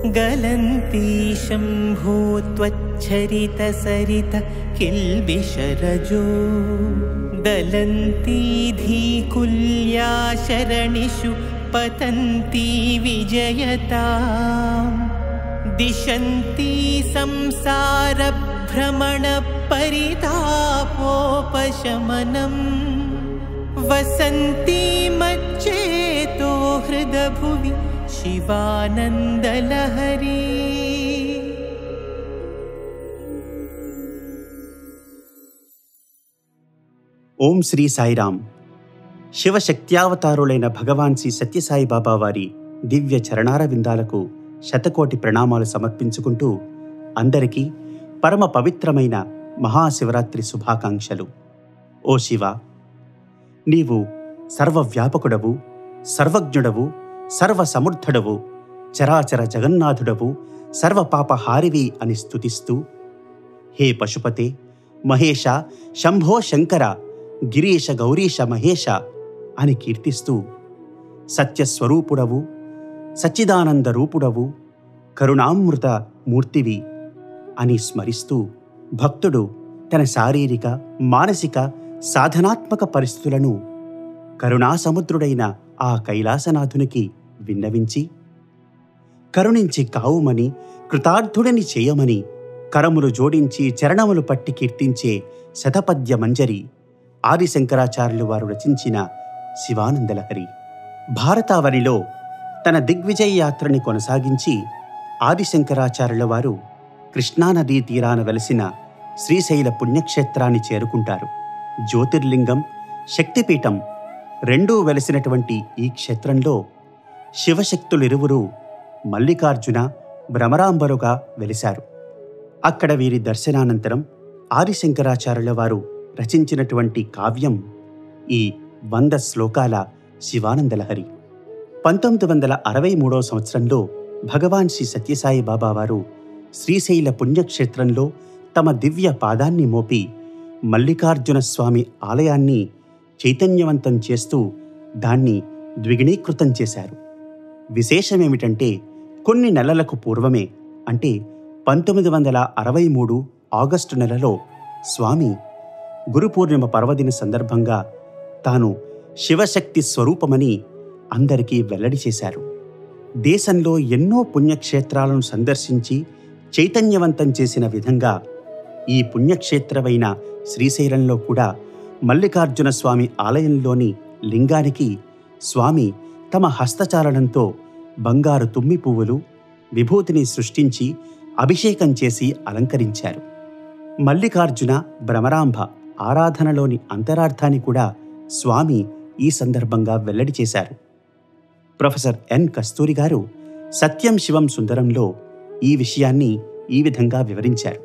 गलन्ती शम्भो त्वच्छरितसरित किल्बिषरजो दलन्ती धीकुल्या शरणिषु पतन्ती विजयता दिशन्ती संसारभ्रमणपरितापोपशमनम् वसन्ती मच्चेतो हृदभुवि शिवानन्दलहरी ఓం శ్రీ సాయిరామ్ శివశక్త్యావతారులైన భగవాన్ శ్రీ సత్యసాయి బాబా వారి దివ్య చరణార విందాలకు శతకోటి ప్రణామాలు సమర్పించుకుంటూ అందరికీ పరమ పవిత్రమైన మహాశివరాత్రి శుభాకాంక్షలు ఓ శివ నీవు సర్వవ్యాపకుడవు సర్వజ్ఞుడవు సర్వసమర్థుడవు చరాచర జగన్నాథుడవు సర్వపాపహారివి అని స్తుతిస్తూ హే పశుపతే మహేష శంభో శంకర గిరీశ గౌరీశ మహేష అని కీర్తిస్తూ సత్యస్వరూపుడవు సచ్చిదానంద రూపుడవు కరుణామృత మూర్తివి అని స్మరిస్తూ భక్తుడు తన శారీరక మానసిక సాధనాత్మక పరిస్థితులను కరుణాసముద్రుడైన ఆ కైలాసనాథునికి విన్నవించి కరుణించి కావుమని కృతార్థుడని చేయమని కరములు జోడించి చరణములు పట్టి కీర్తించే శతపద్య మంజరి ఆదిశంకరాచార్యులు వారు రచించిన శివానందలహరి భారతావనిలో తన దిగ్విజయ యాత్రని కొనసాగించి ఆదిశంకరాచార్యుల వారు కృష్ణానదీ తీరాన వెలసిన శ్రీశైల పుణ్యక్షేత్రాన్ని చేరుకుంటారు జ్యోతిర్లింగం శక్తిపీఠం రెండూ వెలసినటువంటి ఈ క్షేత్రంలో శివశక్తులిరువురు మల్లికార్జున భ్రమరాంబరుగా వెలిశారు అక్కడ వీరి దర్శనానంతరం ఆదిశంకరాచార్యుల వారు రచించినటువంటి కావ్యం ఈ వంద శ్లోకాల శివానందలహరి పంతొమ్మిది వందల అరవై మూడవ సంవత్సరంలో భగవాన్ శ్రీ సత్యసాయి బాబా వారు శ్రీశైల పుణ్యక్షేత్రంలో తమ దివ్య పాదాన్ని మోపి మల్లికార్జున స్వామి ఆలయాన్ని చైతన్యవంతం చేస్తూ దాన్ని ద్విగుణీకృతం చేశారు విశేషమేమిటంటే కొన్ని నెలలకు పూర్వమే అంటే పంతొమ్మిది వందల అరవై మూడు ఆగస్టు నెలలో స్వామి గురు పూర్ణిమ పర్వదిన సందర్భంగా తాను శివశక్తి స్వరూపమని అందరికీ వెల్లడి చేశారు దేశంలో ఎన్నో పుణ్యక్షేత్రాలను సందర్శించి చైతన్యవంతం చేసిన విధంగా ఈ పుణ్యక్షేత్రమైన శ్రీశైలంలో కూడా మల్లికార్జున స్వామి ఆలయంలోని లింగానికి స్వామి తమ హస్తచాలనంతో బంగారు తుమ్మి పువ్వులు విభూతిని సృష్టించి అభిషేకం చేసి అలంకరించారు మల్లికార్జున భ్రమరాంబ ఆరాధనలోని అంతరార్థాన్ని కూడా స్వామి ఈ సందర్భంగా వెల్లడి చేశారు ప్రొఫెసర్ ఎన్ కస్తూరి గారు సత్యం శివం సుందరంలో ఈ విషయాన్ని ఈ విధంగా వివరించారు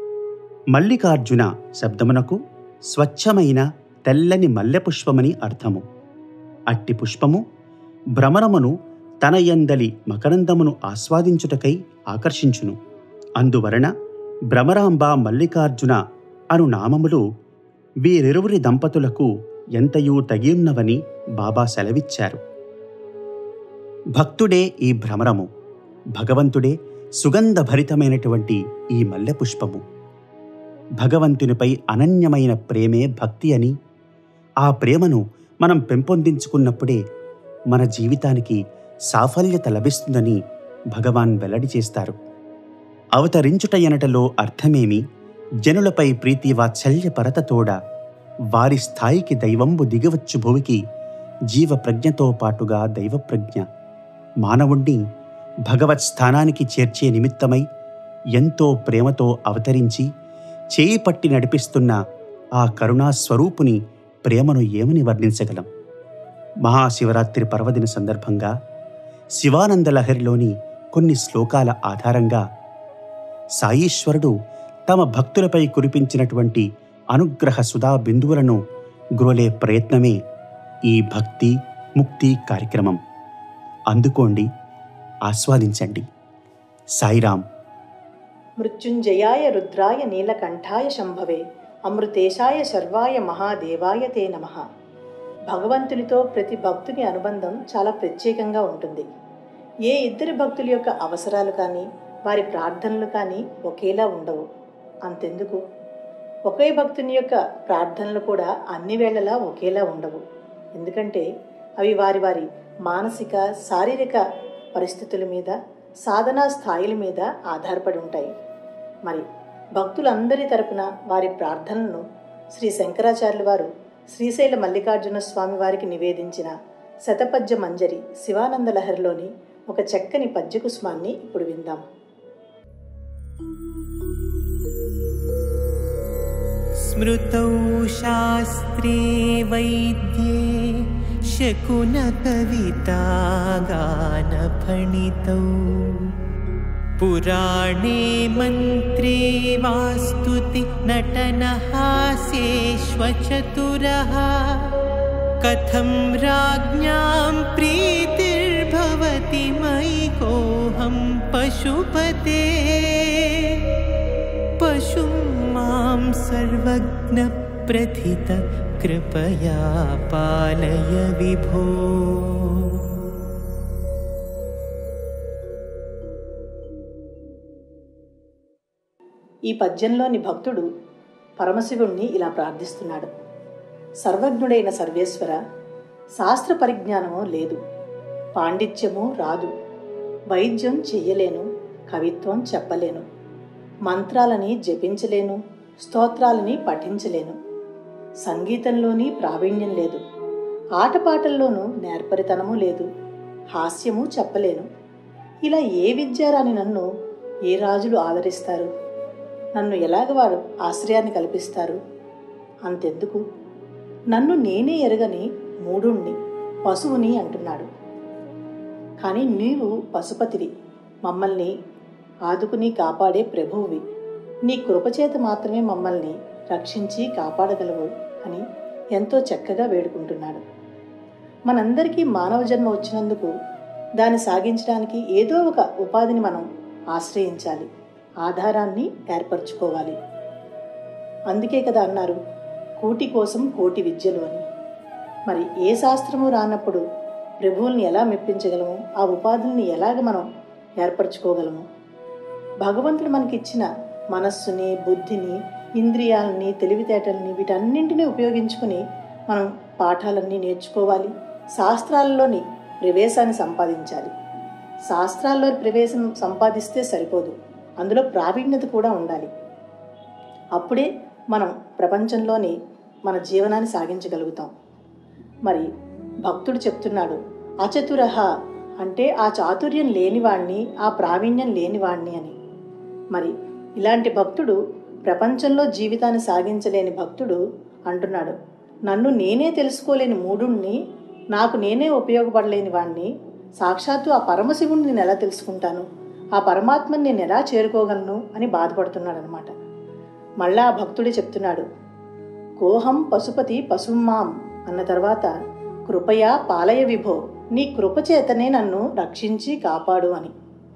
మల్లికార్జున శబ్దమునకు స్వచ్ఛమైన తెల్లని మల్లె పుష్పమని అర్థము అట్టి పుష్పము భ్రమరమును తన యందలి మకరందమును ఆస్వాదించుటకై ఆకర్షించును అందువలన భ్రమరాంబ మల్లికార్జున అను నామములు వీరిరువురి దంపతులకు ఎంతయూ తగియున్నవని బాబా సెలవిచ్చారు భక్తుడే ఈ భ్రమరము భగవంతుడే సుగంధభరితమైనటువంటి ఈ మల్లె పుష్పము భగవంతునిపై అనన్యమైన ప్రేమే భక్తి అని ఆ ప్రేమను మనం పెంపొందించుకున్నప్పుడే మన జీవితానికి సాఫల్యత లభిస్తుందని భగవాన్ వెల్లడి చేస్తారు అవతరించుట ఎనటలో అర్థమేమి జనులపై ప్రీతి వాత్సల్య పరతతోడ వారి స్థాయికి దైవంబు దిగవచ్చు భువికి జీవ ప్రజ్ఞతో పాటుగా దైవప్రజ్ఞ మానవుణ్ణి భగవత్ స్థానానికి చేర్చే నిమిత్తమై ఎంతో ప్రేమతో అవతరించి చేయి పట్టి నడిపిస్తున్న ఆ కరుణా స్వరూపుని ప్రేమను ఏమని వర్ణించగలం మహాశివరాత్రి పర్వదిన సందర్భంగా శివానంద లహరిలోని కొన్ని శ్లోకాల ఆధారంగా సాయీశ్వరుడు తమ భక్తులపై కురిపించినటువంటి అనుగ్రహ సుధా బిందువులను గ్రోలే ప్రయత్నమే ఈ భక్తి ముక్తి కార్యక్రమం అందుకోండి ఆస్వాదించండి సాయిరాం మృత్యుంజయాయ రుద్రాయ నీలకంఠాయ శంభవే అమృతేశాయ శర్వాయ మహాదేవాయ తే నమ భగవంతునితో ప్రతి భక్తుని అనుబంధం చాలా ప్రత్యేకంగా ఉంటుంది ఏ ఇద్దరి భక్తుల యొక్క అవసరాలు కానీ వారి ప్రార్థనలు కానీ ఒకేలా ఉండవు అంతెందుకు ఒకే భక్తుని యొక్క ప్రార్థనలు కూడా అన్ని వేళలా ఒకేలా ఉండవు ఎందుకంటే అవి వారి వారి మానసిక శారీరక పరిస్థితుల మీద సాధనా స్థాయిల మీద ఆధారపడి ఉంటాయి మరి భక్తులందరి తరపున వారి ప్రార్థనలను శ్రీ శంకరాచార్యుల వారు శ్రీశైల మల్లికార్జున స్వామి వారికి నివేదించిన శతపద్య మంజరి శివానంద లహరిలోని ఒక చక్కని పద్యకుస్మాన్ని ఇప్పుడు విందాం स्मृतौ शास्त्रे वैद्ये शकुनकवितागानफणितौ पुराणे मन्त्रे वास्तुति नटनहास्येष्वचतुरः कथं राज्ञां प्रीतिर्भवति मयि कोऽहं पशुपते पशुं मां सर्वज्ञप्रथित कृपया पालय विभो ఈ పద్యంలోని భక్తుడు పరమశివుణ్ణి ఇలా ప్రార్థిస్తున్నాడు సర్వజ్ఞుడైన సర్వేశ్వర శాస్త్ర పరిజ్ఞానము లేదు పాండిత్యము రాదు వైద్యం చెయ్యలేను కవిత్వం చెప్పలేను మంత్రాలని జపించలేను స్తోత్రాలని పఠించలేను సంగీతంలోని ప్రావీణ్యం లేదు ఆటపాటల్లోనూ నేర్పరితనము లేదు హాస్యము చెప్పలేను ఇలా ఏ విద్యారాని నన్ను ఏ రాజులు ఆదరిస్తారు నన్ను ఎలాగ వారు ఆశ్రయాన్ని కల్పిస్తారు అంతెందుకు నన్ను నేనే ఎరగని మూడుణ్ణి పశువుని అంటున్నాడు కానీ నీవు పశుపతివి మమ్మల్ని ఆదుకుని కాపాడే ప్రభువువి నీ కృపచేత మాత్రమే మమ్మల్ని రక్షించి కాపాడగలవు అని ఎంతో చక్కగా వేడుకుంటున్నాడు మనందరికీ మానవ జన్మ వచ్చినందుకు దాన్ని సాగించడానికి ఏదో ఒక ఉపాధిని మనం ఆశ్రయించాలి ఆధారాన్ని ఏర్పరచుకోవాలి అందుకే కదా అన్నారు కూటి కోసం కోటి విద్యలు అని మరి ఏ శాస్త్రము రానప్పుడు ప్రభువుల్ని ఎలా మెప్పించగలము ఆ ఉపాధుల్ని ఎలాగ మనం ఏర్పరచుకోగలము భగవంతుడు మనకిచ్చిన మనస్సుని బుద్ధిని ఇంద్రియాలని తెలివితేటల్ని వీటన్నింటినీ ఉపయోగించుకుని మనం పాఠాలన్నీ నేర్చుకోవాలి శాస్త్రాల్లోని ప్రవేశాన్ని సంపాదించాలి శాస్త్రాల్లో ప్రవేశం సంపాదిస్తే సరిపోదు అందులో ప్రావీణ్యత కూడా ఉండాలి అప్పుడే మనం ప్రపంచంలోని మన జీవనాన్ని సాగించగలుగుతాం మరి భక్తుడు చెప్తున్నాడు అచతురహ అంటే ఆ చాతుర్యం లేనివాణ్ణి ఆ ప్రావీణ్యం లేనివాణ్ణి అని మరి ఇలాంటి భక్తుడు ప్రపంచంలో జీవితాన్ని సాగించలేని భక్తుడు అంటున్నాడు నన్ను నేనే తెలుసుకోలేని మూడుణ్ణి నాకు నేనే ఉపయోగపడలేని వాణ్ణి సాక్షాత్తు ఆ పరమశివుణ్ణి నేను ఎలా తెలుసుకుంటాను ఆ పరమాత్మని నేను ఎలా చేరుకోగలను అని బాధపడుతున్నాడు అనమాట మళ్ళా ఆ భక్తుడే చెప్తున్నాడు కోహం పశుపతి పశుమాం అన్న తర్వాత కృపయా పాలయ విభో నీ కృపచేతనే నన్ను రక్షించి కాపాడు అని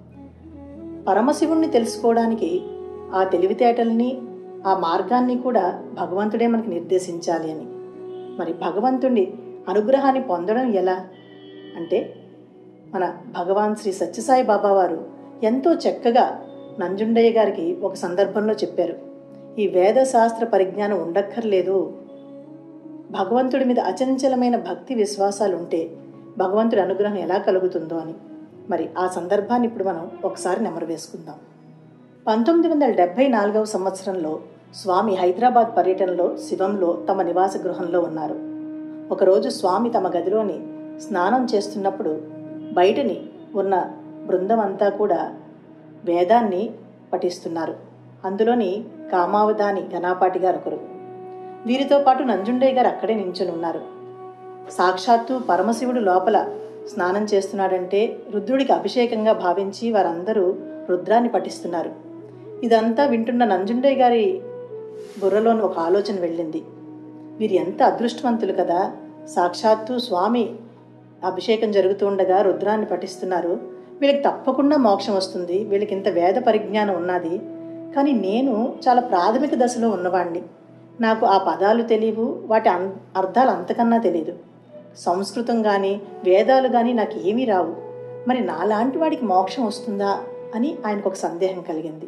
పరమశివుణ్ణి తెలుసుకోవడానికి ఆ తెలివితేటల్ని ఆ మార్గాన్ని కూడా భగవంతుడే మనకి నిర్దేశించాలి అని మరి భగవంతుడి అనుగ్రహాన్ని పొందడం ఎలా అంటే మన భగవాన్ శ్రీ సత్యసాయి బాబా వారు ఎంతో చక్కగా నంజుండయ్య గారికి ఒక సందర్భంలో చెప్పారు ఈ వేదశాస్త్ర పరిజ్ఞానం ఉండక్కర్లేదు భగవంతుడి మీద అచంచలమైన భక్తి విశ్వాసాలు ఉంటే భగవంతుడి అనుగ్రహం ఎలా కలుగుతుందో అని మరి ఆ సందర్భాన్ని ఇప్పుడు మనం ఒకసారి నెమరు వేసుకుందాం పంతొమ్మిది వందల డెబ్భై నాలుగవ సంవత్సరంలో స్వామి హైదరాబాద్ పర్యటనలో శివంలో తమ నివాస గృహంలో ఉన్నారు ఒకరోజు స్వామి తమ గదిలోని స్నానం చేస్తున్నప్పుడు బయటని ఉన్న బృందం అంతా కూడా వేదాన్ని పఠిస్తున్నారు అందులోని కామావధాని ఘనాపాటి గారు ఒకరు వీరితో పాటు నంజుండయ్య గారు అక్కడే నించుని ఉన్నారు సాక్షాత్తు పరమశివుడు లోపల స్నానం చేస్తున్నాడంటే రుద్రుడికి అభిషేకంగా భావించి వారందరూ రుద్రాన్ని పఠిస్తున్నారు ఇదంతా వింటున్న నంజుండయ్య గారి బుర్రలోని ఒక ఆలోచన వెళ్ళింది వీరు ఎంత అదృష్టవంతులు కదా సాక్షాత్తు స్వామి అభిషేకం జరుగుతూ ఉండగా రుద్రాన్ని పఠిస్తున్నారు వీళ్ళకి తప్పకుండా మోక్షం వస్తుంది వీళ్ళకి ఇంత వేద పరిజ్ఞానం ఉన్నది కానీ నేను చాలా ప్రాథమిక దశలో ఉన్నవాడిని నాకు ఆ పదాలు తెలియవు వాటి అన్ అర్థాలు అంతకన్నా తెలియదు సంస్కృతం కానీ వేదాలు కానీ నాకు ఏమీ రావు మరి నాలాంటి వాడికి మోక్షం వస్తుందా అని ఆయనకు ఒక సందేహం కలిగింది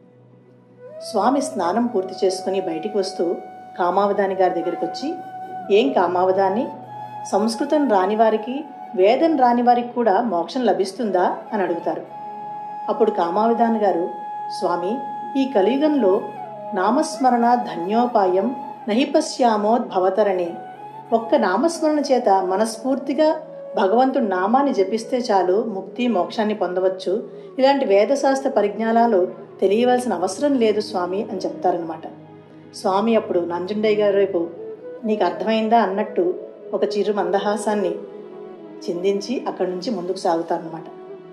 స్వామి స్నానం పూర్తి చేసుకుని బయటికి వస్తూ కామావధాని గారి దగ్గరికి వచ్చి ఏం కామావధాని సంస్కృతం రాని వారికి వేదం రాని వారికి కూడా మోక్షం లభిస్తుందా అని అడుగుతారు అప్పుడు కామావధాని గారు స్వామి ఈ కలియుగంలో నామస్మరణ ధన్యోపాయం నహిపశ్యామోద్భవతరణి ఒక్క నామస్మరణ చేత మనస్ఫూర్తిగా భగవంతుడి నామాన్ని జపిస్తే చాలు ముక్తి మోక్షాన్ని పొందవచ్చు ఇలాంటి వేదశాస్త్ర పరిజ్ఞానాలు తెలియవలసిన అవసరం లేదు స్వామి అని చెప్తారనమాట స్వామి అప్పుడు నంజుండయ్య గారి వైపు నీకు అర్థమైందా అన్నట్టు ఒక చిరు మందహాసాన్ని చిందించి అక్కడి నుంచి ముందుకు సాగుతారనమాట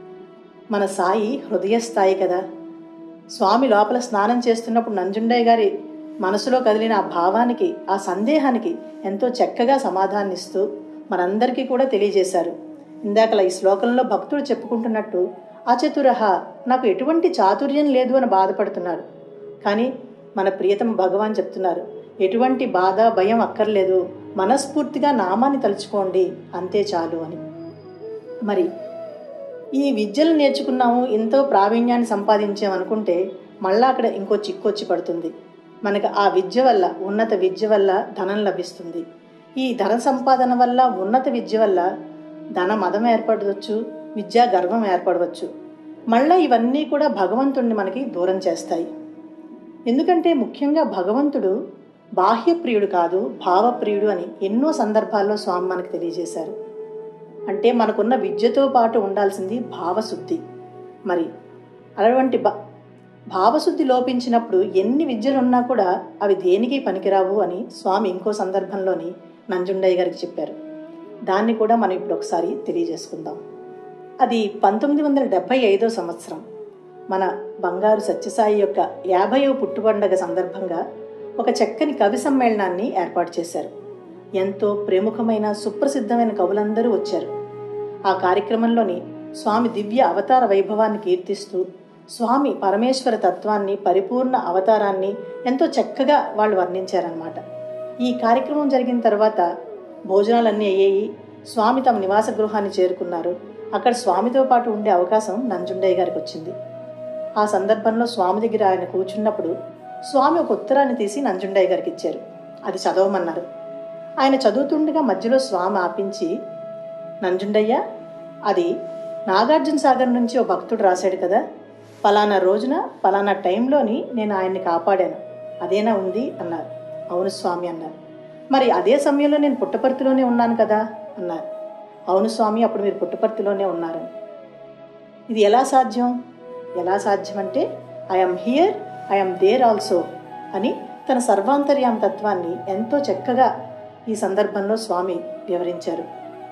మన సాయి హృదయ స్థాయి కదా స్వామి లోపల స్నానం చేస్తున్నప్పుడు నంజుండయ్య గారి మనసులో కదిలిన ఆ భావానికి ఆ సందేహానికి ఎంతో చక్కగా సమాధానిస్తూ మనందరికీ కూడా తెలియజేశారు ఇందాకలా ఈ శ్లోకంలో భక్తుడు చెప్పుకుంటున్నట్టు అచతురహ నాకు ఎటువంటి చాతుర్యం లేదు అని బాధపడుతున్నారు కానీ మన ప్రియతమ భగవాన్ చెప్తున్నారు ఎటువంటి బాధ భయం అక్కర్లేదు మనస్ఫూర్తిగా నామాన్ని తలుచుకోండి అంతే చాలు అని మరి ఈ విద్యలు నేర్చుకున్నాము ఎంతో ప్రావీణ్యాన్ని సంపాదించామనుకుంటే మళ్ళా అక్కడ ఇంకో చిక్కు వచ్చి పడుతుంది మనకు ఆ విద్య వల్ల ఉన్నత విద్య వల్ల ధనం లభిస్తుంది ఈ ధన సంపాదన వల్ల ఉన్నత విద్య వల్ల ధన మదం ఏర్పడవచ్చు విద్యా గర్వం ఏర్పడవచ్చు మళ్ళా ఇవన్నీ కూడా భగవంతుడిని మనకి దూరం చేస్తాయి ఎందుకంటే ముఖ్యంగా భగవంతుడు బాహ్యప్రియుడు కాదు భావప్రియుడు అని ఎన్నో సందర్భాల్లో స్వామి మనకు తెలియజేశారు అంటే మనకున్న విద్యతో పాటు ఉండాల్సింది భావశుద్ధి మరి అటువంటి భా భావశుద్ధి లోపించినప్పుడు ఎన్ని విద్యలు ఉన్నా కూడా అవి దేనికి పనికిరావు అని స్వామి ఇంకో సందర్భంలోని నంజుండయ్య గారికి చెప్పారు దాన్ని కూడా మనం ఇప్పుడు ఒకసారి తెలియజేసుకుందాం అది పంతొమ్మిది వందల డెబ్భై ఐదో సంవత్సరం మన బంగారు సత్యసాయి యొక్క యాభైవ పుట్టుబండగ సందర్భంగా ఒక చక్కని కవి సమ్మేళనాన్ని ఏర్పాటు చేశారు ఎంతో ప్రముఖమైన సుప్రసిద్ధమైన కవులందరూ వచ్చారు ఆ కార్యక్రమంలోని స్వామి దివ్య అవతార వైభవాన్ని కీర్తిస్తూ స్వామి పరమేశ్వర తత్వాన్ని పరిపూర్ణ అవతారాన్ని ఎంతో చక్కగా వాళ్ళు వర్ణించారనమాట ఈ కార్యక్రమం జరిగిన తర్వాత భోజనాలన్నీ అయ్యాయి స్వామి తమ నివాస గృహాన్ని చేరుకున్నారు అక్కడ స్వామితో పాటు ఉండే అవకాశం నంజుండయ్య గారికి వచ్చింది ఆ సందర్భంలో స్వామి దగ్గర ఆయన కూర్చున్నప్పుడు స్వామి ఒక ఉత్తరాన్ని తీసి నంజుండయ్య గారికి ఇచ్చారు అది చదవమన్నారు ఆయన చదువుతుండగా మధ్యలో స్వామి ఆపించి నంజుండయ్య అది నాగార్జున సాగర్ నుంచి ఓ భక్తుడు రాశాడు కదా పలానా రోజున పలానా టైంలోని నేను ఆయన్ని కాపాడాను అదేనా ఉంది అన్నారు అవును స్వామి అన్నారు మరి అదే సమయంలో నేను పుట్టపర్తిలోనే ఉన్నాను కదా అన్నారు అవును స్వామి అప్పుడు మీరు పుట్టపర్తిలోనే ఉన్నారని ఇది ఎలా సాధ్యం ఎలా సాధ్యం అంటే I'm here I'm there also అని తన సర్వాంతర్యామ తత్వాన్ని ఎంతో చక్కగా ఈ సందర్భంలో స్వామి వివరించారు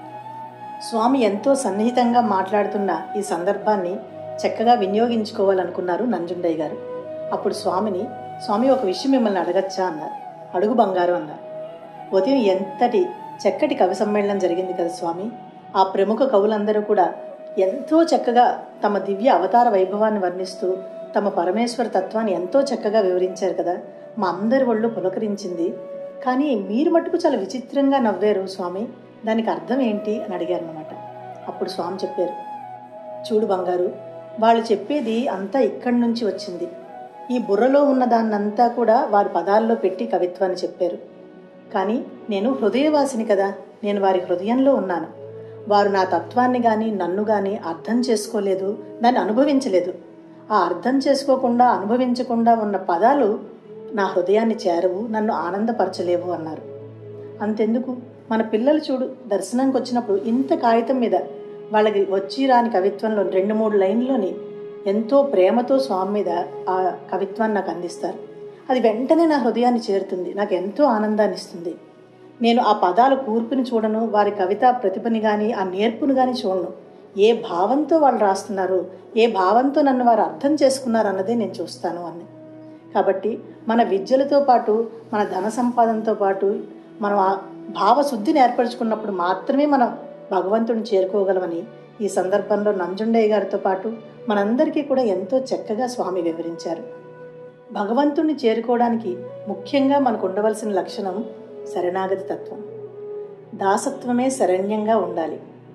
స్వామి ఎంతో సన్నిహితంగా మాట్లాడుతున్న ఈ సందర్భాన్ని చక్కగా వినియోగించుకోవాలనుకున్నారు నంజుండయ్య గారు అప్పుడు స్వామిని స్వామి ఒక విషయం మిమ్మల్ని అడగచ్చా అన్నారు అడుగు బంగారు అన్నారు ఉదయం ఎంతటి చక్కటి కవి సమ్మేళనం జరిగింది కదా స్వామి ఆ ప్రముఖ కవులందరూ కూడా ఎంతో చక్కగా తమ దివ్య అవతార వైభవాన్ని వర్ణిస్తూ తమ పరమేశ్వర తత్వాన్ని ఎంతో చక్కగా వివరించారు కదా మా అందరి ఒళ్ళు పులకరించింది కానీ మీరు మటుకు చాలా విచిత్రంగా నవ్వారు స్వామి దానికి అర్థం ఏంటి అని అడిగారు అనమాట అప్పుడు స్వామి చెప్పారు చూడు బంగారు వాళ్ళు చెప్పేది అంతా ఇక్కడి నుంచి వచ్చింది ఈ బుర్రలో ఉన్న దాన్నంతా కూడా వారి పదాల్లో పెట్టి కవిత్వాన్ని చెప్పారు కానీ నేను హృదయవాసిని కదా నేను వారి హృదయంలో ఉన్నాను వారు నా తత్వాన్ని కానీ నన్ను కానీ అర్థం చేసుకోలేదు దాన్ని అనుభవించలేదు ఆ అర్థం చేసుకోకుండా అనుభవించకుండా ఉన్న పదాలు నా హృదయాన్ని చేరవు నన్ను ఆనందపరచలేవు అన్నారు అంతెందుకు మన పిల్లలు చూడు దర్శనంకి వచ్చినప్పుడు ఇంత కాగితం మీద వాళ్ళకి వచ్చి రాని కవిత్వంలో రెండు మూడు లైన్లోని ఎంతో ప్రేమతో స్వామి మీద ఆ కవిత్వాన్ని నాకు అందిస్తారు అది వెంటనే నా హృదయాన్ని చేరుతుంది నాకు ఎంతో ఆనందాన్ని ఇస్తుంది నేను ఆ పదాల కూర్పుని చూడను వారి కవితా ప్రతిభని కానీ ఆ నేర్పును కానీ చూడను ఏ భావంతో వాళ్ళు రాస్తున్నారు ఏ భావంతో నన్ను వారు అర్థం చేసుకున్నారు అన్నదే నేను చూస్తాను అని కాబట్టి మన విద్యలతో పాటు మన ధన సంపాదనతో పాటు మనం ఆ భావశుద్ధిని ఏర్పరచుకున్నప్పుడు మాత్రమే మనం భగవంతుడిని చేరుకోగలమని ఈ సందర్భంలో నంజుండయ్య గారితో పాటు మనందరికీ కూడా ఎంతో చక్కగా స్వామి వివరించారు భగవంతుణ్ణి చేరుకోవడానికి ముఖ్యంగా మనకు ఉండవలసిన లక్షణం శరణాగతి తత్వం దాసత్వమే శరణ్యంగా ఉండాలి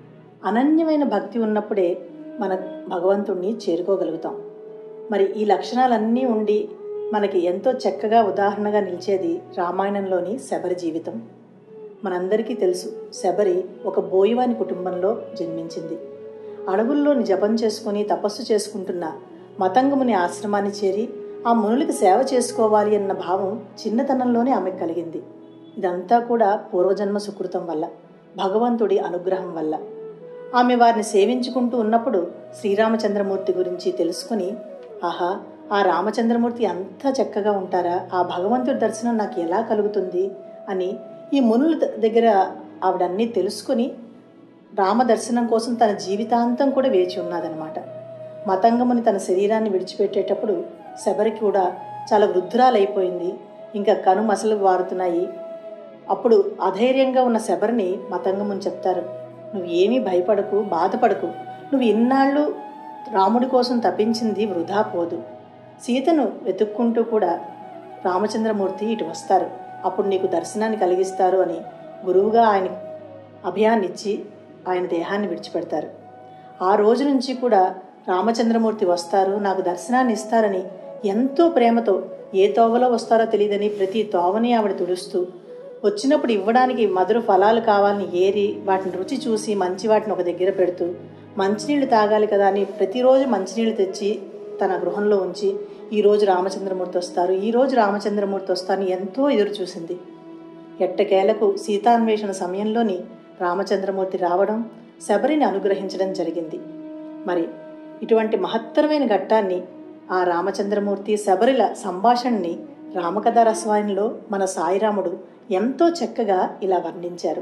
అనన్యమైన భక్తి ఉన్నప్పుడే మన భగవంతుణ్ణి చేరుకోగలుగుతాం మరి ఈ లక్షణాలన్నీ ఉండి మనకి ఎంతో చక్కగా ఉదాహరణగా నిలిచేది రామాయణంలోని శబరి జీవితం మనందరికీ తెలుసు శబరి ఒక బోయివాని కుటుంబంలో జన్మించింది అడవుల్లోని జపం చేసుకుని తపస్సు చేసుకుంటున్న మతంగముని ఆశ్రమాన్ని చేరి ఆ మునులకు సేవ చేసుకోవాలి అన్న భావం చిన్నతనంలోనే ఆమెకు కలిగింది ఇదంతా కూడా పూర్వజన్మ సుకృతం వల్ల భగవంతుడి అనుగ్రహం వల్ల ఆమె వారిని సేవించుకుంటూ ఉన్నప్పుడు శ్రీరామచంద్రమూర్తి గురించి తెలుసుకుని ఆహా ఆ రామచంద్రమూర్తి అంత చక్కగా ఉంటారా ఆ భగవంతుడి దర్శనం నాకు ఎలా కలుగుతుంది అని ఈ మునుల ద- దగ్గర ఆవిడన్నీ తెలుసుకుని రామ దర్శనం కోసం తన జీవితాంతం కూడా వేచి ఉన్నదనమాట మతంగముని తన శరీరాన్ని విడిచిపెట్టేటప్పుడు శబరికి కూడా చాలా వృద్ధురాలైపోయింది ఇంకా కను మసలు వారుతున్నాయి అప్పుడు అధైర్యంగా ఉన్న శబరిని మతంగముని చెప్తారు నువ్వు ఏమీ భయపడకు బాధపడకు నువ్వు ఇన్నాళ్ళు రాముడి కోసం తప్పించింది వృధా పోదు సీతను వెతుక్కుంటూ కూడా రామచంద్రమూర్తి ఇటు వస్తారు అప్పుడు నీకు దర్శనాన్ని కలిగిస్తారు అని గురువుగా ఆయన అభయాన్నిచ్చి ఆయన దేహాన్ని విడిచిపెడతారు ఆ రోజు నుంచి కూడా రామచంద్రమూర్తి వస్తారు నాకు దర్శనాన్ని ఇస్తారని ఎంతో ప్రేమతో ఏ తోవలో వస్తారో తెలియదని ప్రతి తోవని ఆవిడ తుడుస్తూ వచ్చినప్పుడు ఇవ్వడానికి మధుర ఫలాలు కావాలని ఏరి వాటిని రుచి చూసి మంచి వాటిని ఒక దగ్గర పెడుతూ మంచినీళ్ళు తాగాలి కదా అని ప్రతిరోజు మంచినీళ్ళు తెచ్చి తన గృహంలో ఉంచి ఈరోజు రామచంద్రమూర్తి వస్తారు ఈరోజు రామచంద్రమూర్తి వస్తారని ఎంతో ఎదురు చూసింది ఎట్టకేలకు సీతాన్వేషణ సమయంలోని రామచంద్రమూర్తి రావడం శబరిని అనుగ్రహించడం జరిగింది మరి ఇటువంటి మహత్తరమైన ఘట్టాన్ని ఆ రామచంద్రమూర్తి శబరిల సంభాషణని రామకథా రసవాయినిలో మన సాయిరాముడు ఎంతో చక్కగా ఇలా వర్ణించారు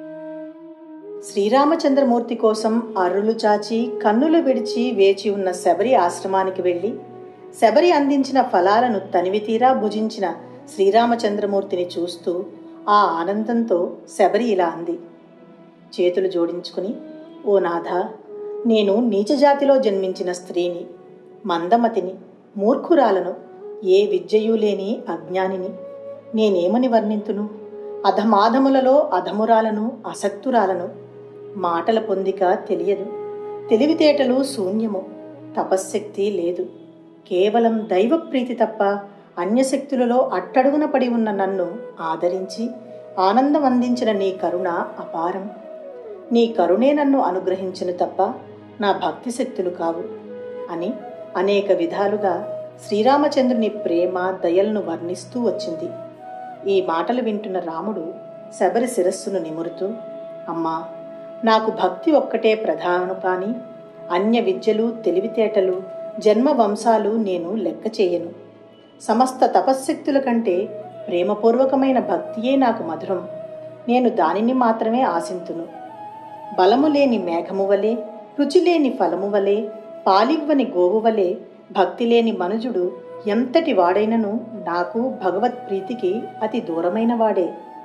శ్రీరామచంద్రమూర్తి కోసం అరులు చాచి కన్నులు విడిచి వేచి ఉన్న శబరి ఆశ్రమానికి వెళ్ళి శబరి అందించిన ఫలాలను తనివి తీరా భుజించిన శ్రీరామచంద్రమూర్తిని చూస్తూ ఆ ఆనందంతో శబరి ఇలా అంది చేతులు జోడించుకుని ఓ నాథ నేను నీచజాతిలో జన్మించిన స్త్రీని మందమతిని మూర్ఖురాలను ఏ విద్యయు లేని అజ్ఞానిని నేనేమని వర్ణింతును అధమాధములలో అధమురాలను అసక్తురాలను మాటల పొందిక తెలియదు తెలివితేటలు శూన్యము తపశ్శక్తి లేదు కేవలం దైవప్రీతి తప్ప అన్యశక్తులలో అట్టడుగున పడి ఉన్న నన్ను ఆదరించి ఆనందం అందించిన నీ కరుణ అపారం నీ కరుణే నన్ను అనుగ్రహించును తప్ప నా భక్తి శక్తులు కావు అని అనేక విధాలుగా శ్రీరామచంద్రుని ప్రేమ దయలను వర్ణిస్తూ వచ్చింది ఈ మాటలు వింటున్న రాముడు శబరి శిరస్సును నిమురుతూ అమ్మా నాకు భక్తి ఒక్కటే ప్రధానం కాని అన్య విద్యలు తెలివితేటలు జన్మ వంశాలు నేను లెక్క చేయను సమస్త తపశ్శక్తుల కంటే ప్రేమపూర్వకమైన భక్తియే నాకు మధురం నేను దానిని మాత్రమే ఆశింతును బలము లేని మేఘము వలె రుచి లేని ఫలము వలె పాలివ్వని గోవు వలె భక్తి లేని మనుజుడు ఎంతటి వాడైనను నాకు భగవత్ ప్రీతికి అతి దూరమైన వాడే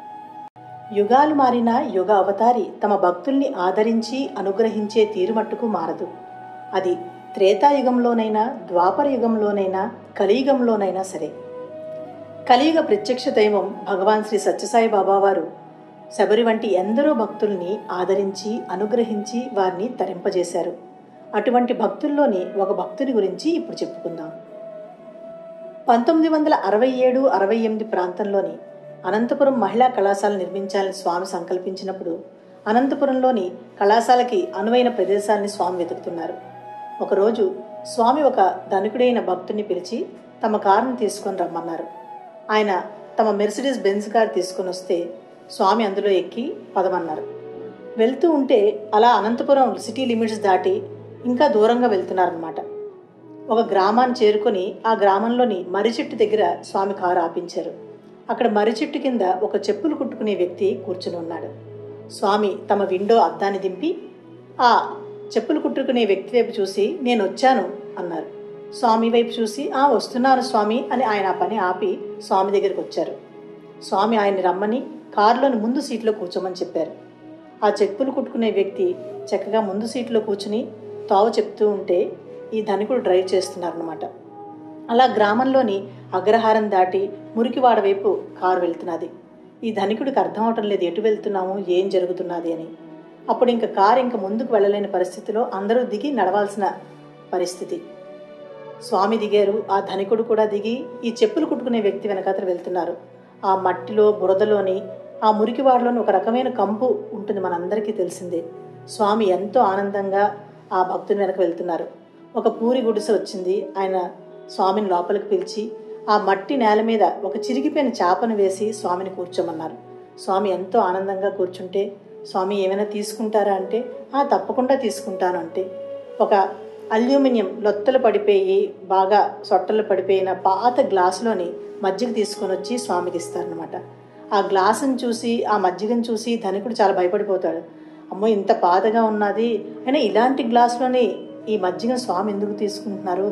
యుగాలు మారిన యుగ అవతారి తమ భక్తుల్ని ఆదరించి అనుగ్రహించే తీరుమట్టుకు మారదు అది త్రేతాయుగంలోనైనా ద్వాపర యుగంలోనైనా కలియుగంలోనైనా సరే కలియుగ ప్రత్యక్ష దైవం భగవాన్ శ్రీ సత్యసాయి బాబా వారు శబరి వంటి ఎందరో భక్తుల్ని ఆదరించి అనుగ్రహించి వారిని తరింపజేశారు అటువంటి భక్తుల్లోని ఒక భక్తుని గురించి ఇప్పుడు చెప్పుకుందాం పంతొమ్మిది వందల అరవై ఏడు అరవై ఎనిమిది ప్రాంతంలోని అనంతపురం మహిళా కళాశాల నిర్మించాలని స్వామి సంకల్పించినప్పుడు అనంతపురంలోని కళాశాలకి అనువైన ప్రదేశాన్ని స్వామి వెతుకుతున్నారు ఒకరోజు స్వామి ఒక ధనికుడైన భక్తుని పిలిచి తమ కారును తీసుకొని రమ్మన్నారు ఆయన తమ మెర్సిడీస్ బెంజ్ కార్ తీసుకొని వస్తే స్వామి అందులో ఎక్కి పదమన్నారు వెళ్తూ ఉంటే అలా అనంతపురం సిటీ లిమిట్స్ దాటి ఇంకా దూరంగా వెళ్తున్నారనమాట ఒక గ్రామాన్ని చేరుకొని ఆ గ్రామంలోని మర్రి చెట్టు దగ్గర స్వామి కారు ఆపించారు అక్కడ మర్రి చెట్టు కింద ఒక చెప్పులు కుట్టుకునే వ్యక్తి కూర్చుని ఉన్నాడు స్వామి తమ విండో అద్దాన్ని దింపి ఆ చెప్పులు కుట్టుకునే వ్యక్తి వైపు చూసి నేను వచ్చాను అన్నారు స్వామి వైపు చూసి ఆ వస్తున్నాను స్వామి అని ఆయన ఆ పని ఆపి స్వామి దగ్గరికి వచ్చారు స్వామి ఆయన్ని రమ్మని కారులోని ముందు సీట్లో కూర్చోమని చెప్పారు ఆ చెప్పులు కుట్టుకునే వ్యక్తి చక్కగా ముందు సీట్లో కూర్చుని తావు చెప్తూ ఉంటే ఈ ధనికుడు డ్రైవ్ చేస్తున్నారనమాట అలా గ్రామంలోని అగ్రహారం దాటి మురికివాడ వైపు కారు వెళ్తున్నది ఈ ధనికుడికి అర్థం అవటం లేదు ఎటు వెళ్తున్నాము ఏం జరుగుతున్నది అని అప్పుడు ఇంకా కారు ఇంకా ముందుకు వెళ్ళలేని పరిస్థితిలో అందరూ దిగి నడవాల్సిన పరిస్థితి స్వామి దిగారు ఆ ధనికుడు కూడా దిగి ఈ చెప్పులు కుట్టుకునే వ్యక్తి వెనకాతలు వెళ్తున్నారు ఆ మట్టిలో బురదలోని ఆ మురికివాడలోని ఒక రకమైన కంపు ఉంటుంది మనందరికీ తెలిసిందే స్వామి ఎంతో ఆనందంగా ఆ భక్తుని వెనక వెళ్తున్నారు ఒక పూరి గుడిసె వచ్చింది ఆయన స్వామిని లోపలికి పిలిచి ఆ మట్టి నేల మీద ఒక చిరిగిపోయిన చాపను వేసి స్వామిని కూర్చోమన్నారు స్వామి ఎంతో ఆనందంగా కూర్చుంటే స్వామి ఏమైనా తీసుకుంటారా అంటే ఆ తప్పకుండా తీసుకుంటాను అంటే ఒక అల్యూమినియం లొత్తలు పడిపోయి బాగా సొట్టలు పడిపోయిన పాత గ్లాసులోని మజ్జిగ తీసుకొని వచ్చి స్వామికి ఇస్తారనమాట ఆ గ్లాసును చూసి ఆ మజ్జిగను చూసి ధనికుడు చాలా భయపడిపోతాడు అమ్మో ఇంత పాతగా ఉన్నది అయినా ఇలాంటి గ్లాసులోని ఈ మజ్జిగను స్వామి ఎందుకు తీసుకుంటున్నారు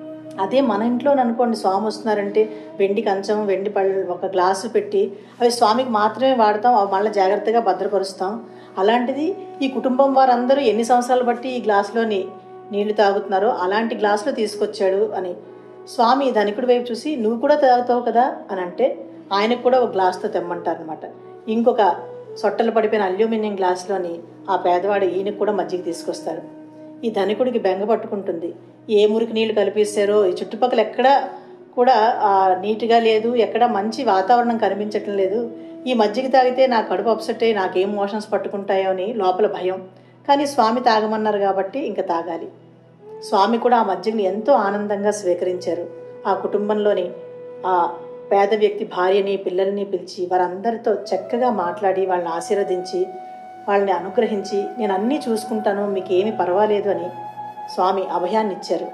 అదే మన ఇంట్లో అనుకోండి స్వామి వస్తున్నారంటే వెండి కంచం వెండి పళ్ళు ఒక గ్లాసు పెట్టి అవి స్వామికి మాత్రమే వాడతాం అవి మళ్ళీ జాగ్రత్తగా భద్రపరుస్తాం అలాంటిది ఈ కుటుంబం వారందరూ ఎన్ని సంవత్సరాలు బట్టి ఈ గ్లాసులోని నీళ్లు తాగుతున్నారో అలాంటి గ్లాసులో తీసుకొచ్చాడు అని స్వామి ధనికుడి వైపు చూసి నువ్వు కూడా తాగుతావు కదా అని అంటే ఆయనకు కూడా ఒక గ్లాస్తో తెమ్మంటారనమాట ఇంకొక సొట్టలు పడిపోయిన అల్యూమినియం గ్లాసులోని ఆ పేదవాడు ఈయనకు కూడా మజ్జిగ తీసుకొస్తారు ఈ ధనికుడికి బెంగ పట్టుకుంటుంది ఏ మురికి నీళ్లు కల్పిస్తారో ఈ చుట్టుపక్కల ఎక్కడ కూడా ఆ, నీట్గా లేదు ఎక్కడ మంచి వాతావరణం కనిపించటం లేదు ఈ మజ్జిగ తాగితే నా కడుపు అప్సెట్ అయ్యి నాకేం మోషన్స్ పట్టుకుంటాయో అని లోపల భయం కానీ స్వామి తాగమన్నారు కాబట్టి ఇంకా తాగాలి స్వామి కూడా ఆ మజ్జిగని ఎంతో ఆనందంగా స్వీకరించారు ఆ కుటుంబంలోని ఆ పేద వ్యక్తి భార్యని పిల్లల్ని పిలిచి వారందరితో చక్కగా మాట్లాడి వాళ్ళని ఆశీర్వదించి వాళ్ళని అనుగ్రహించి నేను అన్నీ చూసుకుంటాను మీకు ఏమీ పర్వాలేదు అని స్వామి అభయాన్ని ఇచ్చారు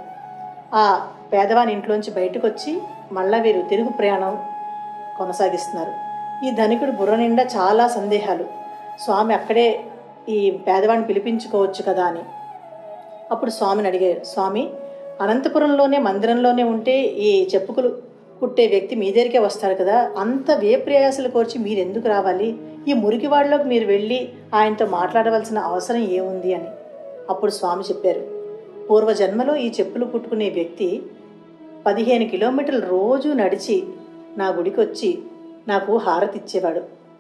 ఆ పేదవాని ఇంట్లోంచి బయటకు వచ్చి మళ్ళా వీరు తిరుగు ప్రయాణం కొనసాగిస్తున్నారు ఈ ధనికుడు బుర్ర నిండా చాలా సందేహాలు స్వామి అక్కడే ఈ పేదవాడిని పిలిపించుకోవచ్చు కదా అని అప్పుడు స్వామిని అడిగారు స్వామి అనంతపురంలోనే మందిరంలోనే ఉంటే ఈ చెప్పుకులు కుట్టే వ్యక్తి మీ దగ్గరికే వస్తాడు కదా అంత వ్యయప్రయాసలు కోర్చి మీరు ఎందుకు రావాలి ఈ మురికివాడలోకి మీరు వెళ్ళి ఆయనతో మాట్లాడవలసిన అవసరం ఏముంది అని అప్పుడు స్వామి చెప్పారు పూర్వజన్మలో ఈ చెప్పులు కుట్టుకునే వ్యక్తి పదిహేను కిలోమీటర్లు రోజు నడిచి నా గుడికి వచ్చి నాకు హారతి ఇచ్చేవాడు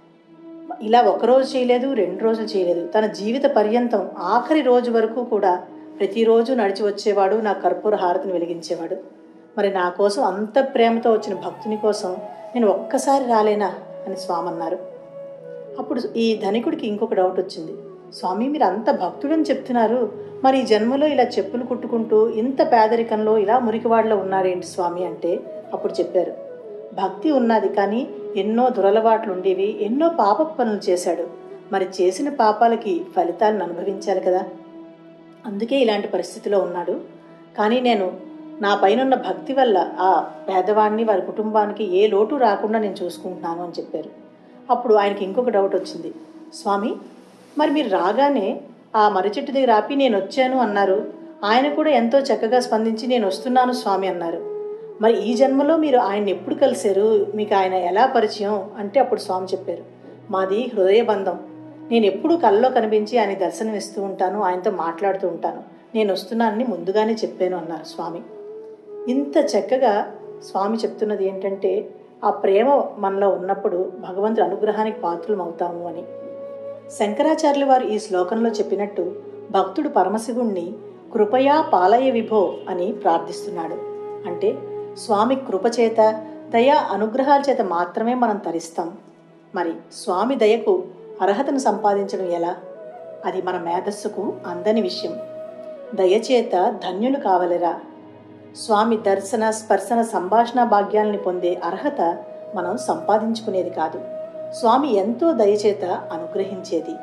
ఇలా ఒకరోజు చేయలేదు రెండు రోజులు చేయలేదు తన జీవిత పర్యంతం ఆఖరి రోజు వరకు కూడా ప్రతిరోజు నడిచి వచ్చేవాడు నా కర్పూర హారతిని వెలిగించేవాడు మరి నా కోసం అంత ప్రేమతో వచ్చిన భక్తుని కోసం నేను ఒక్కసారి రాలేనా అని స్వామి అన్నారు అప్పుడు ఈ ధనికుడికి ఇంకొక డౌట్ వచ్చింది స్వామి మీరు అంత భక్తుడని చెప్తున్నారు మరి ఈ జన్మలో ఇలా చెప్పులు కుట్టుకుంటూ ఇంత పేదరికంలో ఇలా మురికివాడలో ఉన్నారేంటి స్వామి అంటే అప్పుడు చెప్పారు భక్తి ఉన్నది కానీ ఎన్నో దురలవాట్లు ఉండేవి ఎన్నో పాప పనులు చేశాడు మరి చేసిన పాపాలకి ఫలితాలను అనుభవించాలి కదా అందుకే ఇలాంటి పరిస్థితిలో ఉన్నాడు కానీ నేను నా పైనున్న భక్తి వల్ల ఆ పేదవాడిని వారి కుటుంబానికి ఏ లోటు రాకుండా నేను చూసుకుంటున్నాను అని చెప్పారు అప్పుడు ఆయనకి ఇంకొక డౌట్ వచ్చింది స్వామి మరి మీరు రాగానే ఆ మర్రి చెట్టు దగ్గర ఆపి నేను వచ్చాను అన్నారు ఆయన కూడా ఎంతో చక్కగా స్పందించి నేను వస్తున్నాను స్వామి అన్నారు మరి ఈ జన్మలో మీరు ఆయన ఎప్పుడు కలిశారు మీకు ఆయన ఎలా పరిచయం అంటే అప్పుడు స్వామి చెప్పారు మాది హృదయ బంధం నేను ఎప్పుడూ కల్లో కనిపించి ఆయన దర్శనం ఇస్తూ ఉంటాను ఆయనతో మాట్లాడుతూ ఉంటాను నేను వస్తున్నానని ముందుగానే చెప్పాను అన్నారు స్వామి ఇంత చక్కగా స్వామి చెప్తున్నది ఏంటంటే ఆ ప్రేమ మనలో ఉన్నప్పుడు భగవంతుడి అనుగ్రహానికి పాత్రలం అవుతాము అని శంకరాచార్యుల వారు ఈ శ్లోకంలో చెప్పినట్టు భక్తుడు పరమశివుణ్ణి కృపయా పాలయ విభో అని ప్రార్థిస్తున్నాడు అంటే స్వామి కృపచేత దయా అనుగ్రహాల చేత మాత్రమే మనం తరిస్తాం మరి స్వామి దయకు అర్హతను సంపాదించడం ఎలా అది మన మేధస్సుకు అందని విషయం దయచేత ధన్యులు కావలెరా స్వామి దర్శన స్పర్శన సంభాషణ భాగ్యాల్ని పొందే అర్హత మనం సంపాదించుకునేది కాదు స్వామి ఎంతో దయచేత అనుగ్రహించేది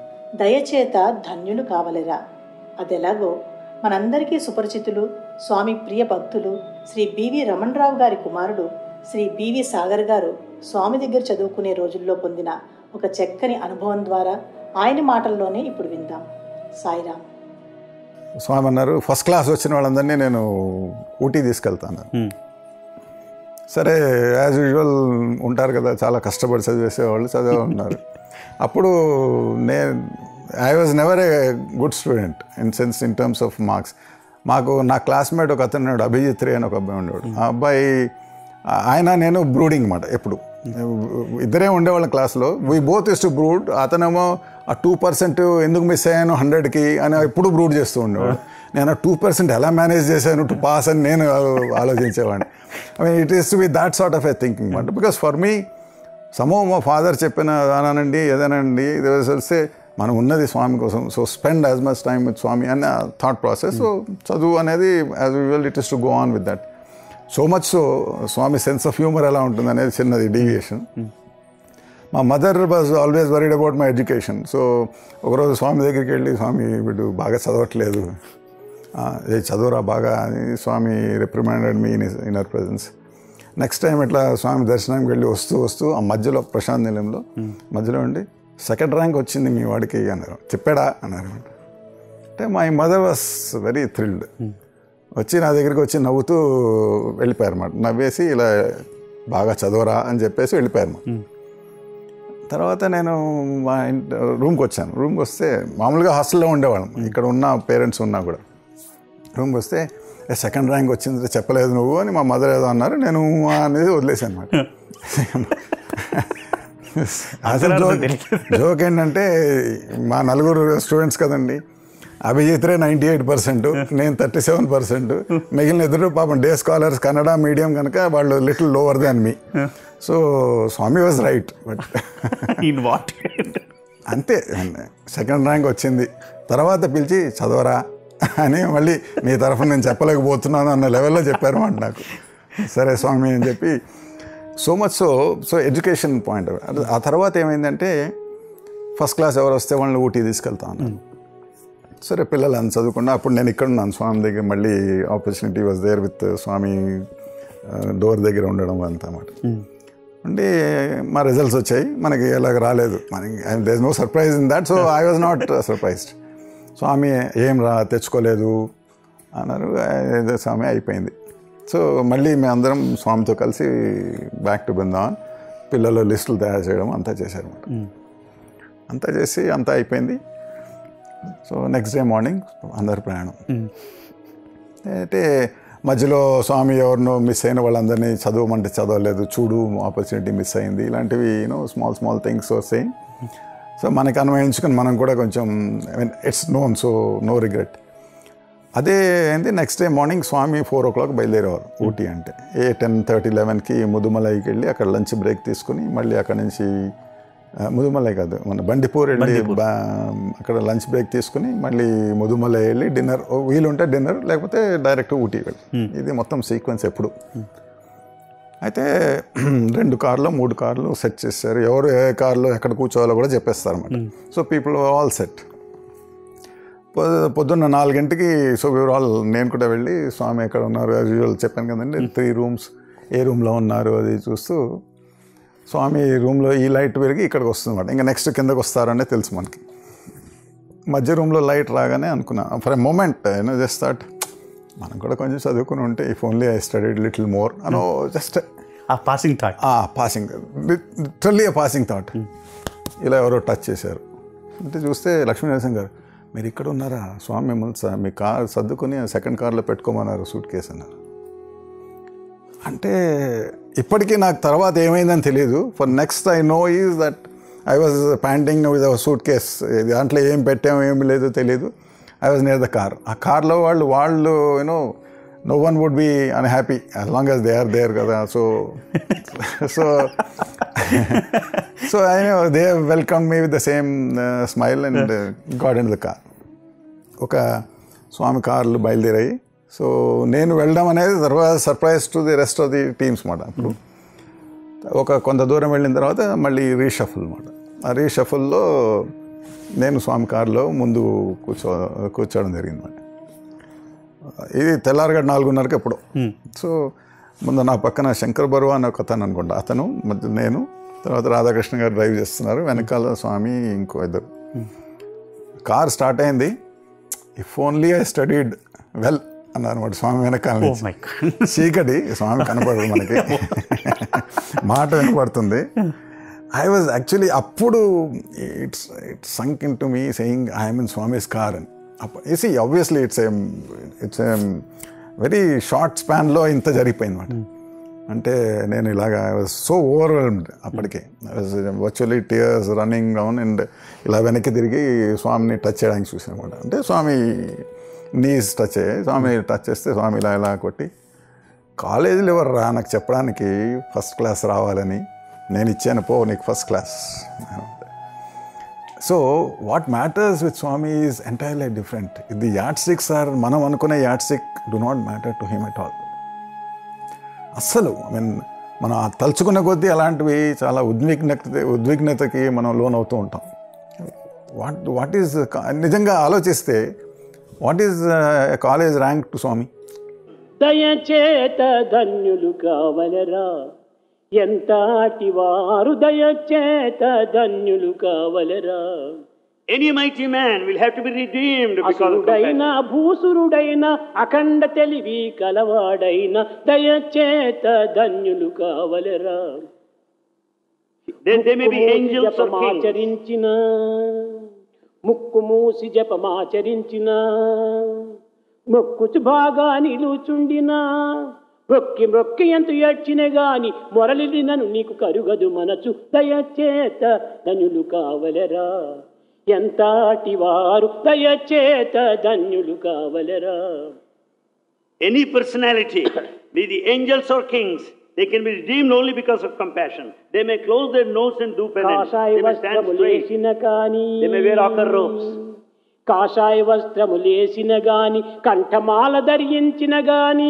దయచేత ధన్యులు కావలెరా అదెలాగో మనందరికీ సుపరిచితులు స్వామి ప్రియ భక్తులు శ్రీ బివి రమణరావు గారి కుమారుడు శ్రీ బివి సాగర్ గారు స్వామి దగ్గర చదువుకునే రోజుల్లో పొందిన ఒక చక్కని అనుభవం ద్వారా ఆయన మాటల్లోనే ఇప్పుడు విందాం సాయిరామ్ స్వామి అన్నారు ఫస్ట్ క్లాస్ వచ్చిన వాళ్ళందరినీ నేను ఊటీ తీసుకెళ్తాను హ్మ్. సరే యాజ్ యూజువల్ ఉంటారు కదా చాలా కష్టపడి చదివేసేవాళ్ళు చదివే ఉన్నారు అప్పుడు నేను I was never a good student in sense in terms of marks మాకు నా క్లాస్మేట్ ఒక అతను ఉన్నాడు అభిజిత్ రే అని ఒక అబ్బాయి ఉండేవాడు ఆ అబ్బాయి ఆయన నేను బ్రూడింగ్ అనమాట ఎప్పుడు ఇద్దరే ఉండేవాళ్ళం క్లాస్లో we both is to brood అతనేమో ఆ టూ పర్సెంట్ ఎందుకు మిస్ అయ్యాను హండ్రెడ్కి అని ఎప్పుడు బ్రూడ్ చేస్తూ ఉండేవాడు నేను ఆ టూ పర్సెంట్ ఎలా మేనేజ్ చేశాను టు పాస్ అని నేను ఆలోచించేవాడిని I mean it is to be that sort of a thinking but because for me సమో మా ఫాదర్ చెప్పిన దానానండి ఏదైనానండి ఇది వస్తే మనం ఉన్నది స్వామి కోసం so spend as much time with Swami అనే థాట్ ప్రాసెస్ సో చదువు అనేది as usual it is to go on with that so much so Swami sense of humour ఎలా ఉంటుంది అనేది చిన్నది డీవియేషన్ మా mother was always worried about my education so ఒకరోజు స్వామి దగ్గరికి వెళ్ళి స్వామి వీడు బాగా చదవట్లేదు ఆ, ఏ చదువురా బాగా అని Swami reprimanded me in in our presence next time ఇట్లా స్వామి దర్శనానికి వెళ్ళి వస్తూ వస్తూ ఆ మధ్యలో ప్రశాంత్ నిలయంలో మధ్యలో ఉండి సెకండ్ ర్యాంక్ వచ్చింది మీ వాడికి అన్నారు చెప్పాడా అన్నారు అంటే my mother was very thrilled వచ్చి నా దగ్గరికి వచ్చి నవ్వుతూ వెళ్ళిపోయారు అన్నమాట నవ్వేసి ఇలా బాగా చదవరా అని చెప్పేసి వెళ్ళిపోయారు అన్నమాట. తర్వాత నేను మా ఇంటి రూమ్కి వచ్చాను రూమ్కి వస్తే మామూలుగా హాస్టల్లో ఉండేవాళ్ళం ఇక్కడ ఉన్న పేరెంట్స్ ఉన్నా కూడా రూమ్కి వస్తే "ఏ, సెకండ్ ర్యాంక్ వచ్చింది చెప్పలేదు నువ్వు అని మా మదర్ ఏదో అన్నారు నేను "ఆ" అనేది వదిలేసాను అనమాట అసలు జోక్ జోక్ ఏంటంటే మా నలుగురు స్టూడెంట్స్ కదండి అభిజిత్రే నైంటీ ఎయిట్ పర్సెంట్ నేను థర్టీ సెవెన్ పర్సెంట్ మిగిలిన ఇద్దరు పాపం డే స్కాలర్స్ కన్నడ మీడియం కనుక వాళ్ళు little lower than me so Swami was right but in what అంతే సెకండ్ ర్యాంక్ వచ్చింది తర్వాత పిలిచి చదవరా అని మళ్ళీ నీ తరఫున నేను చెప్పలేకపోతున్నాను అన్న లెవెల్లో చెప్పారు మాట నాకు సరే స్వామి అని చెప్పి so much so so education point ఆ తర్వాత ఏమైందంటే ఫస్ట్ క్లాస్ ఎవరు వస్తే వాళ్ళని ఊటీ తీసుకెళ్తా ఉన్నాను సరే పిల్లలు అని చదువుకున్నా అప్పుడు నేను ఇక్కడ ఉన్నాను స్వామి దగ్గర మళ్ళీ opportunity was there with Swami door దగ్గర ఉండడం అంతా అన్నమాట అంటే మా రిజల్ట్స్ వచ్చాయి మనకి ఎలాగ రాలేదు మనకి there no surprise in that so I was not surprised Swami ఏం రా తెచ్చుకోలేదు అన్నారు ఏదో స్వామి అయిపోయింది సో మళ్ళీ మేమందరం స్వామితో కలిసి బ్యాక్ టు బృందావన్ పిల్లలు లిస్టులు తయారు చేయడం అంతా చేశారన్నమాట అంతా చేసి అంతా అయిపోయింది సో నెక్స్ట్ డే మార్నింగ్ అందరు ప్రయాణం అయితే మధ్యలో స్వామి ఎవరినో మిస్ అయిన వాళ్ళందరినీ చదవమంటే చదవలేదు చూడు ఆపర్చునిటీ మిస్ అయింది ఇలాంటివి యూనో స్మాల్ స్మాల్ థింగ్స్ వస్తాయి సో మనకి అన్వయించుకొని మనం కూడా కొంచెం I mean it's known so no regret అదే ఏంది next day morning Swami four o'clock బయలుదేరేవారు ఊటీ అంటే ఏ టెన్ థర్టీ లెవెన్కి ముదుమలైకి వెళ్ళి అక్కడ లంచ్ బ్రేక్ తీసుకుని మళ్ళీ అక్కడ నుంచి ఆ, ముదుమలై కాదు మన బండిపూర్ వెళ్ళి బా- అక్కడ లంచ్ బ్రేక్ తీసుకుని మళ్ళీ ముదుమలై వెళ్ళి డిన్నర్ వీలుంటే డిన్నర్ లేకపోతే డైరెక్ట్ ఊటీ వెళ్ళి ఇది మొత్తం సీక్వెన్స్ ఎప్పుడు అయితే రెండు కార్లు మూడు కార్లు సెట్ చేశారు ఎవరు ఏ కార్లో ఎక్కడ కూర్చోవాలో కూడా చెప్పేస్తారు అనమాట సో పీపుల్ ఆల్ సెట్ పొద్దున్న నాలుగింటికి సో వివర్ ఆల్ నేను కూడా వెళ్ళి స్వామి ఎక్కడ ఉన్నారు యాజ్ యూజువల్ చెప్పాను కదండి త్రీ రూమ్స్ ఏ రూమ్లో ఉన్నారు అది చూస్తూ స్వామి రూమ్లో ఈ లైట్ పెరిగి ఇక్కడికి వస్తుందన్నమాట ఇంకా నెక్స్ట్ కిందకు వస్తారనే తెలుసు మనకి మధ్య రూమ్లో లైట్ రాగానే అనుకున్నా for a moment you know just thought మనం కూడా కొంచెం చదువుకుని ఉంటే if only I studied little more అనో just a passing thought passing literally passing thought ఇలా ఎవరో టచ్ చేశారు అంటే చూస్తే లక్ష్మీ నరసింహ్ గారు మీరు ఇక్కడ ఉన్నారా స్వామి మిమ్మల్ని స- మీ కార్ సర్దుకొని సెకండ్ కార్లో పెట్టుకోమన్నారు సూట్ కేసు అన్నారు అంటే ఇప్పటికీ నాకు తర్వాత ఏమైందని తెలియదు for next I know is that I was panting with suitcase దాంట్లో ఏం పెట్టామో ఏమి లేదో తెలియదు I was near the car ఆ కార్లో వాళ్ళు వాళ్ళు you know no one would be unhappy as long as they are there కదా so so so I know they welcome me with the same smile and god and the car ఒక స్వామి కార్లు బయలుదేరాయి so నేను వెళ్ళడం అనేది తర్వాత surprise to the rest of the teams మాట అప్పుడు ఒక కొంత దూరం వెళ్ళిన తర్వాత మళ్ళీ రీషఫుల్ అనమాట ఆ రీషఫుల్లో నేను స్వామి కారులో ముందు కూర్చో కూర్చోవడం జరిగింది అనమాట ఇది తెల్లారగడ నాలుగున్నరకి ఎప్పుడు సో ముందు నా పక్కన శంకర్ బరువా అని ఒక అతను అనుకుంటా అతను మధ్య నేను తర్వాత రాధాకృష్ణ గారు డ్రైవ్ చేస్తున్నారు వెనకాల స్వామి ఇంకో ఇద్దరు కార్ స్టార్ట్ అయింది if only I studied well అన్నారు అనమాట స్వామి వెనకాల ఓ నుంచి మై చీకటి స్వామి కనపడదు మనకి మాట వినపడుతుంది ఐ వాజ్ యాక్చువల్లీ అప్పుడు it's it's sunk in to me saying I'm in Swami's car అని see obviously it's a it's a very short స్పాన్లో ఇంత జరిగిపోయింది అనమాట అంటే నేను ఇలాగా ఐ వాజ్ సో ఓవర్వెల్మ్డ్ అప్పటికే virtually tears running down and ఇలా వెనక్కి తిరిగి స్వామిని టచ్ చేయడానికి చూసాను అనమాట అంటే స్వామి నీస్ టచ్ అయ్యాయి స్వామి టచ్ చేస్తే స్వామి ఇలా ఇలా కొట్టి కాలేజీలో ఎవరు రా నాకు చెప్పడానికి ఫస్ట్ క్లాస్ రావాలని నేను ఇచ్చాను పో నీకు first class so what matters with Swami is entirely different ఇది యాడ్ స్టిక్స్ ఆర్ మనం అనుకునే yardstick do not matter to him at all అస్సలు ఐ మీన్ మనం ఆ తలుచుకున్న కొద్దీ అలాంటివి చాలా ఉద్విగ్నత ఉద్విగ్నతకి మనం లోన్ అవుతూ ఉంటాం వాట్ వాట్ ఈజ్ నిజంగా ఆలోచిస్తే what is college rank to Swami దయచేత ధన్యులు కావలరా ఎంతటి వారు దయచేత ధన్యులు కావలరా Any mighty man will have to be redeemed because of అసురుడైన compassion. భూసురుడైన అఖండ తెలివి కలవాడైన దయచేత ధన్యులు కావలరా Then they may be angels or kings. జపమాచరించిన ముక్కు మూసి జపమాచరించిన మొక్కుచు బాగా నిలుచుండినా మొక్కి మొక్కి ఎంత ఏడ్చిన గాని మొరలినను నీకు కరుగదు మనసు దయచేత ధన్యులు కావలరా ఎంతటి వారు దయచేత ధన్యులు కావలరా Any personality, be the angels or kings, they can be redeemed only because of compassion. They may close their nose and do penance. కాషాయ They may stand వస్త్రము straight. లేసిన కాని They may wear ochre robes. కాషాయ వస్త్రము లేసిన గాని కంఠమాల ధరించిన గాని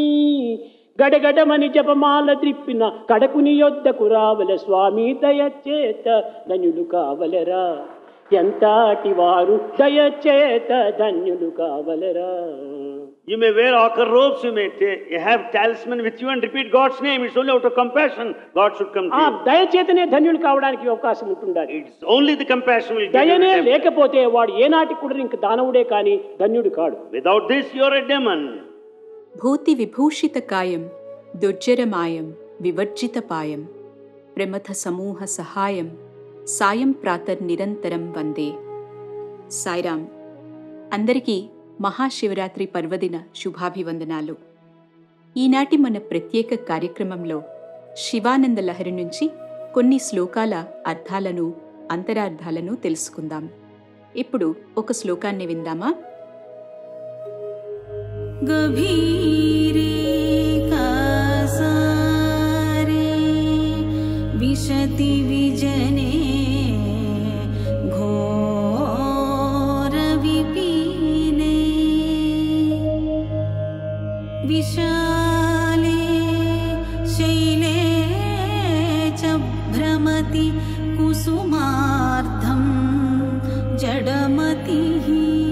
గడగడమని జపమాల త్రిప్పిన కడకుని యొద్దకు రావల స్వామి దయచేత ధన్యులు కావలరా ఎంతటి వారు దయచేత ధన్యులు కావలరా You may wear ochre robes, you may ta- you have talisman with you and repeat God's name. It's only out of compassion God should come ఆ to you. దయచేతనే ధన్యులు కావడానికి అవకాశం ఉంటుండాలి It's only the compassion will give you దయనే redemption. లేకపోతే వాడు ఏనాటికి కూడా ఇంక దానవుడే కానీ ధన్యుడు కాడు Without this, you're a demon. భూతి విభూషిత కాయం దుర్జరమాయం వివర్జితపాయం ప్రమథ సమూహ సహాయం సాయం ప్రాతర్ నిరంతరం వందే సాయిరాం అందరికీ మహాశివరాత్రి పర్వదిన శుభాభివందనాలు ఈనాటి మన ప్రత్యేక కార్యక్రమంలో శివానంద లహరి నుంచి కొన్ని శ్లోకాల అర్థాలను అంతరార్థాలను తెలుసుకుందాం ఇప్పుడు ఒక శ్లోకాన్ని విందామా गभीरे कासारे विशति विजने घोरविपीने विशाले शैले च भ्रमति कुसुमार्धं जडमतिः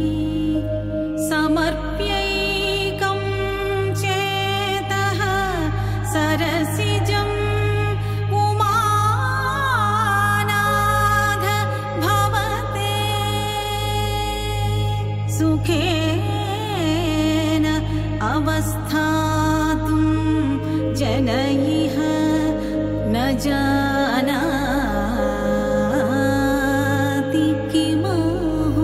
समर्प्यैकं चेतः सरसिजम् उमानाथ भवते सुखेन अवस्थातुं जन इह न जानाति किमहो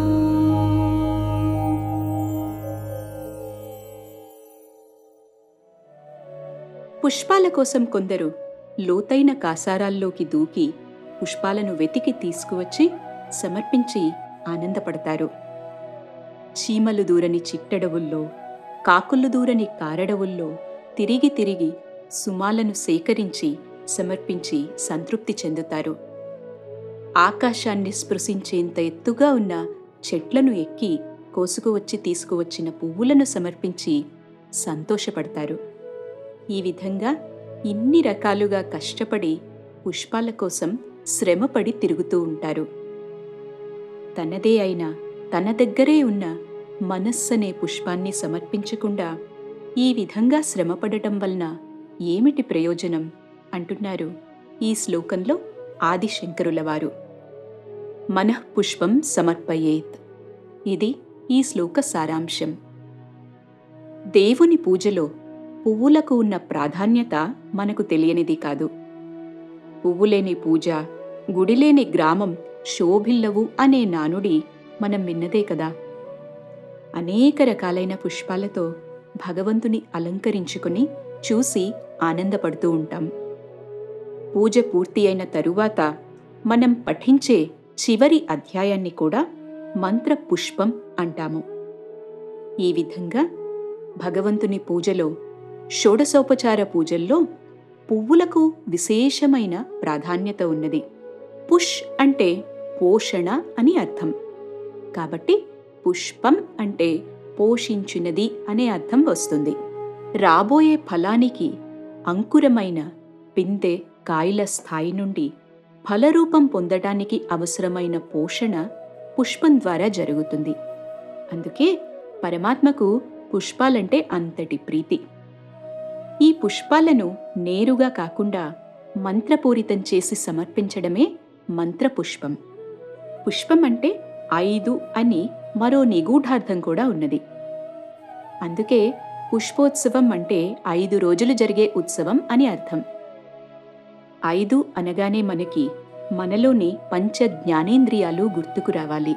పుష్పాల కోసం కొందరు లోతైన కాసారాల్లోకి దూకి పుష్పాలను వెతికి తీసుకువచ్చి సమర్పించి ఆనందపడతారు చీమలు దూరని చిట్టడవుల్లో కాకులు దూరని కారడవుల్లో తిరిగి తిరిగి సుమాలను సేకరించి సమర్పించి సంతృప్తి చెందుతారు ఆకాశాన్ని స్పృశించేంత ఎత్తుగా ఉన్న చెట్లను ఎక్కి కోసుకువచ్చి తీసుకువచ్చిన పువ్వులను సమర్పించి సంతోషపడతారు ఈ విధంగా ఇన్ని రకాలుగా కష్టపడి పుష్పాల కోసం శ్రమపడి తిరుగుతూ ఉంటారు తనదే అయిన తన దగ్గరే ఉన్న మనస్సనే పుష్పాన్ని సమర్పించకుండా ఈ విధంగా శ్రమపడటం వలన ఏమిటి ప్రయోజనం అంటున్నారు ఈ శ్లోకంలో ఆదిశంకరుల వారు మనః పుష్పం సమర్పయేత్ ఇది ఈ శ్లోక సారాంశం దేవుని పూజలో పువ్వులకు ఉన్న ప్రాధాన్యత మనకు తెలియనిది కాదు పువ్వులేని పూజ గుడిలేని గ్రామం శోభిల్లవు అనే నానుడి మనం విన్నదే కదా అనేక రకాలైన పుష్పాలతో భగవంతుని అలంకరించుకుని చూసి ఆనందపడుతూ ఉంటాం పూజ పూర్తి అయిన తరువాత మనం పఠించే చివరి అధ్యాయాన్ని కూడా మంత్ర పుష్పం అంటాము ఈ విధంగా భగవంతుని పూజలో షోడశోపచార పూజల్లో పువ్వులకు విశేషమైన ప్రాధాన్యత ఉన్నది పుష్ అంటే పోషణ అని అర్థం కాబట్టి పుష్పం అంటే పోషించున్నది అనే అర్థం వస్తుంది రాబోయే ఫలానికి అంకురమైన పిందె కాయల స్థాయి నుండి ఫలరూపం పొందడానికి అవసరమైన పోషణ పుష్పం ద్వారా జరుగుతుంది అందుకే పరమాత్మకు పుష్పాలంటే అంతటి ప్రీతి ఈ పుష్పాలను నేరుగా కాకుండా మంత్రపూరితం చేసి సమర్పించడమే మంత్రపుష్పం పుష్పం అంటే ఐదు అని మరో నిగూఢార్థం కూడా ఉన్నది అందుకే పుష్పోత్సవం అంటే ఐదు రోజులు జరిగే ఉత్సవం అని అర్థం ఐదు అనగానే మనకి మనలోని పంచ జ్ఞానేంద్రియాలు గుర్తుకు రావాలి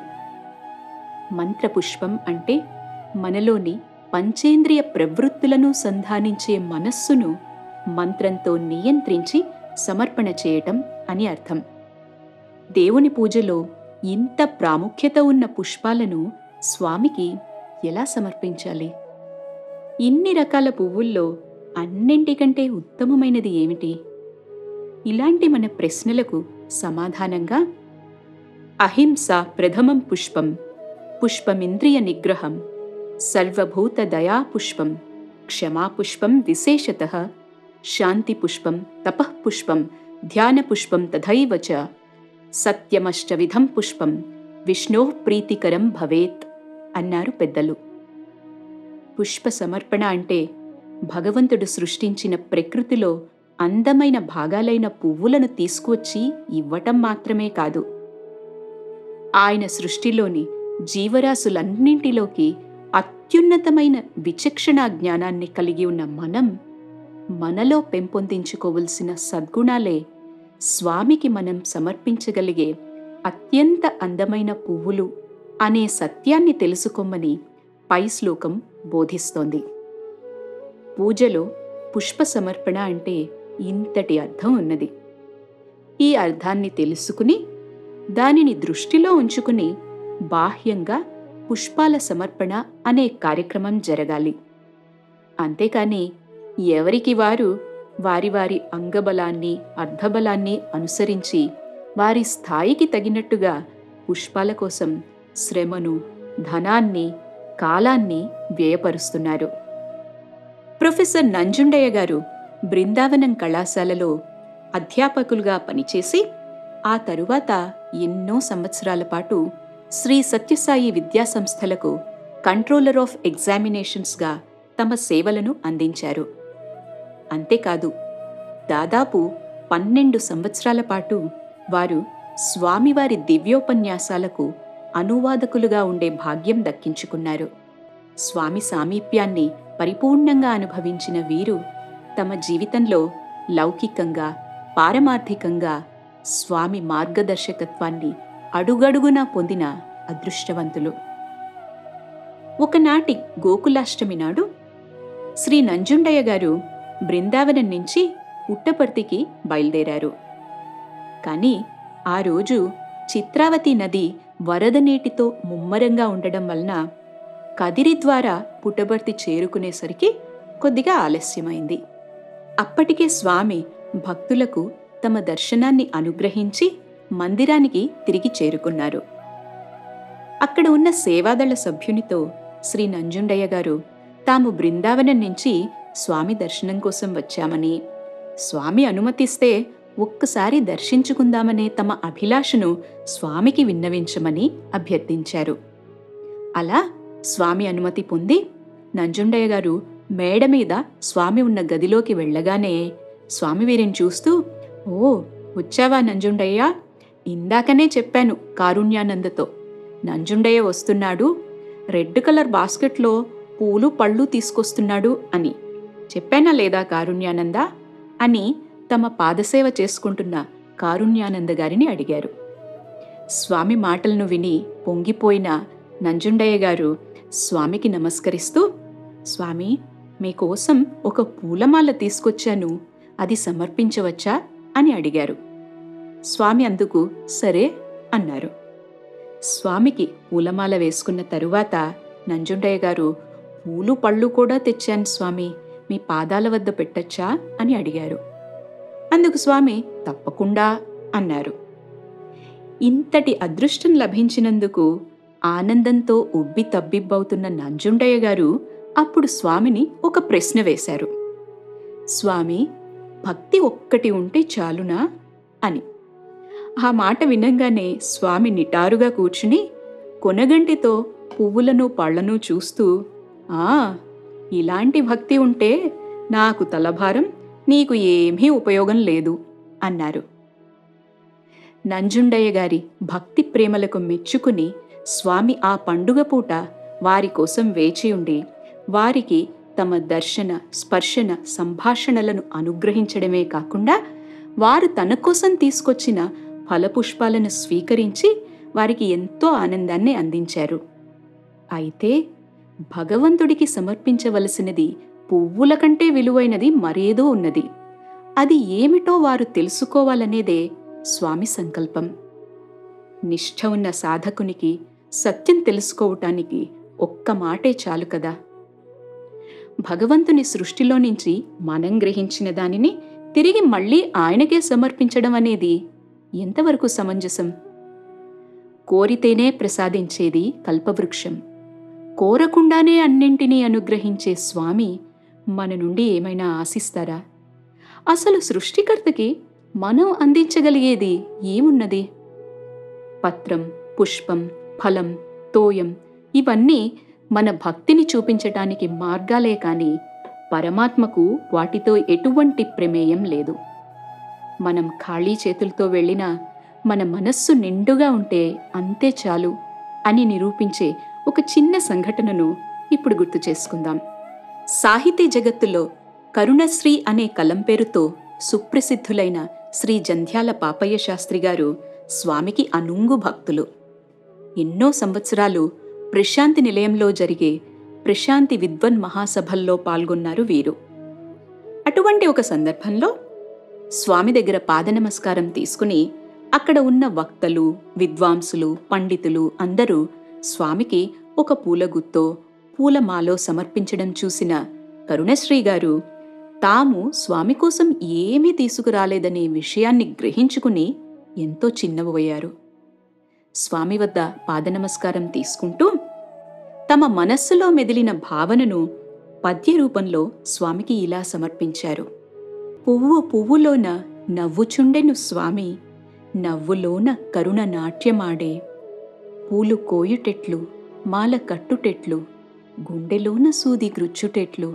మంత్రపుష్పం అంటే మనలోని పంచేంద్రియ ప్రవృత్తులను సంధానించే మనస్సును మంత్రంతో నియంత్రించి సమర్పణ చేయటం అని అర్థం దేవుని పూజలో ఇంత ప్రాముఖ్యత ఉన్న పుష్పాలను స్వామికి ఎలా సమర్పించాలి ఇన్ని రకాల పువ్వుల్లో అన్నింటికంటే ఉత్తమమైనది ఏమిటి ఇలాంటి మన ప్రశ్నలకు సమాధానంగా అహింస ప్రథమం పుష్పం పుష్పమింద్రియ నిగ్రహం సర్వభూత దయా పుష్పం క్షమాపుష్పం విశేషత శాంతిపుష్పం తపఃపుష్పం ధ్యానపుష్పం తథైవ చ సత్యమష్టవిధం పుష్పం విష్ణో ప్రీతికరం భవేత్ అన్నారు పెద్దలు పుష్ప సమర్పణ అంటే భగవంతుడు సృష్టించిన ప్రకృతిలో అందమైన భాగాలైన పువ్వులను తీసుకువచ్చి ఇవ్వటం మాత్రమే కాదు ఆయన సృష్టిలోని జీవరాశులన్నింటిలోకి అత్యున్నతమైన విచక్షణ జ్ఞానాన్ని కలిగి ఉన్న మనం మనలో పెంపొందించుకోవలసిన సద్గుణాలే స్వామికి మనం సమర్పించగలిగే అత్యంత అందమైన పువ్వులు అనే సత్యాన్ని తెలుసుకోమని పై శ్లోకం బోధిస్తోంది పూజలో పుష్ప సమర్పణ అంటే ఇంతటి అర్థం ఉన్నది ఈ అర్థాన్ని తెలుసుకుని దానిని దృష్టిలో ఉంచుకుని బాహ్యంగా పుష్పాల సమర్పణ అనే కార్యక్రమం జరగాలి అంతేకాని ఎవరికి వారు వారి వారి అంగబలాన్ని అర్ధబలాన్ని అనుసరించి వారి స్థాయికి తగినట్టుగా పుష్పాల కోసం శ్రమను ధనాన్ని కాలాన్ని వ్యయపరుస్తున్నారు ప్రొఫెసర్ నంజుండయ్య గారు బృందావనం కళాశాలలో అధ్యాపకులుగా పనిచేసి ఆ తరువాత ఎన్నో సంవత్సరాల పాటు శ్రీ సత్యసాయి విద్యాసంస్థలకు కంట్రోలర్ ఆఫ్ ఎగ్జామినేషన్స్గా తమ సేవలను అందించారు అంతేకాదు దాదాపు పన్నెండు సంవత్సరాల పాటు వారు స్వామివారి దివ్యోపన్యాసాలకు అనువాదకులుగా ఉండే భాగ్యం దక్కించుకున్నారు స్వామి సామీప్యాన్ని పరిపూర్ణంగా అనుభవించిన వీరు తమ జీవితంలో లౌకికంగా పారమార్థికంగా స్వామి మార్గదర్శకత్వాన్ని అడుగడుగునా పొందిన అదృష్టవంతులు ఒకనాటి గోకులాష్టమి నాడు శ్రీ నంజుండయ్య గారు బృందావనం నుంచి పుట్టపర్తికి బయలుదేరారు కానీ ఆ రోజు చిత్రావతి నది వరద నీటితో ముమ్మరంగా ఉండడం వలన కదిరి ద్వారా పుట్టపర్తి చేరుకునేసరికి కొద్దిగా ఆలస్యమైంది అప్పటికే స్వామి భక్తులకు తమ దర్శనాన్ని అనుగ్రహించి మందిరానికి తిరిగి చేరుకున్నారు అక్కడ ఉన్న సేవాదళ సభ్యునితో శ్రీ నంజుండయ్య గారు తాము బృందావనం నుంచి స్వామి దర్శనం కోసం వచ్చామని స్వామి అనుమతిస్తే ఒక్కసారి దర్శించుకుందామనే తమ అభిలాషను స్వామికి విన్నవించమని అభ్యర్థించారు అలా స్వామి అనుమతి పొంది నంజుండయ్య గారు మేడ మీద స్వామి ఉన్న గదిలోకి వెళ్ళగానే స్వామి వీరిని చూస్తూ ఓ వచ్చావా నంజుండయ్య ఇందాకనే చెప్పాను కారుణ్యానందతో నంజుండయ్య వస్తున్నాడు రెడ్ కలర్ బాస్కెట్లో పూలు పళ్ళు తీసుకొస్తున్నాడు అని చెప్పానా లేదా కారుణ్యానంద అని తమ పాదసేవ చేసుకుంటున్న కారుణ్యానంద గారిని అడిగారు స్వామి మాటలను విని పొంగిపోయిన నంజుండయ్య గారు స్వామికి నమస్కరిస్తూ స్వామి మీకోసం ఒక పూలమాల తీసుకొచ్చాను అది సమర్పించవచ్చా అని అడిగారు స్వామి అందుకు సరే అన్నారు స్వామికి పూలమాల వేసుకున్న తరువాత నంజుండయ్య గారు పూలు పళ్ళు కూడా తెచ్చాను స్వామి మీ పాదాల వద్ద పెట్టచ్చా అని అడిగారు అందుకు స్వామి తప్పకుండా అన్నారు ఇంతటి అదృష్టం లభించినందుకు ఆనందంతో ఉబ్బి తబ్బిబ్బవుతున్న నంజుండయ్య గారు అప్పుడు స్వామిని ఒక ప్రశ్న వేశారు స్వామి భక్తి ఒక్కటి ఉంటే చాలునా అని ఆ మాట వినంగానే స్వామి నిటారుగా కూర్చుని కొనగంటితో పువ్వులను పళ్లను చూస్తూ ఆ ఇలాంటి భక్తి ఉంటే నాకు తలభారం నీకు ఏమీ ఉపయోగం లేదు అన్నారు నంజుండయ్య గారి భక్తి ప్రేమలకు మెచ్చుకుని స్వామి ఆ పండుగ పూట వారి కోసం వేచి ఉండి వారికి తమ దర్శన స్పర్శన సంభాషణలను అనుగ్రహించడమే కాకుండా వారు తన కోసం తీసుకొచ్చిన ఫలపుష్పాలను స్వీకరించి వారికి ఎంతో ఆనందాన్ని అందించారు అయితే భగవంతుడికి సమర్పించవలసినది పువ్వుల కంటే విలువైనది మరేదో ఉన్నది అది ఏమిటో వారు తెలుసుకోవాలనేదే స్వామి సంకల్పం నిష్ఠ ఉన్న సాధకునికి సత్యం తెలుసుకోవటానికి ఒక్క మాటే చాలు కదా భగవంతుని సృష్టిలో నుంచి మనం గ్రహించిన దానిని తిరిగి మళ్ళీ ఆయనకే సమర్పించడం అనేది ఎంతవరకు సమంజసం కోరితేనే ప్రసాదించేది కల్పవృక్షం కోరకుండానే అన్నింటినీ అనుగ్రహించే స్వామి మన నుండి ఏమైనా ఆశిస్తారా అసలు సృష్టికర్తకి మనం అందించగలిగేది ఏమున్నది పత్రం పుష్పం ఫలం తోయం ఇవన్నీ మన భక్తిని చూపించటానికి మార్గాలే కాని పరమాత్మకు వాటితో ఎటువంటి ప్రమేయం లేదు మనం ఖాళీ చేతులతో వెళ్ళినా మన మనస్సు నిండుగా ఉంటే అంతే చాలు అని నిరూపించే ఒక చిన్న సంఘటనను ఇప్పుడు గుర్తు చేసుకుందాం సాహితీ జగత్తులో కరుణశ్రీ అనే కలం పేరుతో సుప్రసిద్ధులైన శ్రీ జంధ్యాల పాపయ్య శాస్త్రి గారు స్వామికి అనుంగు భక్తులు ఎన్నో సంవత్సరాలు ప్రశాంతి నిలయంలో జరిగే ప్రశాంతి విద్వన్ మహాసభల్లో పాల్గొన్నారు వీరు అటువంటి ఒక సందర్భంలో స్వామి దగ్గర పాదనమస్కారం తీసుకుని అక్కడ ఉన్న వక్తలు విద్వాంసులు పండితులు అందరూ స్వామికి ఒక పూలగుత్తో పూలమాలో సమర్పించడం చూసిన కరుణశ్రీ గారు తాము స్వామి కోసం ఏమీ తీసుకురాలేదనే విషయాన్ని గ్రహించుకుని ఎంతో చిన్నబోయారు స్వామి వద్ద పాదనమస్కారం తీసుకుంటూ తమ మనస్సులో మెదిలిన భావనను పద్య రూపంలో స్వామికి ఇలా సమర్పించారు పువ్వు పువ్వులోన నవ్వుచుండెను స్వామి నవ్వులోన కరుణ నాట్యమాడే పూలు కోయుటెట్లు మాల కట్టుటెట్లు గుండెలోన సూది గ్రుచ్చుటెట్లు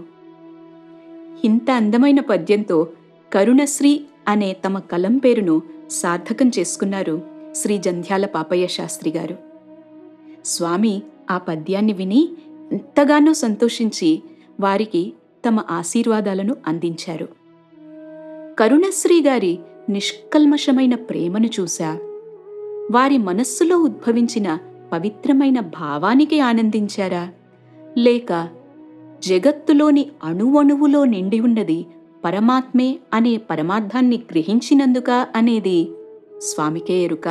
ఇంత అందమైన పద్యంతో కరుణశ్రీ అనే తమ కలం పేరును సార్థకం చేసుకున్నారు శ్రీ జంధ్యాల పాపయ్య శాస్త్రి గారు స్వామి ఆ పద్యాన్ని విని ఎంతగానో సంతోషించి వారికి తమ ఆశీర్వాదాలను అందించారు కరుణశ్రీ గారి నిష్కల్మషమైన ప్రేమను చూశా వారి మనస్సులో ఉద్భవించిన పవిత్రమైన భావానికి ఆనందించారా లేక జగత్తులోని అణువణువులో నిండి ఉన్నది పరమాత్మే అనే పరమార్థాన్ని గ్రహించినందుక అనేది స్వామికే ఎరుక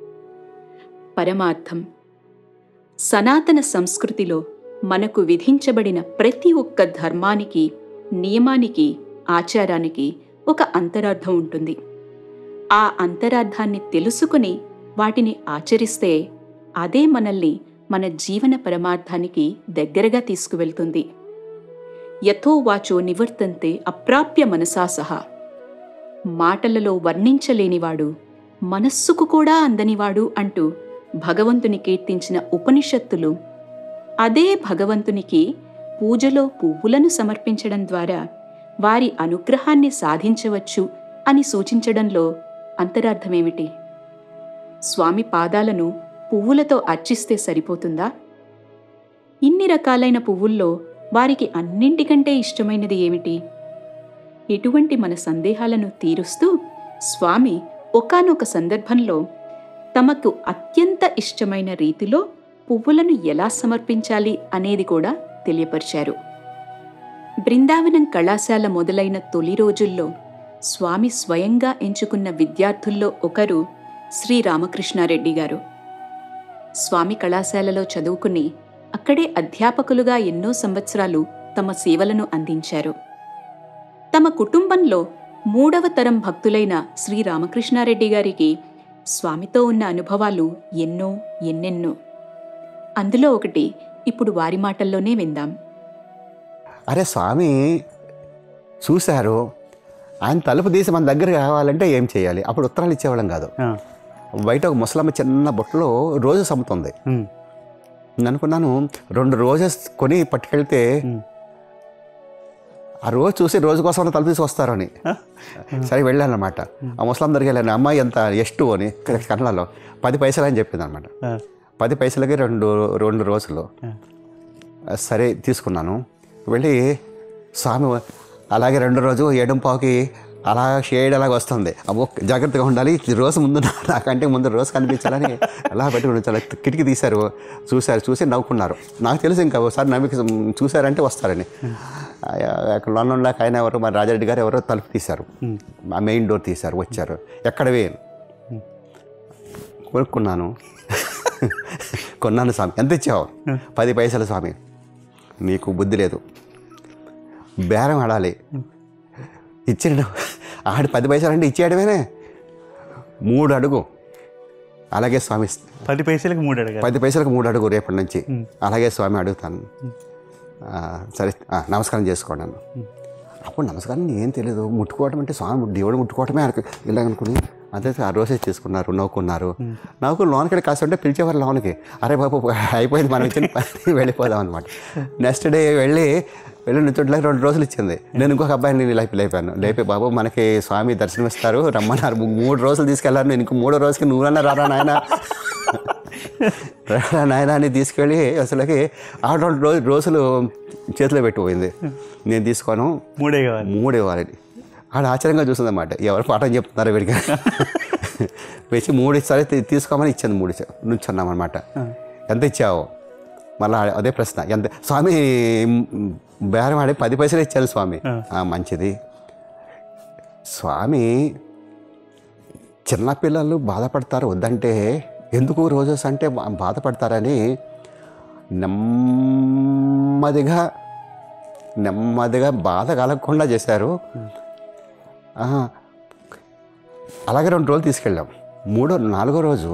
పరమార్థం సనాతన సంస్కృతిలో మనకు విధించబడిన ప్రతి ఒక్క ధర్మానికి నియమానికి ఆచారానికి ఒక అంతరార్థం ఉంటుంది ఆ అంతరార్థాన్ని తెలుసుకుని వాటిని ఆచరిస్తే అదే మనల్ని మన జీవన పరమార్థానికి దగ్గరగా తీసుకువెళ్తుంది యథో వాచో నివర్తంతే అప్రాప్య మనసా సహా మాటలలో వర్ణించలేనివాడు మనస్సుకు కూడా అందనివాడు అంటూ భగవంతుని కీర్తించిన ఉపనిషత్తులు అదే భగవంతునికి పూజలో పువ్వులను సమర్పించడం ద్వారా వారి అనుగ్రహాన్ని సాధించవచ్చు అని సూచించడంలో అంతరార్థమేమిటి స్వామి పాదాలను పువ్వులతో అర్చిస్తే సరిపోతుందా ఇన్ని రకాలైన పువ్వుల్లో వారికి అన్నింటికంటే ఇష్టమైనది ఏమిటి ఇటువంటి మన సందేహాలను తీరుస్తూ స్వామి ఒకానొక సందర్భంలో తమకు అత్యంత ఇష్టమైన రీతిలో పువ్వులను ఎలా సమర్పించాలి అనేది కూడా తెలియపరిచారు బృందావనం కళాశాల మొదలైన తొలి రోజుల్లో స్వామి స్వయంగా ఎంచుకున్న విద్యార్థుల్లో ఒకరు శ్రీ రామకృష్ణారెడ్డి గారు స్వామి కళాశాలలో చదువుకుని అక్కడే అధ్యాపకులుగా ఎన్నో సంవత్సరాలు తమ సేవలను అందించారు తమ కుటుంబంలో మూడవ తరం భక్తులైన శ్రీ రామకృష్ణారెడ్డి గారికి స్వామితో ఉన్న అనుభవాలు ఎన్నో ఎన్నెన్నో అందులో ఒకటి ఇప్పుడు వారి మాటల్లోనే విందాం అరే స్వామి చూశారు ఆయన తలుపు తీసి మన దగ్గర కావాలంటే ఏం చేయాలి అప్పుడు ఉత్తరాలు ఇచ్చేవాళ్ళం కాదు బయట ఒక ముసలమ్మ చిన్న బుట్టలో రోజెస్ అమ్ముతుంది నేను అనుకున్నాను రెండు రోజెస్ కొని పట్టుకెళ్తే ఆ రోజు చూసి రోజు కోసం తలుపు తీసి వస్తారు అని సరే వెళ్ళాను అనమాట ఆ ముసలం దగ్గరికి వెళ్ళాను అమ్మాయి ఎంత ఎస్టు అని కన్నడలో పది పైసలు అని చెప్పింది అనమాట పది పైసలకి రెండు రెండు రోజులు సరే తీసుకున్నాను వెళ్ళి స్వామి అలాగే రెండు రోజు ఏడుంపావుకి అలా షేడ్ అలాగ వస్తుంది అబ్బో జాగ్రత్తగా ఉండాలి ఈ రోజు ముందు నా- నాకంటే ముందు రోజు కనిపించాలని అలా పెట్టుకుని ఉంచాలి కిటికీ తీశారు చూశారు చూసి నవ్వుకున్నారు నాకు తెలుసు ఇంకా ఒకసారి నవ్వి చూశారంటే వస్తారని ఆ, అక్కడ లోన్ లాక్ ఆయన ఎవరు మా రాజారెడ్డి గారు ఎవరో తలుపు తీశారు ఆ మెయిన్ డోర్ తీశారు వచ్చారు ఎక్కడవే కొనుక్కున్నాను కొన్నాను స్వామి ఎంత ఇచ్చావు పది పైసలు స్వామి నీకు బుద్ధి లేదు బేరం ఆడాలి ఇచ్చాడు ఆడి పది పైసలు అంటే ఇచ్చేయడమేనే మూడు అడుగు అలాగే స్వామి పది పైసలకి మూడు అడగాలి పది పైసలకు మూడు అడుగు రేపటి నుంచి అలాగే స్వామి అడుగుతాను ఆ, సరే ఆ, నమస్కారం చేసుకోండి అన్న అప్పుడు నమస్కారం ఏం తెలియదు ముట్టుకోవటం అంటే స్వామి దేవుడు ముట్టుకోవటమే అనుకు ఇలా అనుకుని అదే ఆ రోజే తీసుకున్నారు నవ్వుకున్నారు నాకు లోనకి కాస్త ఉంటే పిలిచేవారు లోనికి అరే బాబు అయిపోయింది మనం ఇచ్చిన పని వెళ్ళిపోదాం అనమాట నెక్స్ట్ డే వెళ్ళి వెళ్ళి నుంచోట్లకి రెండు రోజులు ఇచ్చింది నేను ఇంకొక అబ్బాయిని లేపి లేపాను లేపి బాబు మనకి స్వామి దర్శనమిస్తారు రమ్మన్నారు మూడు రోజులు తీసుకెళ్ళారు నేను ఇంకో మూడో రోజుకి నువ్వన్నా రారా నాయన రారా నాయన అని తీసుకెళ్ళి అసలుకి ఆ రెండు రోజు రోజులు చేతిలో పెట్టిపోయింది నేను తీసుకోను మూడే కావాలి మూడు ఇవ్వాలని ఆడ ఆశ్చర్యంగా చూస్తుందన్నమాట ఎవరు పాఠం చెప్తున్నారు వీడికి వచ్చి మూడు ఇచ్చారు తీ- తీసుకోమని ఇచ్చింది మూడు ఇచ్చా నుంచున్నామన్నమాట ఎంత ఇచ్చావు మళ్ళీ అదే ప్రశ్న ఎంత స్వామి మ్, బేరం ఆడి పది పైసలు ఇచ్చారు స్వామి "ఆ, మంచిది స్వామి చిన్నపిల్లలు బాధపడతారు వద్దంటే ఎందుకు రోజెస్ అంటే బా- బాధపడతారని నెమ్మదిగా నెమ్మదిగా బాధ కలగకుండా చేశారు ఆహా. అలాగే రెండు రోజులు తీసుకెళ్ళాం మూడో నాలుగో రోజు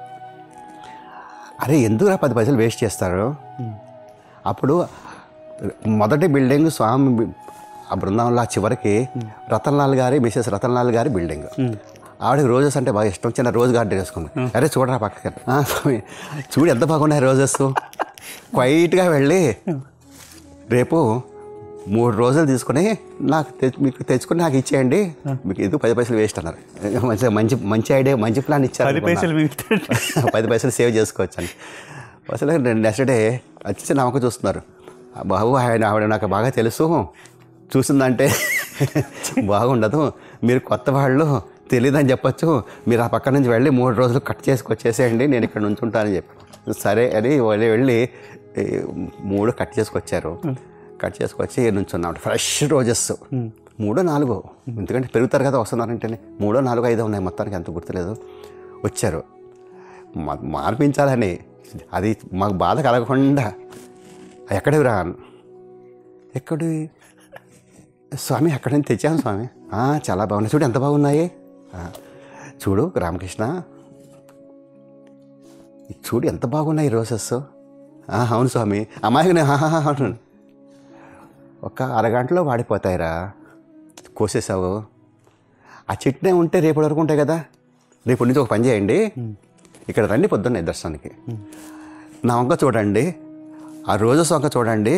అరే ఎందుకురా పది పైసలు వేస్ట్ చేస్తారు అప్పుడు మొదటి బిల్డింగ్ స్వామి బి- ఆ బృందావనంలో ఆ చివరికి రతన్లాల్ గారి మిసెస్ రతన్లాల్ గారి బిల్డింగ్ ఆవిడకి రోజెస్ అంటే బాగా ఇష్టం చిన్న రోజ్ గార్డెన్ వేసుకుంది అరే చూడరా పక్కకి "ఆ, స్వామి చూడు ఎంత బాగున్నాయి రోజెస్ క్వైట్గా వెళ్ళి రేపు మూడు రోజులు తీసుకుని నాకు తె- మీకు తెచ్చుకుని నాకు ఇచ్చేయండి మీకు ఎందుకు పది పైసలు వేస్ట్ అన్నారు మంచి మంచి మంచి ఐడియా మంచి ప్లాన్ ఇచ్చారు పది పైసలు మిగులుతాడు పది పైసలు సేవ్ చేసుకోవచ్చు అని అసలు నెక్స్ట్ డే వచ్చి నమ్మకం చూస్తున్నారు "ఆ బాబు ఆయన ఆవిడ నాకు బాగా తెలుసు చూసిందంటే బాగుండదు మీరు కొత్త వాళ్ళు తెలియదని చెప్పొచ్చు మీరు ఆ పక్క నుంచి వెళ్ళి మూడు రోజులు కట్ చేసుకొచ్చేసేయండి నేను ఇక్కడ నుంచి ఉంటానని చెప్పాను సరే అని వాళ్ళు వెళ్ళి ఈ, మూడు కట్ చేసుకొచ్చారు కట్ చేసుకొచ్చి నుంచున్నాం ఫ్రెష్ రోజెస్ మూడో నాలుగో ఎందుకంటే పెరుగుతారు కదా వస్తున్నారంటేనే మూడో నాలుగో ఐదో ఉన్నాయి మొత్తానికి అంత గుర్తులేదు వచ్చారు మా- మార్పించాలని అది మాకు బాధ కలగకుండా ఎక్కడివి రా అన్న. ఎక్కడి స్వామి అక్కడి నుంచి తెచ్చాను స్వామి "ఆ, చాలా బాగున్నాయి చూడు ఎంత బాగున్నాయి "ఆ, చూడు రామకృష్ణ చూడు ఎంత బాగున్నాయి రోజెస్ "ఆ, అవును స్వామి అమ్మాయికి అవును ఒక అరగంటలో వాడిపోతాయిరా కోసేసావు ఆ చెట్నే ఉంటే రేపటి వరకు ఉంటాయి కదా రేపు నుంచి ఒక పని చేయండి ఇక్కడ రండి పొద్దున్నే దర్శనానికి నా వంక చూడండి ఆ రోజెస్ వంక చూడండి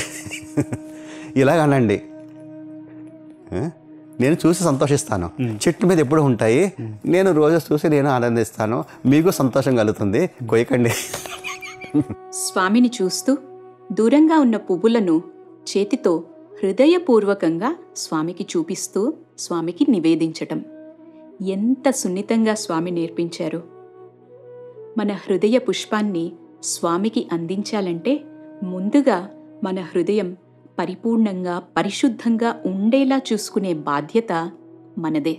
ఇలాగ అనండి ఆ? నేను చూసి సంతోషిస్తాను చెట్టు మీద ఎప్పుడు ఉంటాయి నేను రోజెస్ చూసి నేను ఆనందిస్తాను మీకు సంతోషం కలుగుతుంది కొయ్యకండి స్వామిని చూస్తూ దూరంగా ఉన్న పువ్వులను చేతితో హృదయపూర్వకంగా స్వామికి చూపిస్తూ స్వామికి నివేదించటం ఎంత సున్నితంగా స్వామి నేర్పించారు మన హృదయ పుష్పాన్ని స్వామికి అందించాలంటే ముందుగా మన హృదయం పరిపూర్ణంగా పరిశుద్ధంగా ఉండేలా చూసుకునే బాధ్యత మనదే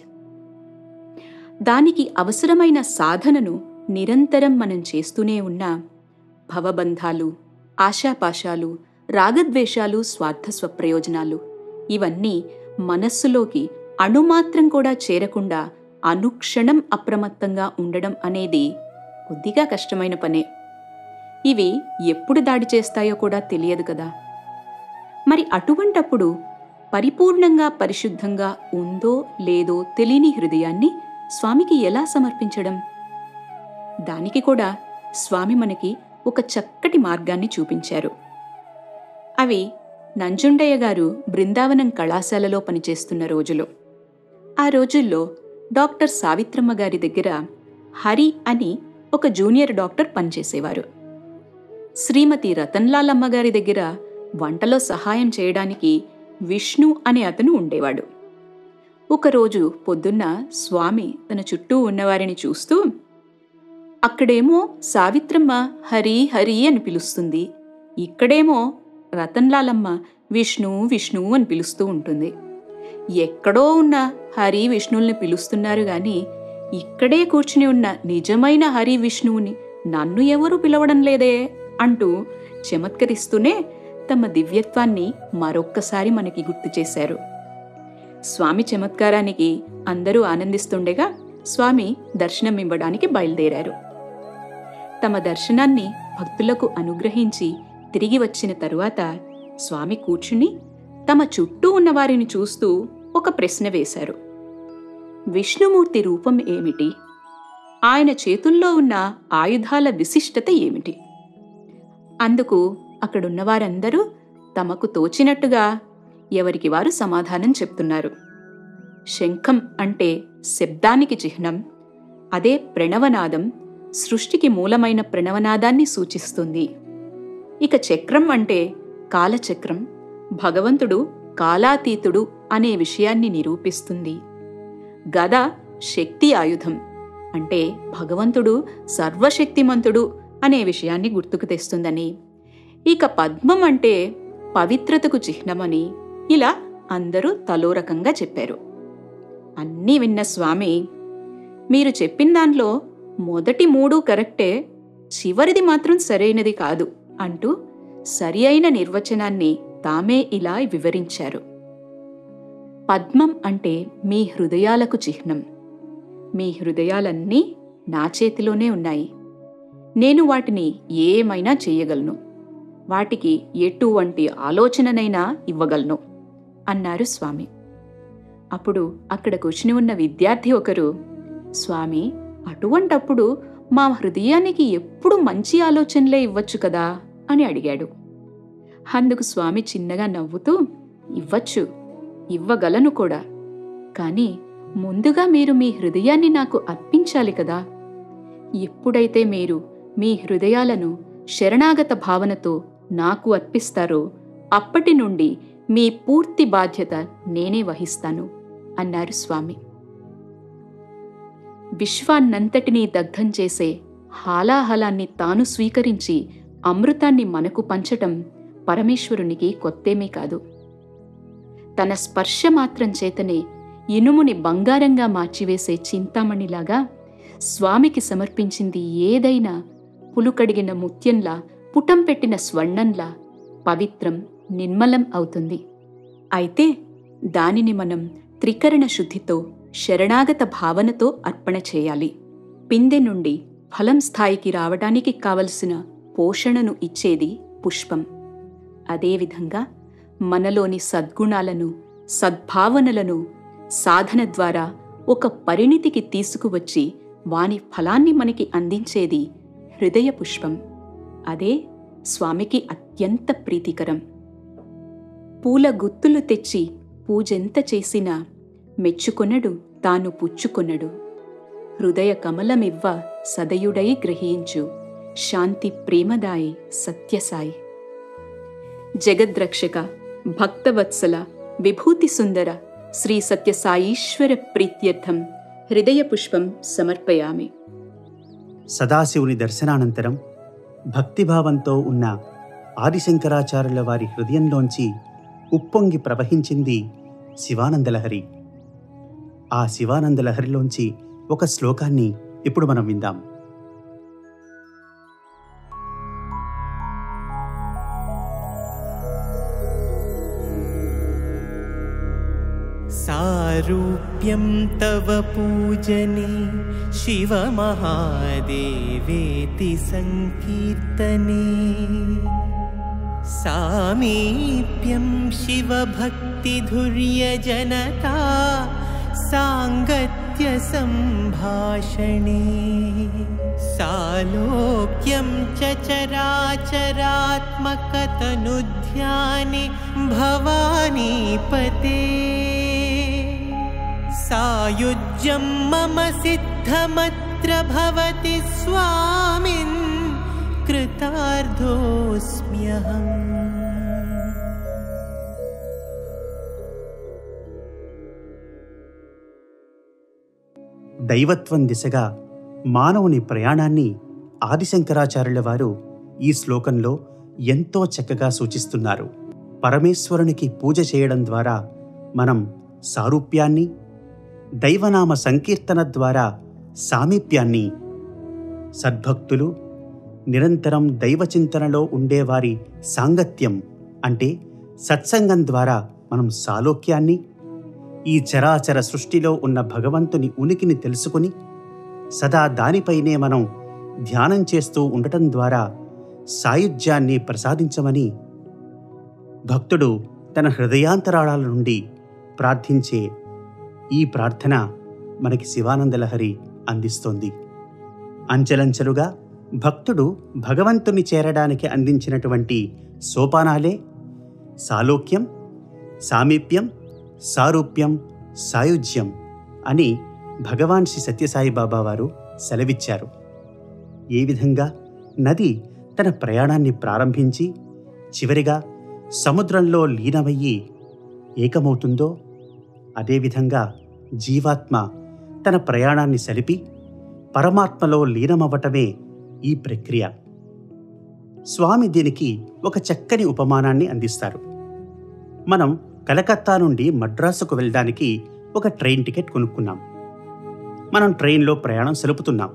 దానికి అవసరమైన సాధనను నిరంతరం మనం చేస్తూనే ఉన్నా భవబంధాలు ఆశాపాశాలు రాగద్వేషాలు స్వార్థ స్వప్రయోజనాలు ఇవన్నీ మనస్సులోకి అణుమాత్రం కూడా చేరకుండా అనుక్షణం అప్రమత్తంగా ఉండడం అనేది కొద్దిగా కష్టమైన పనే ఇవి ఎప్పుడు దాడి చేస్తాయో కూడా తెలియదు కదా మరి అటువంటప్పుడు పరిపూర్ణంగా పరిశుద్ధంగా ఉందో లేదో తెలియని హృదయాన్ని స్వామికి ఎలా సమర్పించడం దానికి కూడా స్వామి మనకి ఒక చక్కటి మార్గాన్ని చూపించారు అవి నంజుండయ్య గారు బృందావనం కళాశాలలో పనిచేస్తున్న రోజులు ఆ రోజుల్లో డాక్టర్ సావిత్రమ్మ గారి దగ్గర హరి అని ఒక జూనియర్ డాక్టర్ పనిచేసేవారు శ్రీమతి రతన్లాల్ అమ్మగారి దగ్గర వంటలో సహాయం చేయడానికి విష్ణు అనే అతను ఉండేవాడు ఒకరోజు పొద్దున్న స్వామి తన చుట్టూ ఉన్నవారిని చూస్తూ అక్కడేమో సావిత్రమ్మ హరి హరి అని పిలుస్తుంది ఇక్కడేమో రతన్లాలమ్మ విష్ణు విష్ణు అని పిలుస్తూ ఉంటుంది ఎక్కడో ఉన్న హరి విష్ణువుల్ని పిలుస్తున్నారు గాని ఇక్కడే కూర్చుని ఉన్న నిజమైన హరి విష్ణువుని నన్ను ఎవరూ పిలవడం లేదే అంటూ చమత్కరిస్తూనే తమ దివ్యత్వాన్ని మరొక్కసారి మనకి గుర్తు చేశారు స్వామి చమత్కారానికి అందరూ ఆనందిస్తుండగా స్వామి దర్శనం ఇవ్వడానికి బయలుదేరారు తమ దర్శనాన్ని భక్తులకు అనుగ్రహించి తిరిగి వచ్చిన తరువాత స్వామి కూర్చుని తమ చుట్టూ ఉన్న వారిని చూస్తూ ఒక ప్రశ్న వేశారు విష్ణుమూర్తి రూపం ఏమిటి ఆయన చేతుల్లో ఉన్న ఆయుధాల విశిష్టత ఏమిటి అందుకు అక్కడున్న వారందరూ తమకు తోచినట్టుగా ఎవరికి వారు సమాధానం చెప్తున్నారు శంఖం అంటే శబ్దానికి చిహ్నం అదే ప్రణవనాదం సృష్టికి మూలమైన ప్రణవనాదాన్ని సూచిస్తుంది ఇక చక్రం అంటే కాలచక్రం భగవంతుడు కాలాతీతుడు అనే విషయాన్ని నిరూపిస్తుంది గద శక్తి ఆయుధం అంటే భగవంతుడు సర్వశక్తిమంతుడు అనే విషయాన్ని గుర్తుకు తెస్తుందని ఇక పద్మం అంటే పవిత్రతకు చిహ్నమని ఇలా అందరూ తలో రకంగా చెప్పారు అన్నీ విన్న స్వామి మీరు చెప్పిన దానిలో మొదటి మూడు కరెక్టే చివరిది మాత్రం సరైనది కాదు అంటూ సరి అయిన నిర్వచనాన్ని తామే ఇలా వివరించారు పద్మం అంటే మీ హృదయాలకు చిహ్నం మీ హృదయాలన్నీ నా చేతిలోనే ఉన్నాయి నేను వాటిని ఏమైనా చేయగలను వాటికి ఎటువంటి ఆలోచననైనా ఇవ్వగలను అన్నారు స్వామి అప్పుడు అక్కడ కూర్చుని ఉన్న విద్యార్థి ఒకరు స్వామి అటువంటప్పుడు మా హృదయానికి ఎప్పుడు మంచి ఆలోచనలే ఇవ్వచ్చు కదా అని అడిగాడు అందుకు స్వామి చిన్నగా నవ్వుతూ ఇవ్వచ్చు ఇవ్వగలను కూడా కానీ ముందుగా మీరు మీ హృదయాన్ని నాకు అర్పించాలి కదా ఎప్పుడైతే మీరు మీ హృదయాలను శరణాగత భావనతో నాకు అర్పిస్తారో అప్పటి నుండి మీ పూర్తి బాధ్యత నేనే వహిస్తాను అన్నారు స్వామి విశ్వాన్నంతటినీ దగ్ధం చేసే హాలాహలాన్ని తాను స్వీకరించి అమృతాన్ని మనకు పంచటం పరమేశ్వరునికి కొత్తేమీ కాదు తన స్పర్శ మాత్రం చేతనే ఇనుముని బంగారంగా మార్చివేసే చింతామణిలాగా స్వామికి సమర్పించింది ఏదైనా పులుకడిగిన ముత్యంలా పుటం పెట్టిన స్వర్ణంలా పవిత్రం నిర్మలం అవుతుంది అయితే దానిని మనం త్రికరణ శుద్ధితో శరణాగత భావనతో అర్పణ చేయాలి పిందె నుండి ఫలం స్థాయికి రావడానికి కావలసిన పోషణను ఇచ్చేది పుష్పం అదేవిధంగా మనలోని సద్గుణాలను సద్భావనలను సాధన ద్వారా ఒక పరిణితికి తీసుకువచ్చి వాని ఫలాన్ని మనకి అందించేది హృదయ పుష్పం అదే స్వామికి అత్యంత ప్రీతికరం పూల గుత్తులు తెచ్చి పూజెంత చేసినా మెచ్చుకొనడు తాను పుచ్చుకొనడు హృదయ కమలమివ్వ సదయుడై గ్రహించు శాంతి ప్రేమదాయి సత్యసాయి జగద్రక్షక భక్తవత్సల విభూతి సుందర శ్రీ సత్యసాయీశ్వర ప్రీత్యర్థం హృదయ పుష్పం సమర్పయామి సదాశివుని దర్శనానంతరం భక్తిభావంతో ఉన్న ఆదిశంకరాచార్యుల వారి హృదయంలోంచి ఉప్పొంగి ప్రవహించింది శివానందలహరి ఆ శివానందలహరిలోంచి ఒక శ్లోకాన్ని ఇప్పుడు మనం విందాం सारूप्यं तव पूजने शिवमहादेवेति सङ्कीर्तने सामीप्यं शिवभक्तिधुर्यजनता साङ्गत्यसम्भाषणे सालोक्यं च चराचरात्मकतनुध्याने भवानीपते सायुज्यं मम सिद्धमत्र भवति स्वामिन् कृतार्धोऽस्म्यहम् దైవత్వం దిశగా మానవుని ప్రయాణాన్ని ఆదిశంకరాచార్యుల వారు ఈ శ్లోకంలో ఎంతో చక్కగా సూచిస్తున్నారు పరమేశ్వరునికి పూజ చేయడం ద్వారా మనం సారూప్యాన్ని దైవనామ సంకీర్తన ద్వారా సామీప్యాన్ని సద్భక్తులు నిరంతరం దైవచింతనలో ఉండేవారి సాంగత్యం అంటే సత్సంగం ద్వారా మనం సాలోక్యాన్ని ఈ చరాచర సృష్టిలో ఉన్న భగవంతుని ఉనికిని తెలుసుకుని సదా దానిపైనే మనం ధ్యానం చేస్తూ ఉండటం ద్వారా సాయుధ్యాన్ని ప్రసాదించమని భక్తుడు తన హృదయాంతరాళాల నుండి ప్రార్థించే ఈ ప్రార్థన మనకి శివానందలహరి అందిస్తోంది అంచెలంచెలుగా భక్తుడు భగవంతుని చేరడానికి అందించినటువంటి సోపానాలే సాలోక్యం సామీప్యం సారూప్యం సాయుజ్యం అని భగవాన్ శ్రీ సత్యసాయి బాబా వారు సెలవిచ్చారు ఏ విధంగా నది తన ప్రయాణాన్ని ప్రారంభించి చివరిగా సముద్రంలో లీనమయ్యి ఏకమవుతుందో అదేవిధంగా జీవాత్మ తన ప్రయాణాన్ని సలిపి పరమాత్మలో లీనమవ్వటమే ఈ ప్రక్రియ స్వామి దీనికి ఒక చక్కని ఉపమానాన్ని అందిస్తారు మనం కలకత్తా నుండి మద్రాసుకు వెళ్ళడానికి ఒక ట్రైన్ టికెట్ కొనుక్కున్నాం మనం ట్రైన్లో ప్రయాణం సలుపుతున్నాం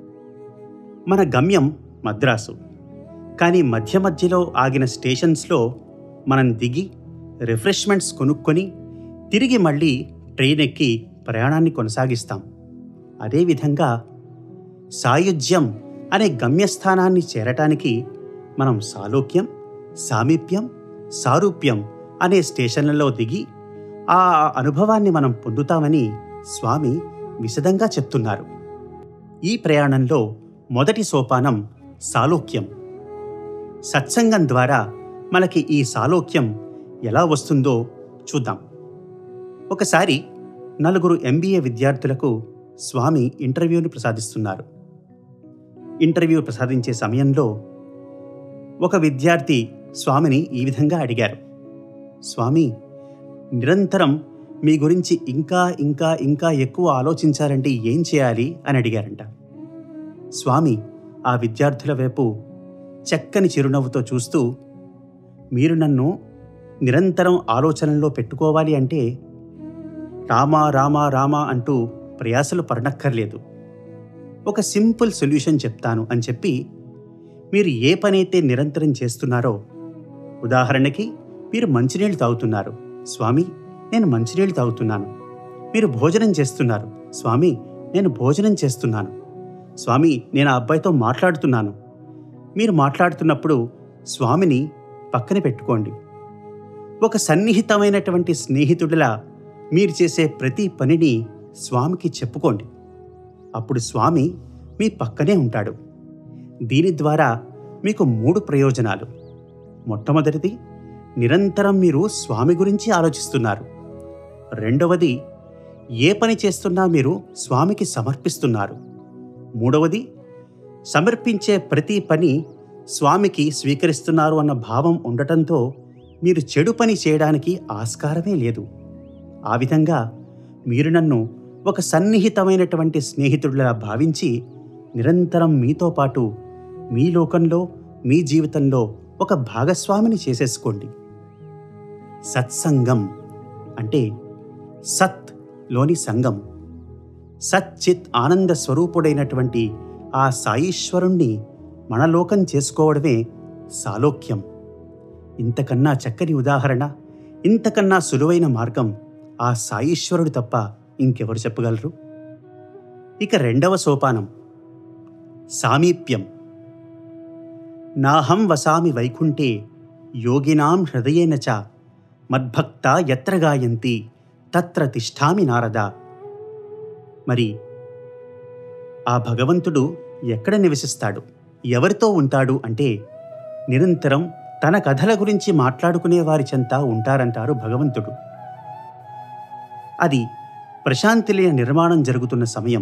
మన గమ్యం మద్రాసు కానీ మధ్య మధ్యలో ఆగిన స్టేషన్స్లో మనం దిగి రిఫ్రెష్మెంట్స్ కొనుక్కొని తిరిగి మళ్ళీ ట్రైన్ ఎక్కి ప్రయాణాన్ని కొనసాగిస్తాం అదేవిధంగా సాయుధ్యం అనే గమ్యస్థానాన్ని చేరటానికి మనం సాలోక్యం సామీప్యం సారూప్యం అనే స్టేషన్లలో దిగి ఆ అనుభవాన్ని మనం పొందుతామని స్వామి విశదంగా చెప్తున్నారు ఈ ప్రయాణంలో మొదటి సోపానం సాలోక్యం సత్సంగం ద్వారా మనకి ఈ సాలోక్యం ఎలా వస్తుందో చూద్దాం ఒకసారి నలుగురు ఎంబీఏ విద్యార్థులకు స్వామి ఇంటర్వ్యూని ప్రసాదిస్తున్నారు ఇంటర్వ్యూ ప్రసాదించే సమయంలో ఒక విద్యార్థి స్వామిని ఈ విధంగా అడిగారు స్వామి నిరంతరం మీ గురించి ఇంకా ఇంకా ఇంకా ఎక్కువ ఆలోచించాలంటే ఏం చేయాలి అని అడిగారంట స్వామి ఆ విద్యార్థుల వైపు చక్కని చిరునవ్వుతో చూస్తూ మీరు నన్ను నిరంతరం ఆలోచనలో పెట్టుకోవాలి అంటే రామా రామా రామా అంటూ ప్రయాసలు పడనక్కర్లేదు ఒక సింపుల్ సొల్యూషన్ చెప్తాను అని చెప్పి మీరు ఏ పనైతే నిరంతరం చేస్తున్నారో ఉదాహరణకి మీరు మంచినీళ్ళు తాగుతున్నారు స్వామి నేను మంచినీళ్ళు తాగుతున్నాను మీరు భోజనం చేస్తున్నారు స్వామి నేను భోజనం చేస్తున్నాను స్వామి నేను ఆ అబ్బాయితో మాట్లాడుతున్నాను మీరు మాట్లాడుతున్నప్పుడు స్వామిని పక్కన పెట్టుకోండి ఒక సన్నిహితమైనటువంటి స్నేహితుడిలా మీరు చేసే ప్రతి పనిని స్వామికి చెప్పుకోండి అప్పుడు స్వామి మీ పక్కనే ఉంటాడు దీని ద్వారా మీకు మూడు ప్రయోజనాలు మొట్టమొదటిది నిరంతరం మీరు స్వామి గురించి ఆలోచిస్తున్నారు రెండవది ఏ పని చేస్తున్నా మీరు స్వామికి సమర్పిస్తున్నారు మూడవది సమర్పించే ప్రతి పని స్వామికి స్వీకరిస్తున్నారు అన్న భావం ఉండటంతో మీరు చెడు పని చేయడానికి ఆస్కారమే లేదు ఆ విధంగా మీరు నన్ను ఒక సన్నిహితమైనటువంటి స్నేహితుడిలా భావించి నిరంతరం మీతో పాటు మీ లోకంలో మీ జీవితంలో ఒక భాగస్వామిని చేసేసుకోండి సత్సంగం అంటే సత్ లోని సంగం సచ్చిత్ ఆనంద స్వరూపుడైనటువంటి ఆ సాయీశ్వరుణ్ణి మనలోకం చేసుకోవడమే సాలోక్యం ఇంతకన్నా చక్కని ఉదాహరణ ఇంతకన్నా సులువైన మార్గం ఆ సాయీశ్వరుడు తప్ప ఇంకెవరు చెప్పగలరు ఇక రెండవ సోపానం సామీప్యం నాహం వసామి వైకుంఠే యోగినాం హృదయేన చ మద్భక్త ఎత్ర గాయంతి తత్ర తిష్టామి నారద మరి ఆ భగవంతుడు ఎక్కడ నివసిస్తాడు ఎవరితో ఉంటాడు అంటే నిరంతరం తన కథల గురించి మాట్లాడుకునే వారి చెంత ఉంటారంటారు భగవంతుడు అది ప్రశాంతిలయ నిర్మాణం జరుగుతున్న సమయం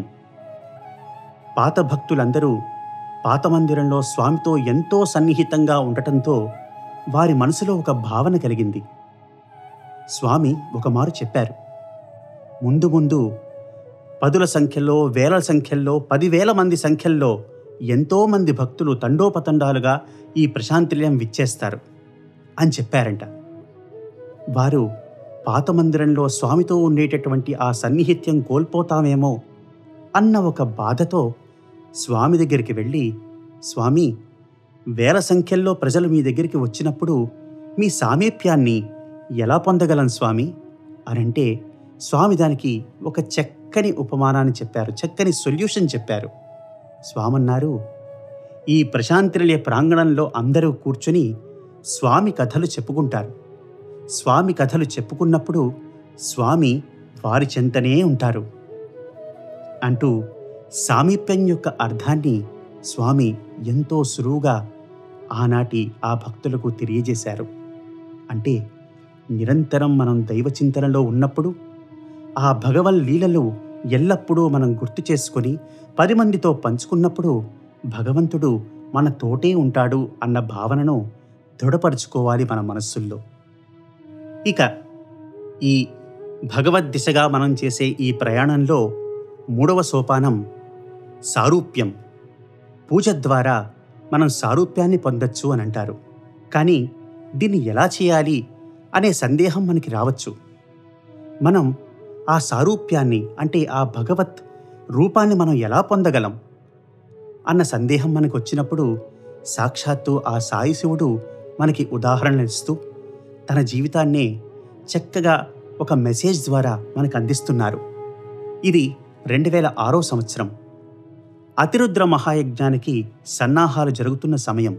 పాత భక్తులందరూ పాత మందిరంలో స్వామితో ఎంతో సన్నిహితంగా ఉండటంతో వారి మనసులో ఒక భావన కలిగింది స్వామి ఒకమారు చెప్పారు ముందు ముందు పదుల సంఖ్యలో వేల సంఖ్యల్లో పదివేల మంది సంఖ్యల్లో ఎంతో మంది భక్తులు తండోపతండాలుగా ఈ ప్రశాంతిలయం విచ్చేస్తారు అని చెప్పారంట వారు పాత మందిరంలో స్వామితో ఉండేటటువంటి ఆ సన్నిహిత్యం కోల్పోతామేమో అన్న ఒక బాధతో స్వామి దగ్గరికి వెళ్ళి స్వామి వేల సంఖ్యల్లో ప్రజలు మీ దగ్గరికి వచ్చినప్పుడు మీ సామీప్యాన్ని ఎలా పొందగలం స్వామి అనంటే స్వామి దానికి ఒక చక్కని ఉపమానాన్ని చెప్పారు చక్కని సొల్యూషన్ చెప్పారు స్వామన్నారు ఈ ప్రశాంతినిలయ ప్రాంగణంలో అందరూ కూర్చుని స్వామి కథలు చెప్పుకుంటారు స్వామి కథలు చెప్పుకున్నప్పుడు స్వామి వారి చెంతనే ఉంటారు అంటూ సామీప్యం యొక్క అర్థాన్ని స్వామి ఎంతో సులువుగా ఆనాటి ఆ భక్తులకు తెలియజేశారు అంటే నిరంతరం మనం దైవ చింతనలో ఉన్నప్పుడు ఆ భగవల్ లీలలు ఎల్లప్పుడూ మనం గుర్తు చేసుకొని పది మందితో పంచుకున్నప్పుడు భగవంతుడు మన తోటే ఉంటాడు అన్న భావనను దృఢపరుచుకోవాలి మన మనస్సుల్లో ఇక ఈ భగవద్ దిశగా మనం చేసే ఈ ప్రయాణంలో మూడవ సోపానం సారూప్యం పూజ ద్వారా మనం సారూప్యాన్ని పొందొచ్చు అని అంటారు కానీ దీన్ని ఎలా చేయాలి అనే సందేహం మనకి రావచ్చు మనం ఆ సారూప్యాన్ని అంటే ఆ భగవత్ రూపాన్ని మనం ఎలా పొందగలం అన్న సందేహం మనకు వచ్చినప్పుడు సాక్షాత్తు ఆ సాయి శివుడు మనకి ఉదాహరణలు ఇస్తూ తన జీవితాన్నే చక్కగా ఒక మెసేజ్ ద్వారా మనకు అందిస్తున్నారు ఇది రెండు వేల ఆరో సంవత్సరం అతిరుద్ర మహాయజ్ఞానికి సన్నాహాలు జరుగుతున్న సమయం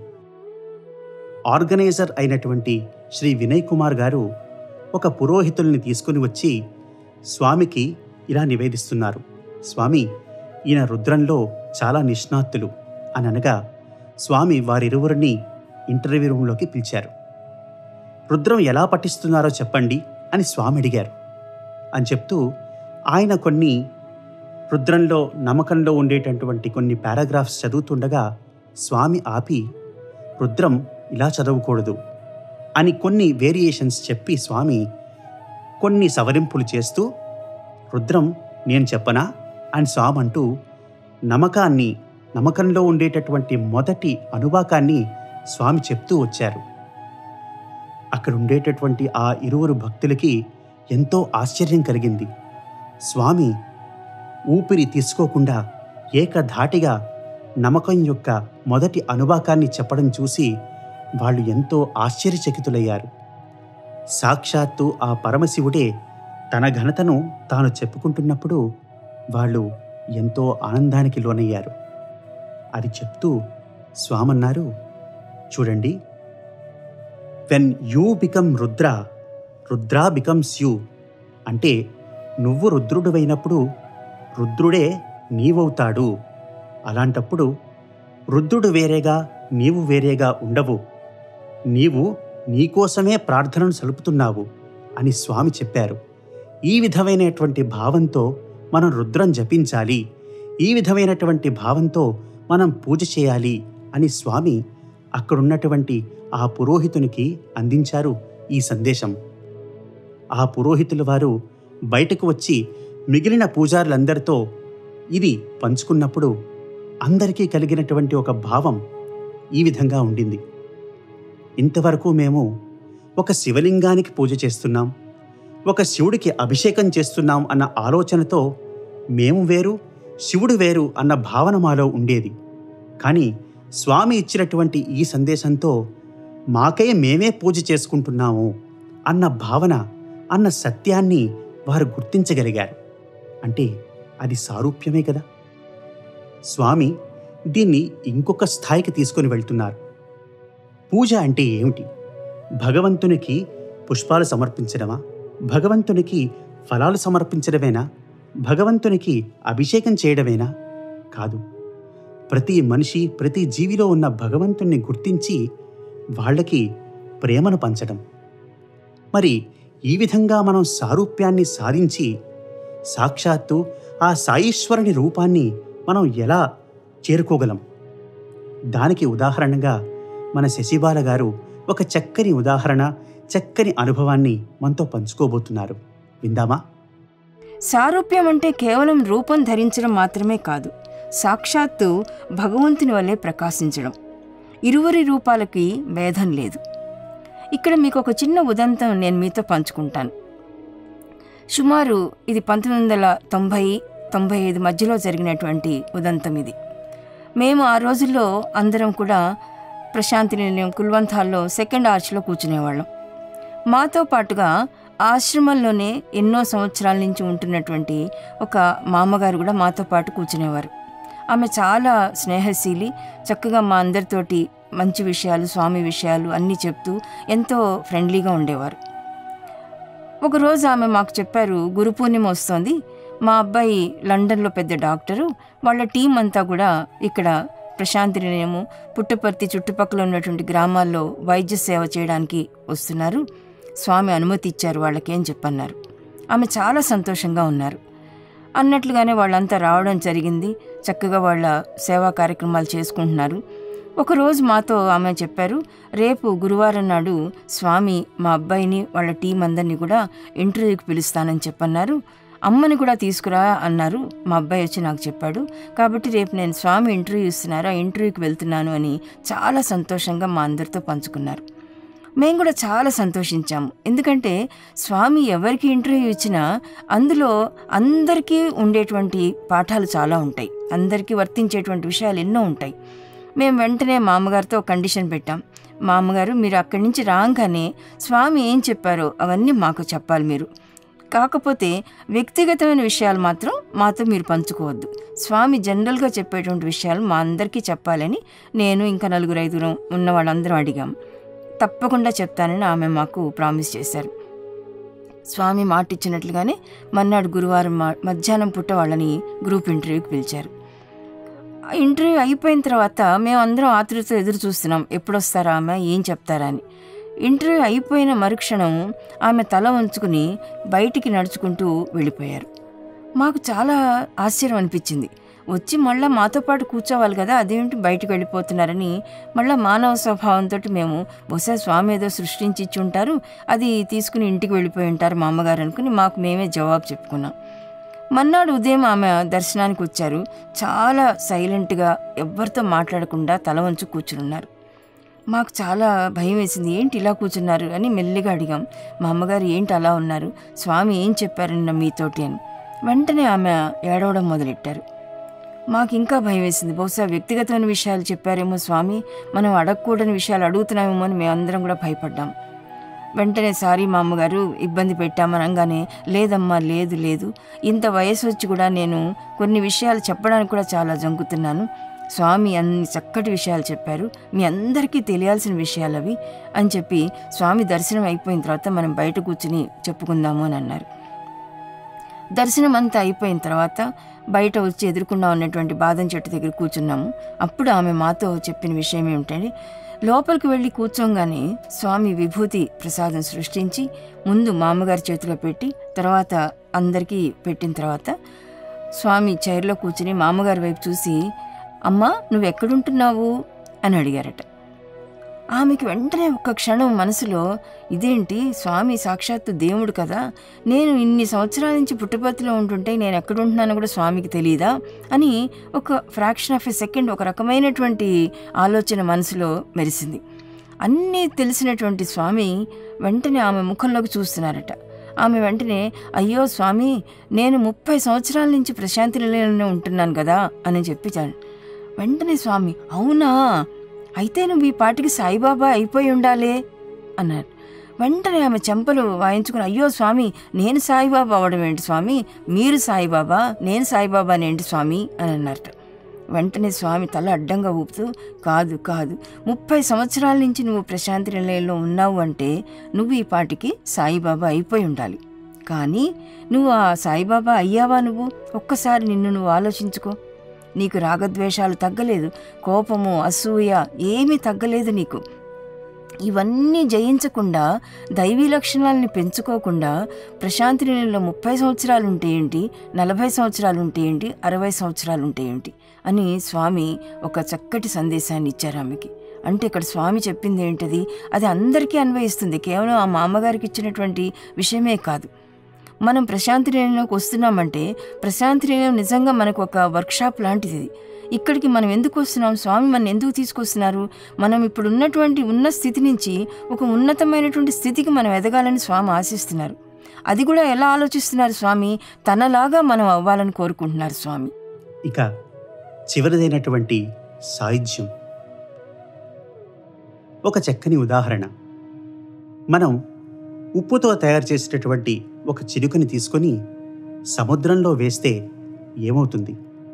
ఆర్గనైజర్ అయినటువంటి శ్రీ వినయ్ కుమార్ గారు ఒక పురోహితుల్ని తీసుకుని వచ్చి స్వామికి ఇలా నివేదిస్తున్నారు స్వామి ఈయన రుద్రంలో చాలా నిష్ణాతులు అని అనగా స్వామి వారిరువురిని ఇంటర్వ్యూ రూమ్లోకి పిలిచారు రుద్రం ఎలా పఠిస్తున్నారో చెప్పండి అని స్వామి అడిగారు అని చెప్తూ ఆయన కొన్ని రుద్రంలో నమ్మకంలో ఉండేటటువంటి కొన్ని పారాగ్రాఫ్స్ చదువుతుండగా స్వామి ఆపి రుద్రం ఇలా చదవకూడదు అని కొన్ని వేరియేషన్స్ చెప్పి స్వామి కొన్ని సవరింపులు చేస్తూ రుద్రం నేను చెప్పనా అని స్వామి అంటూ నమ్మకాన్ని నమ్మకంలో ఉండేటటువంటి మొదటి అనువాకాన్ని స్వామి చెప్తూ వచ్చారు అక్కడ ఉండేటటువంటి ఆ ఇరువురు భక్తులకి ఎంతో ఆశ్చర్యం కలిగింది స్వామి ఊపిరి తీసుకోకుండా ఏకధాటిగా నమ్మకం యొక్క మొదటి అనువాకాన్ని చెప్పడం చూసి వాళ్ళు ఎంతో ఆశ్చర్యచకితులయ్యారు సాక్షాత్తు ఆ పరమశివుడే తన ఘనతను తాను చెప్పుకుంటున్నప్పుడు వాళ్ళు ఎంతో ఆనందానికి లోనయ్యారు అది చెప్తూ స్వామన్నారు చూడండి when you become Rudra Rudra becomes you అంటే నువ్వు రుద్రుడువైనప్పుడు రుద్రుడే నీవవుతాడు అలాంటప్పుడు రుద్రుడు వేరేగా నీవు వేరేగా ఉండవు నీవు నీకోసమే ప్రార్థనను సలుపుతున్నావు అని స్వామి చెప్పారు ఈ విధమైనటువంటి భావంతో మనం రుద్రం జపించాలి ఈ విధమైనటువంటి భావంతో మనం పూజ చేయాలి అని స్వామి అక్కడున్నటువంటి ఆ పురోహితునికి అందించారు ఈ సందేశం ఆ పురోహితుల వారు బయటకు వచ్చి మిగిలిన పూజారులందరితో ఇది పంచుకున్నప్పుడు అందరికీ కలిగినటువంటి ఒక భావం ఈ విధంగా ఉండింది ఇంతవరకు మేము ఒక శివలింగానికి పూజ చేస్తున్నాం ఒక శివుడికి అభిషేకం చేస్తున్నాం అన్న ఆలోచనతో మేము వేరు శివుడు వేరు అన్న భావన మాలో ఉండేది కానీ స్వామి ఇచ్చినటువంటి ఈ సందేశంతో మాకే మేమే పూజ చేసుకుంటున్నాము అన్న భావన అన్న సత్యాన్ని వారు గుర్తించగలిగారు అంటే అది సారూప్యమే కదా స్వామి దీన్ని ఇంకొక స్థాయికి తీసుకొని వెళ్తున్నారు పూజ అంటే ఏమిటి భగవంతునికి పుష్పాలు సమర్పించడమా భగవంతునికి ఫలాలు సమర్పించడమేనా భగవంతునికి అభిషేకం చేయడమేనా కాదు ప్రతి మనిషి ప్రతి జీవిలో ఉన్న భగవంతుణ్ణి గుర్తించి వాళ్ళకి ప్రేమను పంచడం మరి ఈ విధంగా మనం సారూప్యాన్ని సాధించి సాక్షాత్తు ఆ సాయీశ్వరుని రూపాన్ని మనం ఎలా చేరుకోగలం దానికి ఉదాహరణగా మన శశిబాల గారు ఒక చక్కని ఉదాహరణ చక్కని అనుభవాన్ని మనతో పంచుకోబోతున్నారు విందామా సారూప్యం అంటే కేవలం రూపం ధరించడం మాత్రమే కాదు సాక్షాత్తు భగవంతుని వల్లే ప్రకాశించడం ఇరువురి రూపాలకి భేదం లేదు ఇక్కడ మీకు ఒక చిన్న ఉదంతం నేను మీతో పంచుకుంటాను సుమారు ఇది పంతొమ్మిది వందల తొంభై తొంభై ఐదు మధ్యలో జరిగినటువంటి ఉదంతం ఇది మేము ఆ రోజుల్లో అందరం కూడా ప్రశాంతి నిలయం కుల్వంత్ హాల్లో సెకండ్ ఆర్చ్లో కూర్చునేవాళ్ళం మాతో పాటుగా ఆశ్రమంలోనే ఎన్నో సంవత్సరాల నుంచి ఉంటున్నటువంటి ఒక మామగారు కూడా మాతో పాటు కూర్చునేవారు ఆమె చాలా స్నేహశీలి చక్కగా మా అందరితోటి మంచి విషయాలు స్వామి విషయాలు అన్నీ చెప్తూ ఎంతో ఫ్రెండ్లీగా ఉండేవారు ఒకరోజు ఆమె మాకు చెప్పారు గురు పూర్ణిమ వస్తోంది మా అబ్బాయి లండన్లో పెద్ద డాక్టరు వాళ్ళ టీం అంతా కూడా ఇక్కడ ప్రశాంతి నిలయము పుట్టపర్తి చుట్టుపక్కల ఉన్నటువంటి గ్రామాల్లో వైద్య సేవ చేయడానికి వస్తున్నారు స్వామి అనుమతి ఇచ్చారు వాళ్ళకి అని చెప్పన్నారు ఆమె చాలా సంతోషంగా ఉన్నారు అన్నట్లుగానే వాళ్ళంతా రావడం జరిగింది చక్కగా వాళ్ళ సేవా కార్యక్రమాలు చేసుకుంటున్నారు ఒకరోజు మాతో ఆమె చెప్పారు రేపు గురువారం నాడు స్వామి మా అబ్బాయిని వాళ్ళ టీం అందరినీ కూడా ఇంటర్వ్యూకి పిలుస్తానని చెప్పన్నారు అమ్మని కూడా తీసుకురా అన్నారు మా అబ్బాయి వచ్చి నాకు చెప్పాడు కాబట్టి రేపు నేను స్వామి ఇంటర్వ్యూ ఇస్తున్నారు ఆ ఇంటర్వ్యూకి వెళ్తున్నాను అని చాలా సంతోషంగా మా అందరితో పంచుకున్నారు మేము కూడా చాలా సంతోషించాము ఎందుకంటే స్వామి ఎవరికి ఇంటర్వ్యూ ఇచ్చినా అందులో అందరికీ ఉండేటువంటి పాఠాలు చాలా ఉంటాయి అందరికీ వర్తించేటువంటి విషయాలు ఎన్నో ఉంటాయి మేము వెంటనే మా అమ్మగారితో ఒక కండిషన్ పెట్టాం మా అమ్మగారు మీరు అక్కడి నుంచి రాగానే స్వామి ఏం చెప్పారో అవన్నీ మాకు చెప్పాలి మీరు కాకపోతే వ్యక్తిగతమైన విషయాలు మాత్రం మాతో మీరు పంచుకోవద్దు స్వామి జనరల్గా చెప్పేటువంటి విషయాలు మా అందరికీ చెప్పాలని నేను ఇంకా నలుగురు ఐదుగురం ఉన్న వాళ్ళందరం అడిగాం తప్పకుండా చెప్తానని ఆమె మాకు ప్రామిస్ చేశారు స్వామి మాట ఇచ్చినట్లుగానే మర్నాడు గురువారం మా- మధ్యాహ్నం పుట్ట వాళ్ళని గ్రూప్ ఇంటర్వ్యూకి పిలిచారు ఆ ఇంటర్వ్యూ అయిపోయిన తర్వాత మేము అందరం ఆతృతతో ఎదురు చూస్తున్నాం ఎప్పుడు వస్తారా ఆమె ఏం చెప్తారా అని ఇంటర్వ్యూ అయిపోయిన మరుక్షణం ఆమె తల వంచుకుని బయటికి నడుచుకుంటూ వెళ్ళిపోయారు మాకు చాలా ఆశ్చర్యం అనిపించింది వచ్చి మళ్ళీ మాతో పాటు కూర్చోవాలి కదా అదేంటి బయటకు వెళ్ళిపోతున్నారని మళ్ళీ మానవ స్వభావంతో మేము బహుశా స్వామి ఏదో సృష్టించి ఇచ్చి ఉంటారు అది తీసుకుని ఇంటికి వెళ్ళిపోయి ఉంటారు మా అమ్మగారు అనుకుని మాకు మేమే జవాబు చెప్పుకున్నాం మన్నాడు ఉదయం ఆమె దర్శనానికి వచ్చారు చాలా సైలెంట్గా ఎవ్వరితో మాట్లాడకుండా తల వంచు కూర్చున్నారు మాకు చాలా భయం వేసింది ఏంటి ఇలా కూర్చున్నారు అని మెల్లిగా అడిగాం మా అమ్మగారు ఏంటి అలా ఉన్నారు స్వామి ఏం చెప్పారన్న మీతోటి అని వెంటనే ఆమె ఏడవడం మొదలెట్టారు మాకు ఇంకా భయం వేసింది బహుశా వ్యక్తిగతమైన విషయాలు చెప్పారేమో స్వామి మనం అడగకూడని విషయాలు అడుగుతున్నామేమో అని మేమందరం కూడా భయపడ్డాం వెంటనే సారీ మా అమ్మగారు ఇబ్బంది పెట్టామనగానే లేదమ్మా లేదు లేదు ఇంత వయసు వచ్చి కూడా నేను కొన్ని విషయాలు చెప్పడానికి కూడా చాలా జంకుతున్నాను స్వామి అన్ని చక్కటి విషయాలు చెప్పారు మీ అందరికీ తెలియాల్సిన విషయాలు అవి అని చెప్పి స్వామి దర్శనం అయిపోయిన తర్వాత మనం బయట కూర్చుని చెప్పుకుందాము అని అన్నారు దర్శనం అంతా అయిపోయిన తర్వాత బయట వచ్చి ఎదుర్కొన్నా ఉన్నటువంటి బాదం చెట్టు దగ్గర కూర్చున్నాము అప్పుడు ఆమె మాతో చెప్పిన విషయం ఏమిటంటే లోపలికి వెళ్ళి కూర్చోగానే స్వామి విభూతి ప్రసాదం సృష్టించి ముందు మామగారి చేతిలో పెట్టి తర్వాత అందరికీ పెట్టిన తర్వాత స్వామి చైర్లో కూర్చుని మామగారి వైపు చూసి అమ్మా నువ్వు ఎక్కడుంటున్నావు అని అడిగారట ఆమెకి వెంటనే ఒక్క క్షణం మనసులో ఇదేంటి స్వామి సాక్షాత్తు దేవుడు కదా నేను ఇన్ని సంవత్సరాల నుంచి పుట్టపర్తిలో ఉంటుంటే నేను ఎక్కడుంటున్నానో కూడా స్వామికి తెలియదా అని ఒక ఫ్రాక్షన్ ఆఫ్ ఎ సెకండ్ ఒక రకమైనటువంటి ఆలోచన మనసులో మెరిసింది అన్నీ తెలిసినటువంటి స్వామి వెంటనే ఆమె ముఖంలోకి చూస్తున్నారట ఆమె వెంటనే అయ్యో స్వామి నేను ముప్పై సంవత్సరాల నుంచి ప్రశాంతి నిలయంలోనే ఉంటున్నాను కదా అని చెప్పి చా- వెంటనే స్వామి అవునా అయితే నువ్వు ఈ పాటికి సాయిబాబా అయిపోయి ఉండాలే అన్నారు వెంటనే ఆమె చెంపలు వాయించుకుని అయ్యో స్వామి నేను సాయిబాబా అవడం ఏంటి స్వామి మీరు సాయిబాబా నేను సాయిబాబా ఏంటి స్వామి అని అన్నారట వెంటనే స్వామి తల అడ్డంగా ఊపుతూ కాదు కాదు ముప్పై సంవత్సరాల నుంచి నువ్వు ప్రశాంతి నిలయంలో ఉన్నావు అంటే నువ్వు ఈ పాటికి సాయిబాబా అయిపోయి ఉండాలి కానీ నువ్వు ఆ సాయిబాబా అయ్యావా నువ్వు ఒక్కసారి నిన్ను నువ్వు ఆలోచించుకో నీకు రాగద్వేషాలు తగ్గలేదు కోపము అసూయ ఏమీ తగ్గలేదు నీకు ఇవన్నీ జయించకుండా దైవీ లక్షణాలని పెంచుకోకుండా ప్రశాంతి నిలయంలో ముప్పై సంవత్సరాలు ఉంటే ఏంటి నలభై సంవత్సరాలు ఉంటే ఏంటి అరవై సంవత్సరాలు ఉంటే ఏంటి అని స్వామి ఒక చక్కటి సందేశాన్ని ఇచ్చారు ఆమెకి అంటే ఇక్కడ స్వామి చెప్పింది ఏంటది అది అందరికీ అన్వయిస్తుంది కేవలం ఆ మామగారికి ఇచ్చినటువంటి విషయమే కాదు మనం ప్రశాంతి నిలయంలోకి వస్తున్నామంటే ప్రశాంతి నిలయం నిజంగా మనకు ఒక వర్క్షాప్ లాంటిది ఇక్కడికి మనం ఎందుకు వస్తున్నాం స్వామి మనం ఎందుకు తీసుకొస్తున్నారు మనం ఇప్పుడు ఉన్నటువంటి ఉన్న స్థితి నుంచి ఒక ఉన్నతమైనటువంటి స్థితికి మనం ఎదగాలని స్వామి ఆశిస్తున్నారు అది కూడా ఎలా ఆలోచిస్తున్నారు స్వామి తనలాగా మనం అవ్వాలని కోరుకుంటున్నారు స్వామి ఇక చివరిదైనటువంటి సాయుధ్యం ఒక చక్కని ఉదాహరణ మనం ఉప్పుతో తయారు చేసినటువంటి ఒక చిలుకని తీసుకొని సముద్రంలో వేస్తే ఏమవుతుంది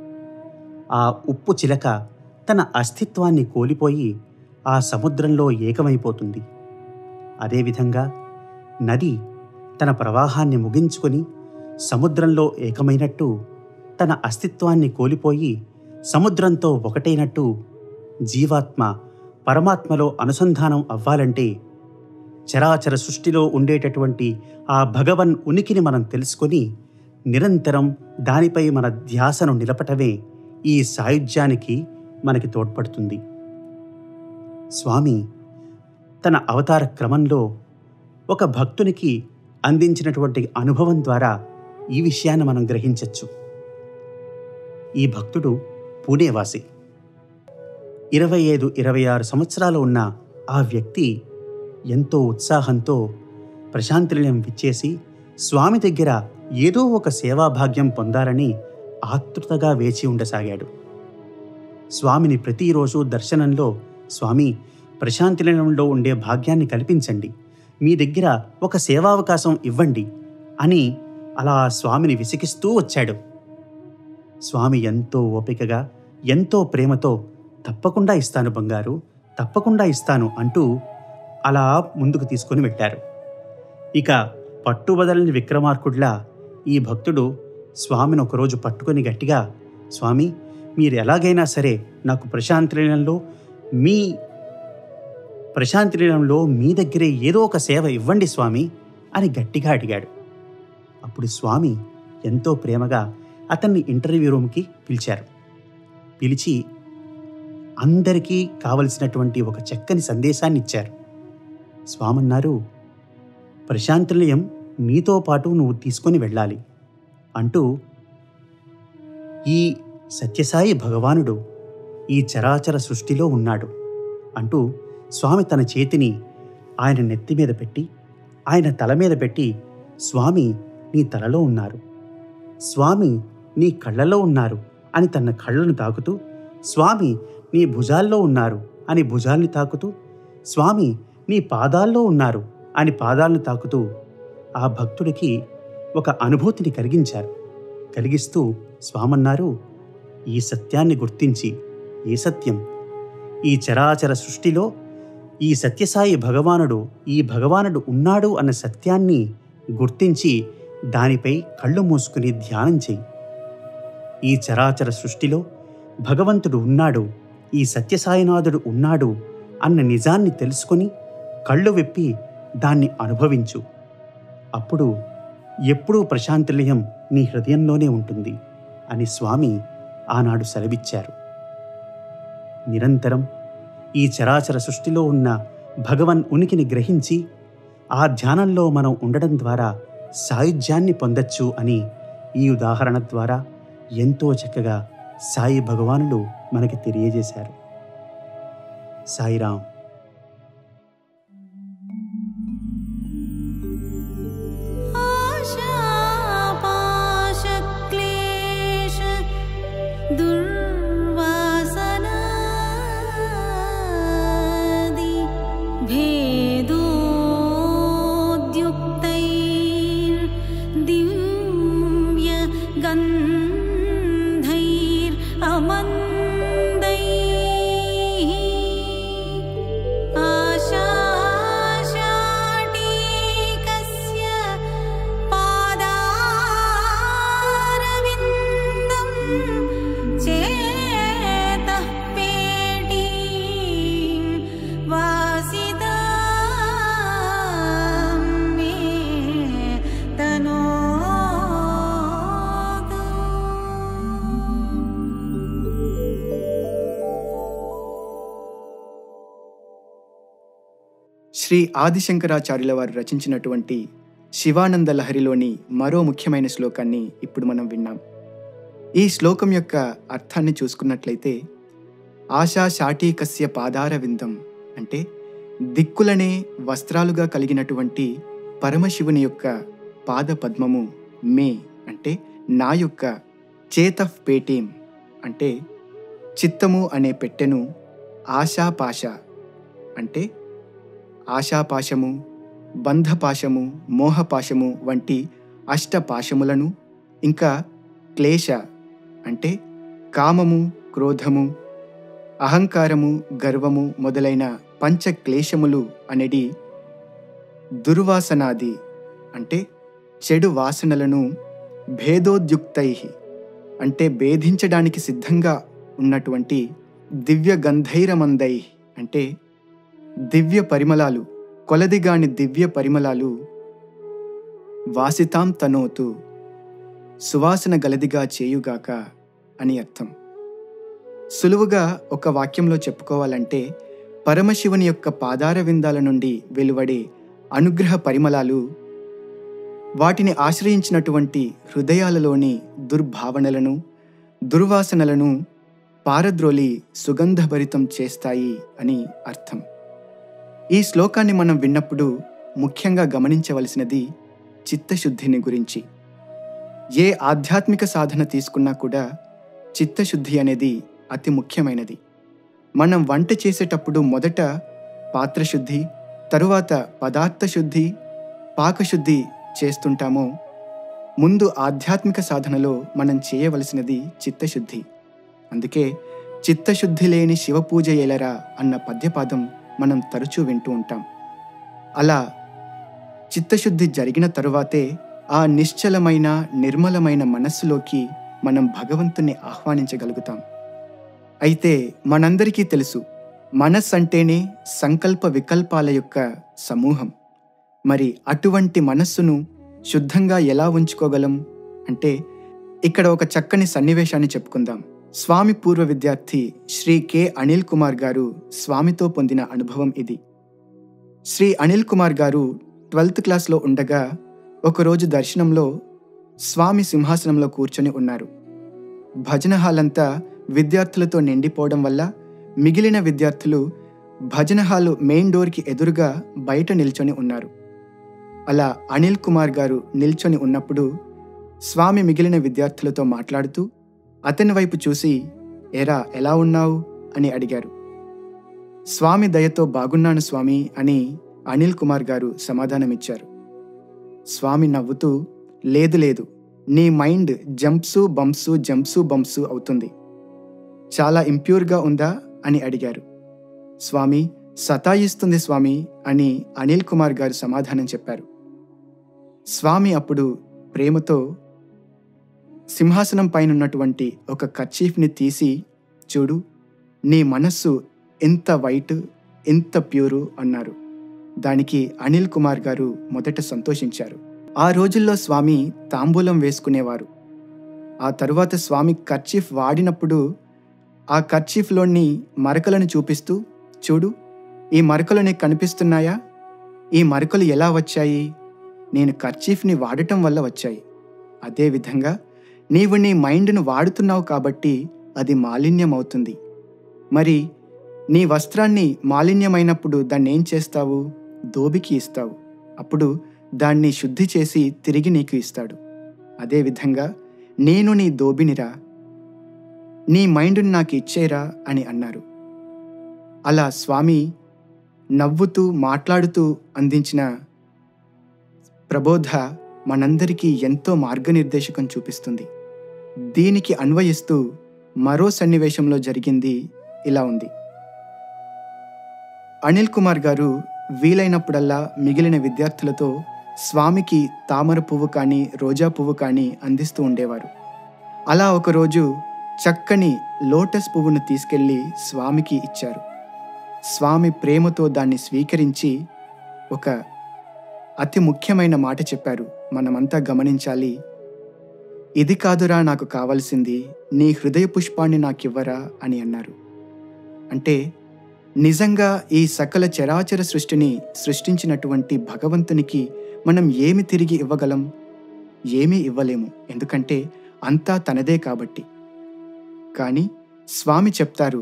ఆ ఉప్పు చిలక తన అస్తిత్వాన్ని కోల్పోయి ఆ సముద్రంలో ఏకమైపోతుంది అదేవిధంగా నది తన ప్రవాహాన్ని ముగించుకొని సముద్రంలో ఏకమైనట్టు తన అస్తిత్వాన్ని కోల్పోయి సముద్రంతో ఒకటైనట్టు జీవాత్మ పరమాత్మలో అనుసంధానం అవ్వాలంటే చరాచర సృష్టిలో ఉండేటటువంటి ఆ భగవన్ ఉనికిని మనం తెలుసుకొని నిరంతరం దానిపై మన ధ్యాసను నిలపటమే ఈ సాయుధ్యానికి మనకి తోడ్పడుతుంది స్వామి తన అవతార క్రమంలో ఒక భక్తునికి అందించినటువంటి అనుభవం ద్వారా ఈ విషయాన్ని మనం గ్రహించవచ్చు ఈ భక్తుడు పూణేవాసి ఇరవై ఐదు ఇరవై ఆరు సంవత్సరాలు ఉన్న ఆ వ్యక్తి ఎంతో ఉత్సాహంతో ప్రశాంతినిలయం విచ్చేసి స్వామి దగ్గర ఏదో ఒక సేవాభాగ్యం పొందాలని ఆతృతగా వేచి ఉండసాగాడు స్వామిని ప్రతిరోజు దర్శనంలో స్వామి ప్రశాంతినిలయంలో ఉండే భాగ్యాన్ని కల్పించండి మీ దగ్గర ఒక సేవావకాశం ఇవ్వండి అని అలా స్వామిని విసిగిస్తూ వచ్చాడు స్వామి ఎంతో ఓపికగా ఎంతో ప్రేమతో తప్పకుండా ఇస్తాను బంగారు తప్పకుండా ఇస్తాను అంటూ అలా ముందుకు తీసుకొని వెళ్ళారు ఇక పట్టుబదలని విక్రమార్కుడ్లా ఈ భక్తుడు స్వామిని ఒకరోజు పట్టుకొని గట్టిగా స్వామి మీరు ఎలాగైనా సరే నాకు ప్రశాంతినిలయంలో మీ ప్రశాంతినిలయంలో మీ దగ్గరే ఏదో ఒక సేవ ఇవ్వండి స్వామి అని గట్టిగా అడిగాడు అప్పుడు స్వామి ఎంతో ప్రేమగా అతన్ని ఇంటర్వ్యూ రూమ్కి పిలిచారు పిలిచి అందరికీ కావలసినటువంటి ఒక చక్కని సందేశాన్ని ఇచ్చారు స్వామి అన్నారు ప్రశాంతినిలయం నీతో పాటు నువ్వు తీసుకొని వెళ్ళాలి అంటూ ఈ సత్యసాయి భగవానుడు ఈ చరాచర సృష్టిలో ఉన్నాడు అంటూ స్వామి తన చేతిని ఆయన నెత్తి మీద పెట్టి ఆయన తల మీద పెట్టి స్వామి నీ తలలో ఉన్నారు స్వామి నీ కళ్ళలో ఉన్నారు అని తన కళ్ళను తాకుతూ స్వామి నీ భుజాల్లో ఉన్నారు అని భుజాల్ని తాకుతూ స్వామి నీ పాదాల్లో ఉన్నారు అని పాదాలను తాకుతూ ఆ భక్తుడికి ఒక అనుభూతిని కలిగించారు కలిగిస్తూ స్వామన్నారు ఈ సత్యాన్ని గుర్తించి ఏ సత్యం ఈ చరాచర సృష్టిలో ఈ సత్యసాయి భగవానుడు ఈ భగవానుడు ఉన్నాడు అన్న సత్యాన్ని గుర్తించి దానిపై కళ్ళు మూసుకుని ధ్యానం చెయ్యి ఈ చరాచర సృష్టిలో భగవంతుడు ఉన్నాడు ఈ సత్యసాయినాథుడు ఉన్నాడు అన్న నిజాన్ని తెలుసుకొని కళ్ళు విప్పి దాన్ని అనుభవించు అప్పుడు ఎప్పుడూ ప్రశాంతిలయం నీ హృదయంలోనే ఉంటుంది అని స్వామి ఆనాడు సెలవిచ్చారు నిరంతరం ఈ చరాచర సృష్టిలో ఉన్న భగవన్ ఉనికిని గ్రహించి ఆ ధ్యానంలో మనం ఉండడం ద్వారా సాయుధ్యాన్ని పొందొచ్చు అని ఈ ఉదాహరణ ద్వారా ఎంతో చక్కగా సాయి భగవానుడు మనకి తెలియజేశారు సాయిరాం శ్రీ ఆదిశంకరాచార్యుల వారు రచించినటువంటి శివానంద లహరిలోని మరో ముఖ్యమైన శ్లోకాన్ని ఇప్పుడు మనం విన్నాం ఈ శ్లోకం యొక్క అర్థాన్ని చూసుకున్నట్లయితే ఆశా శాటీకస్య పాదార విందం అంటే దిక్కులనే వస్త్రాలుగా కలిగినటువంటి పరమశివుని యొక్క పాద పద్మము మే అంటే నా యొక్క చేతఫ్ పేటీం అంటే చిత్తము అనే పెట్టెను ఆశాపాశ అంటే ఆశాపాశము బంధపాశము మోహపాశము వంటి అష్టపాశములను ఇంకా క్లేశ అంటే కామము క్రోధము అహంకారము గర్వము మొదలైన పంచక్లేశములు అనేది దుర్వాసనాది అంటే చెడు వాసనలను భేదోద్యుక్తై అంటే భేదించడానికి సిద్ధంగా ఉన్నటువంటి దివ్య గంధైరమందై అంటే దివ్య పరిమళాలు కొలదిగాని దివ్య పరిమళాలు వాసితాం తనోతు సువాసన గలదిగా చేయుగాక అని అర్థం సులువుగా ఒక వాక్యంలో చెప్పుకోవాలంటే పరమశివుని యొక్క పాదార విందాల నుండి వెలువడే అనుగ్రహ పరిమళాలు వాటిని ఆశ్రయించినటువంటి హృదయాలలోని దుర్భావనలను దుర్వాసనలను పారద్రోలి సుగంధభరితం చేస్తాయి అని అర్థం ఈ శ్లోకాన్ని మనం విన్నప్పుడు ముఖ్యంగా గమనించవలసినది చిత్తశుద్ధిని గురించి ఏ ఆధ్యాత్మిక సాధన తీసుకున్నా కూడా చిత్తశుద్ధి అనేది అతి ముఖ్యమైనది మనం వంట చేసేటప్పుడు మొదట పాత్రశుద్ధి తరువాత పదార్థ శుద్ధి పాకశుద్ధి చేస్తుంటామో ముందు ఆధ్యాత్మిక సాధనలో మనం చేయవలసినది చిత్తశుద్ధి అందుకే చిత్తశుద్ధి లేని శివపూజ ఎలరా అన్న పద్యపాదం మనం తరచూ వింటూ ఉంటాం అలా చిత్తశుద్ధి జరిగిన తరువాతే ఆ నిశ్చలమైన నిర్మలమైన మనస్సులోకి మనం భగవంతుని ఆహ్వానించగలుగుతాం అయితే మనందరికీ తెలుసు మనస్ అంటేనే సంకల్ప వికల్పాల యొక్క సమూహం మరి అటువంటి మనస్సును శుద్ధంగా ఎలా ఉంచుకోగలం అంటే ఇక్కడ ఒక చక్కని సన్నివేశాన్ని చెప్పుకుందాం స్వామి పూర్వ విద్యార్థి శ్రీ కె అనిల్ కుమార్ గారు స్వామితో పొందిన అనుభవం ఇది శ్రీ అనిల్ కుమార్ గారు ట్వెల్త్ క్లాస్లో ఉండగా ఒకరోజు దర్శనంలో స్వామి సింహాసనంలో కూర్చొని ఉన్నారు భజన హాల్ అంతా విద్యార్థులతో నిండిపోవడం వల్ల మిగిలిన విద్యార్థులు భజన హాలు మెయిన్ డోర్కి ఎదురుగా బయట నిల్చొని ఉన్నారు అలా అనిల్ కుమార్ గారు నిల్చొని ఉన్నప్పుడు స్వామి మిగిలిన విద్యార్థులతో మాట్లాడుతూ అతని వైపు చూసి ఎరా ఎలా ఉన్నావు అని అడిగారు స్వామి దయతో బాగున్నాను స్వామి అని అనిల్ కుమార్ గారు సమాధానమిచ్చారు స్వామి నవ్వుతూ లేదు లేదు నీ మైండ్ జంప్సు బంప్సు జంప్సు బంప్సు అవుతుంది చాలా ఇంప్యూర్గా ఉందా అని అడిగారు స్వామి సతాయిస్తుంది స్వామి అని అనిల్ కుమార్ గారు సమాధానం చెప్పారు స్వామి అప్పుడు ప్రేమతో సింహాసనం పైన ఉన్నటువంటి ఒక కర్చీఫ్ని తీసి చూడు నీ మనస్సు ఎంత వైట్ ఎంత ప్యూరు అన్నారు దానికి అనిల్ కుమార్ గారు మొదట సంతోషించారు ఆ రోజుల్లో స్వామి తాంబూలం వేసుకునేవారు ఆ తరువాత స్వామి కర్చీఫ్ వాడినప్పుడు ఆ కర్చీఫ్లోని మరకలను చూపిస్తూ చూడు ఈ మరకలు నీకు కనిపిస్తున్నాయా ఈ మరకలు ఎలా వచ్చాయి నేను కర్చీఫ్ని వాడటం వల్ల వచ్చాయి అదేవిధంగా నీవు నీ మైండ్ను వాడుతున్నావు కాబట్టి అది మాలిన్యం అవుతుంది మరి నీ వస్త్రాన్ని మాలిన్యమైనప్పుడు దాన్ని ఏం చేస్తావు దోబికి ఇస్తావు అప్పుడు దాన్ని శుద్ధి చేసి తిరిగి నీకు ఇస్తాడు అదేవిధంగా నేను నీ దోబినిరా నీ మైండ్ని నాకు ఇచ్చేరా అని అన్నారు అలా స్వామి నవ్వుతూ మాట్లాడుతూ అందించిన ప్రబోధ మనందరికీ ఎంతో మార్గనిర్దేశకం చూపిస్తుంది దీనికి అన్వయిస్తూ మరో సన్నివేశంలో జరిగింది ఇలా ఉంది అనిల్ కుమార్ గారు వీలైనప్పుడల్లా మిగిలిన విద్యార్థులతో స్వామికి తామర పువ్వు కానీ రోజా పువ్వు కానీ అందిస్తూ ఉండేవారు అలా ఒకరోజు చక్కని లోటస్ పువ్వును తీసుకెళ్ళి స్వామికి ఇచ్చారు స్వామి ప్రేమతో దాన్ని స్వీకరించి ఒక అతి ముఖ్యమైన మాట చెప్పారు మనమంతా గమనించాలి ఇది కాదురా నాకు కావాల్సింది నీ హృదయ పుష్పాన్ని నాకివ్వరా అని అన్నారు అంటే నిజంగా ఈ సకల చరాచర సృష్టిని సృష్టించినటువంటి భగవంతునికి మనం ఏమి తిరిగి ఇవ్వగలం ఏమీ ఇవ్వలేము ఎందుకంటే అంతా తనదే కాబట్టి కానీ స్వామి చెప్తారు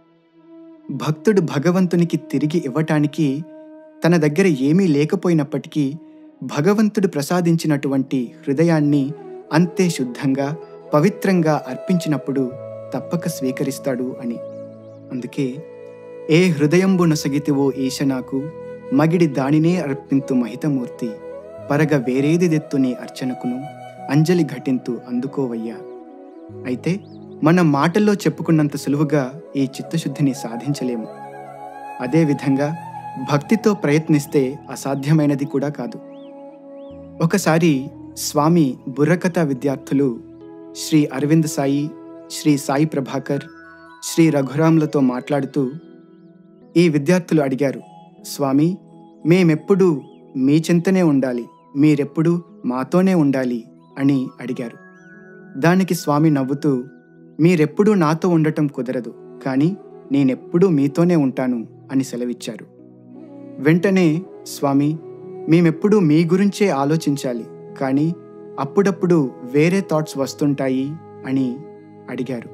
భక్తుడు భగవంతునికి తిరిగి ఇవ్వటానికి తన దగ్గర ఏమీ లేకపోయినప్పటికీ భగవంతుడు ప్రసాదించినటువంటి హృదయాన్ని అంతే శుద్ధంగా పవిత్రంగా అర్పించినప్పుడు తప్పక స్వీకరిస్తాడు అని అందుకే ఏ హృదయంబు నొసగితివో ఈశ నాకు మగిడి దానినే అర్పింతు మహితమూర్తి పరగ వేరేది దెత్తు నీ అర్చనకును అంజలి ఘటింతు అందుకోవయ్యా అయితే మన మాటల్లో చెప్పుకున్నంత సులువుగా ఈ చిత్తశుద్ధిని సాధించలేము అదేవిధంగా భక్తితో ప్రయత్నిస్తే అసాధ్యమైనది కూడా కాదు ఒకసారి స్వామి బుర్రకథ విద్యార్థులు శ్రీ అరవింద్ సాయి శ్రీ సాయి ప్రభాకర్ శ్రీ రఘురాములతో మాట్లాడుతూ ఈ విద్యార్థులు అడిగారు స్వామి మేమెప్పుడూ మీ చింతనే ఉండాలి మీరెప్పుడూ మాతోనే ఉండాలి అని అడిగారు దానికి స్వామి నవ్వుతూ మీరెప్పుడూ నాతో ఉండటం కుదరదు కానీ నేనెప్పుడూ మీతోనే ఉంటాను అని సెలవిచ్చారు వెంటనే స్వామి మేమెప్పుడూ మీ గురించే ఆలోచించాలి కానీ అప్పుడప్పుడు వేరే థాట్స్ వస్తుంటాయి అని అడిగారు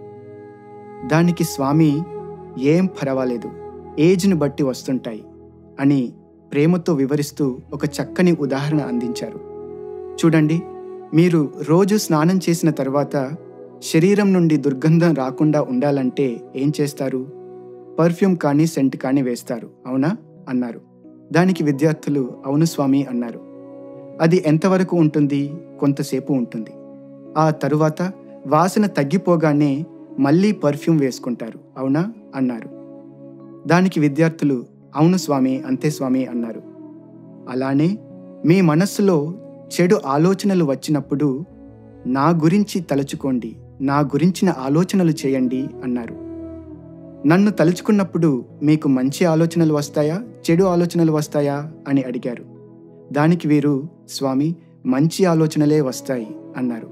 దానికి స్వామి ఏం పర్వాలేదు ఏజ్ని బట్టి వస్తుంటాయి అని ప్రేమతో వివరిస్తూ ఒక చక్కని ఉదాహరణ అందించారు చూడండి మీరు రోజు స్నానం చేసిన తర్వాత శరీరం నుండి దుర్గంధం రాకుండా ఉండాలంటే ఏం చేస్తారు పర్ఫ్యూమ్ కానీ సెంట్ కానీ వేస్తారు అవునా అన్నారు దానికి విద్యార్థులు అవును స్వామి అన్నారు అది ఎంతవరకు ఉంటుంది కొంతసేపు ఉంటుంది ఆ తరువాత వాసన తగ్గిపోగానే మళ్ళీ పర్ఫ్యూమ్ వేసుకుంటారు అవునా అన్నారు దానికి విద్యార్థులు అవును స్వామి అంతే స్వామి అన్నారు అలానే మీ మనస్సులో చెడు ఆలోచనలు వచ్చినప్పుడు నా గురించి తలుచుకోండి నా గురించిన ఆలోచనలు చేయండి అన్నారు నన్ను తలుచుకున్నప్పుడు మీకు మంచి ఆలోచనలు వస్తాయా చెడు ఆలోచనలు వస్తాయా అని అడిగారు దానికి వీరు స్వామి మంచి ఆలోచనలే వస్తాయి అన్నారు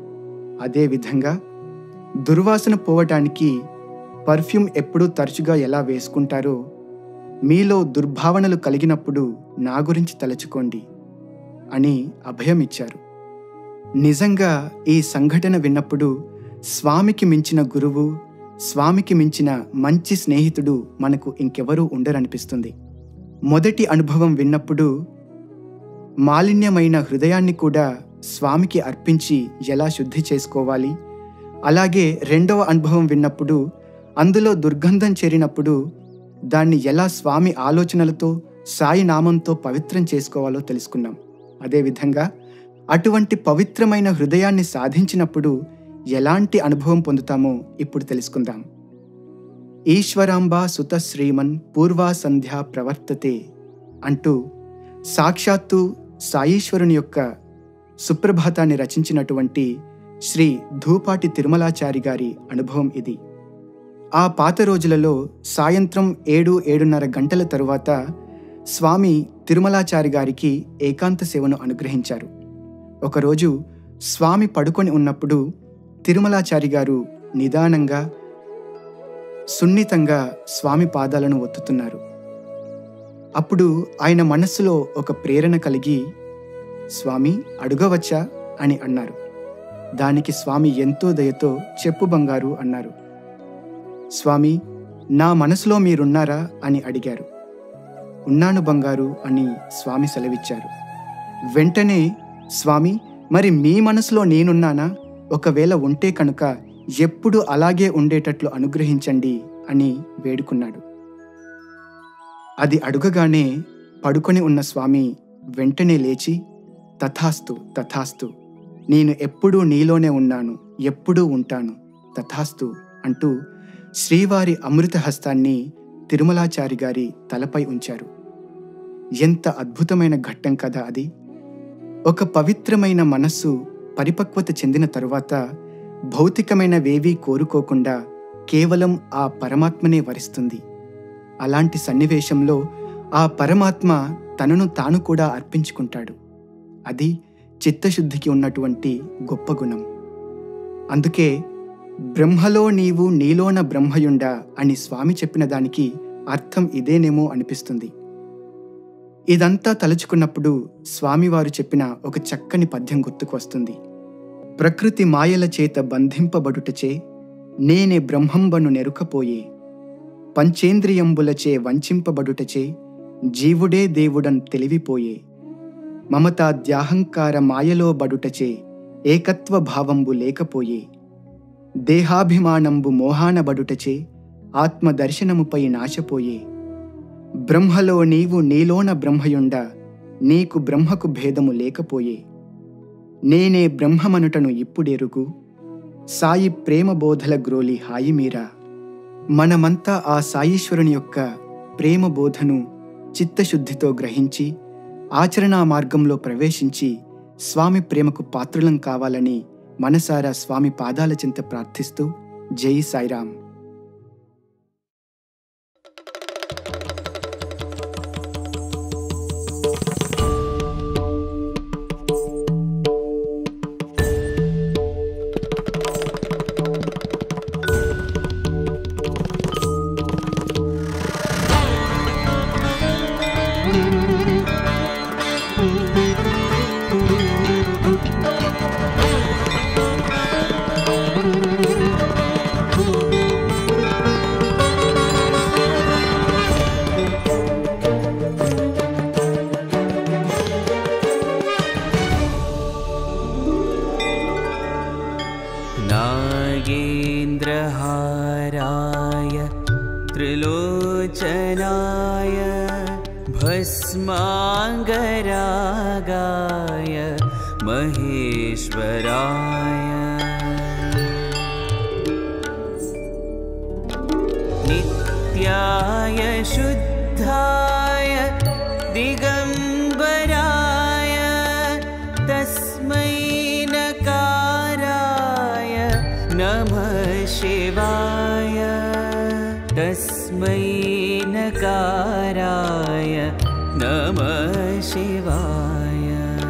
అదేవిధంగా దుర్వాసన పోవటానికి పర్ఫ్యూమ్ ఎప్పుడూ తరచుగా ఎలా వేసుకుంటారో మీలో దుర్భావనలు కలిగినప్పుడు నా గురించి తలచుకోండి అని అభయం ఇచ్చారు నిజంగా ఈ సంఘటన విన్నప్పుడు స్వామికి మించిన గురువు స్వామికి మించిన మంచి స్నేహితుడు మనకు ఇంకెవరూ ఉండరనిపిస్తుంది మొదటి అనుభవం విన్నప్పుడు మాలిన్యమైన హృదయాన్ని కూడా స్వామికి అర్పించి ఎలా శుద్ధి చేసుకోవాలి అలాగే రెండవ అనుభవం విన్నప్పుడు అందులో దుర్గంధం చేరినప్పుడు దాన్ని ఎలా స్వామి ఆలోచనలతో సాయి నామంతో పవిత్రం చేసుకోవాలో తెలుసుకున్నాం అదేవిధంగా అటువంటి పవిత్రమైన హృదయాన్ని సాధించినప్పుడు ఎలాంటి అనుభవం పొందుతామో ఇప్పుడు తెలుసుకుందాం ఈశ్వరాంబ సుత శ్రీమన్ పూర్వా సంధ్య ప్రవర్తతే అంటూ సాక్షాత్తు సాయీశ్వరుని యొక్క సుప్రభాతాన్ని రచించినటువంటి శ్రీ ధూపాటి తిరుమలాచారి గారి అనుభవం ఇది ఆ పాత రోజులలో సాయంత్రం ఏడు ఏడున్నర గంటల తరువాత స్వామి తిరుమలాచారి గారికి ఏకాంత సేవను అనుగ్రహించారు ఒకరోజు స్వామి పడుకొని ఉన్నప్పుడు తిరుమలాచారి గారు నిదానంగా సున్నితంగా స్వామి పాదాలను ఒత్తుతున్నారు అప్పుడు ఆయన మనస్సులో ఒక ప్రేరణ కలిగి స్వామి అడుగవచ్చా అని అన్నారు దానికి స్వామి ఎంతో దయతో చెప్పు బంగారు అన్నారు స్వామి నా మనసులో మీరున్నారా అని అడిగారు ఉన్నాను బంగారు అని స్వామి సెలవిచ్చారు వెంటనే స్వామి మరి మీ మనసులో నేనున్నానా ఒకవేళ ఉంటే కనుక ఎప్పుడు అలాగే ఉండేటట్లు అనుగ్రహించండి అని వేడుకున్నాడు అది అడుగగానే పడుకొని ఉన్న స్వామి వెంటనే లేచి తథాస్తు తథాస్తు నేను ఎప్పుడూ నీలోనే ఉన్నాను ఎప్పుడూ ఉంటాను తథాస్తు అంటూ శ్రీవారి అమృత హస్తాన్ని తిరుమలాచారి గారి తలపై ఉంచారు ఎంత అద్భుతమైన ఘట్టం కదా అది ఒక పవిత్రమైన మనస్సు పరిపక్వత చెందిన తరువాత భౌతికమైనవేవీ కోరుకోకుండా కేవలం ఆ పరమాత్మనే వరిస్తుంది అలాంటి సన్నివేశంలో ఆ పరమాత్మ తనను తాను కూడా అర్పించుకుంటాడు అది చిత్తశుద్ధికి ఉన్నటువంటి గొప్ప గుణం అందుకే బ్రహ్మలో నీవు నీలోన బ్రహ్మయుండా అని స్వామి చెప్పిన దానికి అర్థం ఇదేనేమో అనిపిస్తుంది ఇదంతా తలుచుకున్నప్పుడు స్వామివారు చెప్పిన ఒక చక్కని పద్యం గుర్తుకు వస్తుంది ప్రకృతి మాయల చేత బంధింపబడుటచే నేనే బ్రహ్మంబను నెరుకపోయే పంచేంద్రియంబులచే వంచింపబడుటచే జీవుడే దేవుడన్ తెలివిపోయే మమతాద్యాహంకార మాయలో బడుటచే ఏకత్వ భావంబు లేకపోయే దేహాభిమానంబు మోహానబడుటచే ఆత్మదర్శనముపై నాశపోయే బ్రహ్మలో నీవు నీలోన బ్రహ్మయుండ నీకు బ్రహ్మకు భేదము లేకపోయే నేనే బ్రహ్మమనుటను ఇప్పుడెరుగు సాయి ప్రేమ బోధల గ్రోలి హాయి మీరా మనమంతా ఆ సాయీశ్వరుని యొక్క ప్రేమ బోధను చిత్తశుద్ధితో గ్రహించి ఆచరణా మార్గంలో ప్రవేశించి స్వామి ప్రేమకు పాత్రులం కావాలని మనసారా స్వామి పాదాల చింత ప్రార్థిస్తూ జై సాయిరాం नागेन्द्रहाराय त्रिलोचनाय भस्माङ्गरागाय महेश्वराय नित्याय शुद्धाय दिगम्बराय तस्मै नकाराय नमः शिवाय तस्मै नकाराय नमः शिवाय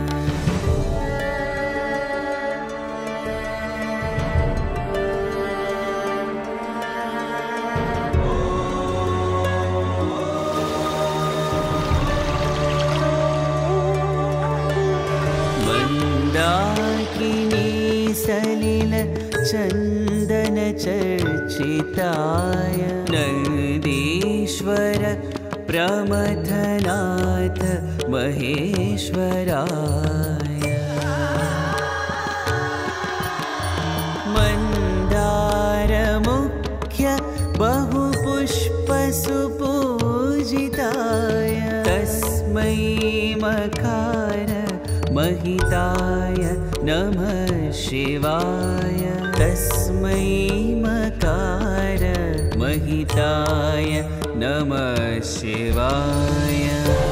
मन्दाकिनी सलिल चन्दन चर्चिताय नन्दीश्वर प्रमथनाथ महेश्वराय मन्दारमुख्य बहुपुष्पसुपूजिताय तस्मै मकार महिताय नमः शिवाय तस्मै मकार महिताय नमः शिवाय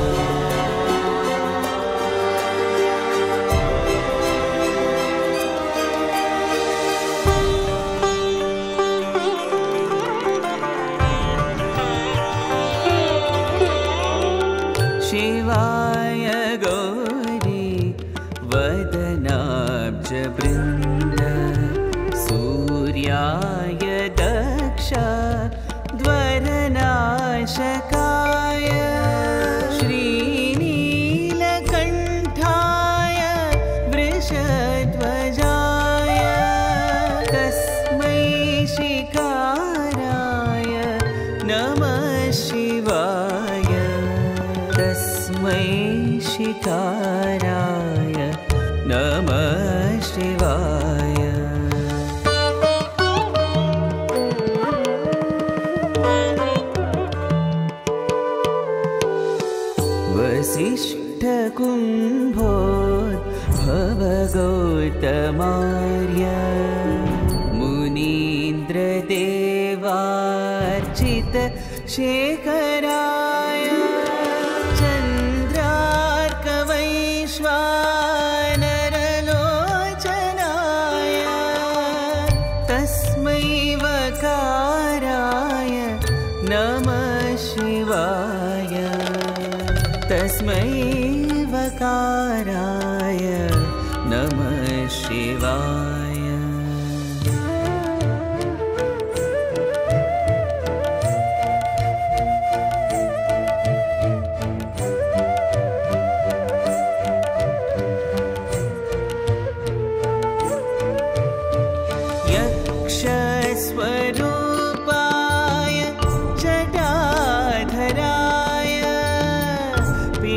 शिवाय गौरी वदनाब्जबृन्द सूर्याय दक्ष द्वरनाशकाय श्रीनीलकण्ठाय वृषध्वजाय तस्मै शिकाराय नमः शिवाय तस्मै शिकाराय नमः शिवाय वसिष्ठकुम्भोद्भवगौतमार्य मुनीन्द्रदेवार्चित शेखराय चन्द्रार्कवैश्वानरलोचनाय तस्मै वकाराय नमः शिवाय तस्मै वकाराय नमः शिवाय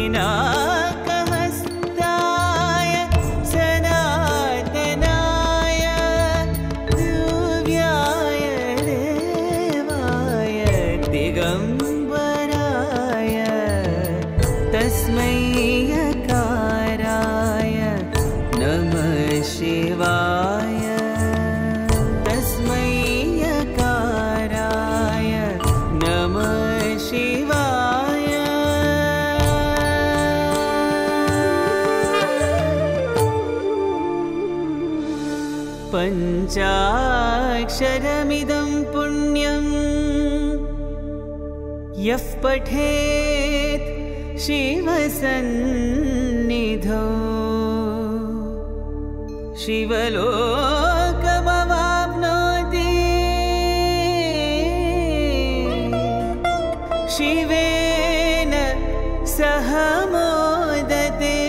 पिनाकहस्ताय सनातनाय दिव्याय देवाय दिगम्बराय तस्मै यकाराय नमः शिवाय तस्मै यकाराय नमः शिवाय पञ्चाक्षरमिदं पुण्यम् यः पठेत् शिवसन्निधौ शिवलोकमवाप्नोति शिवेन सह मोदते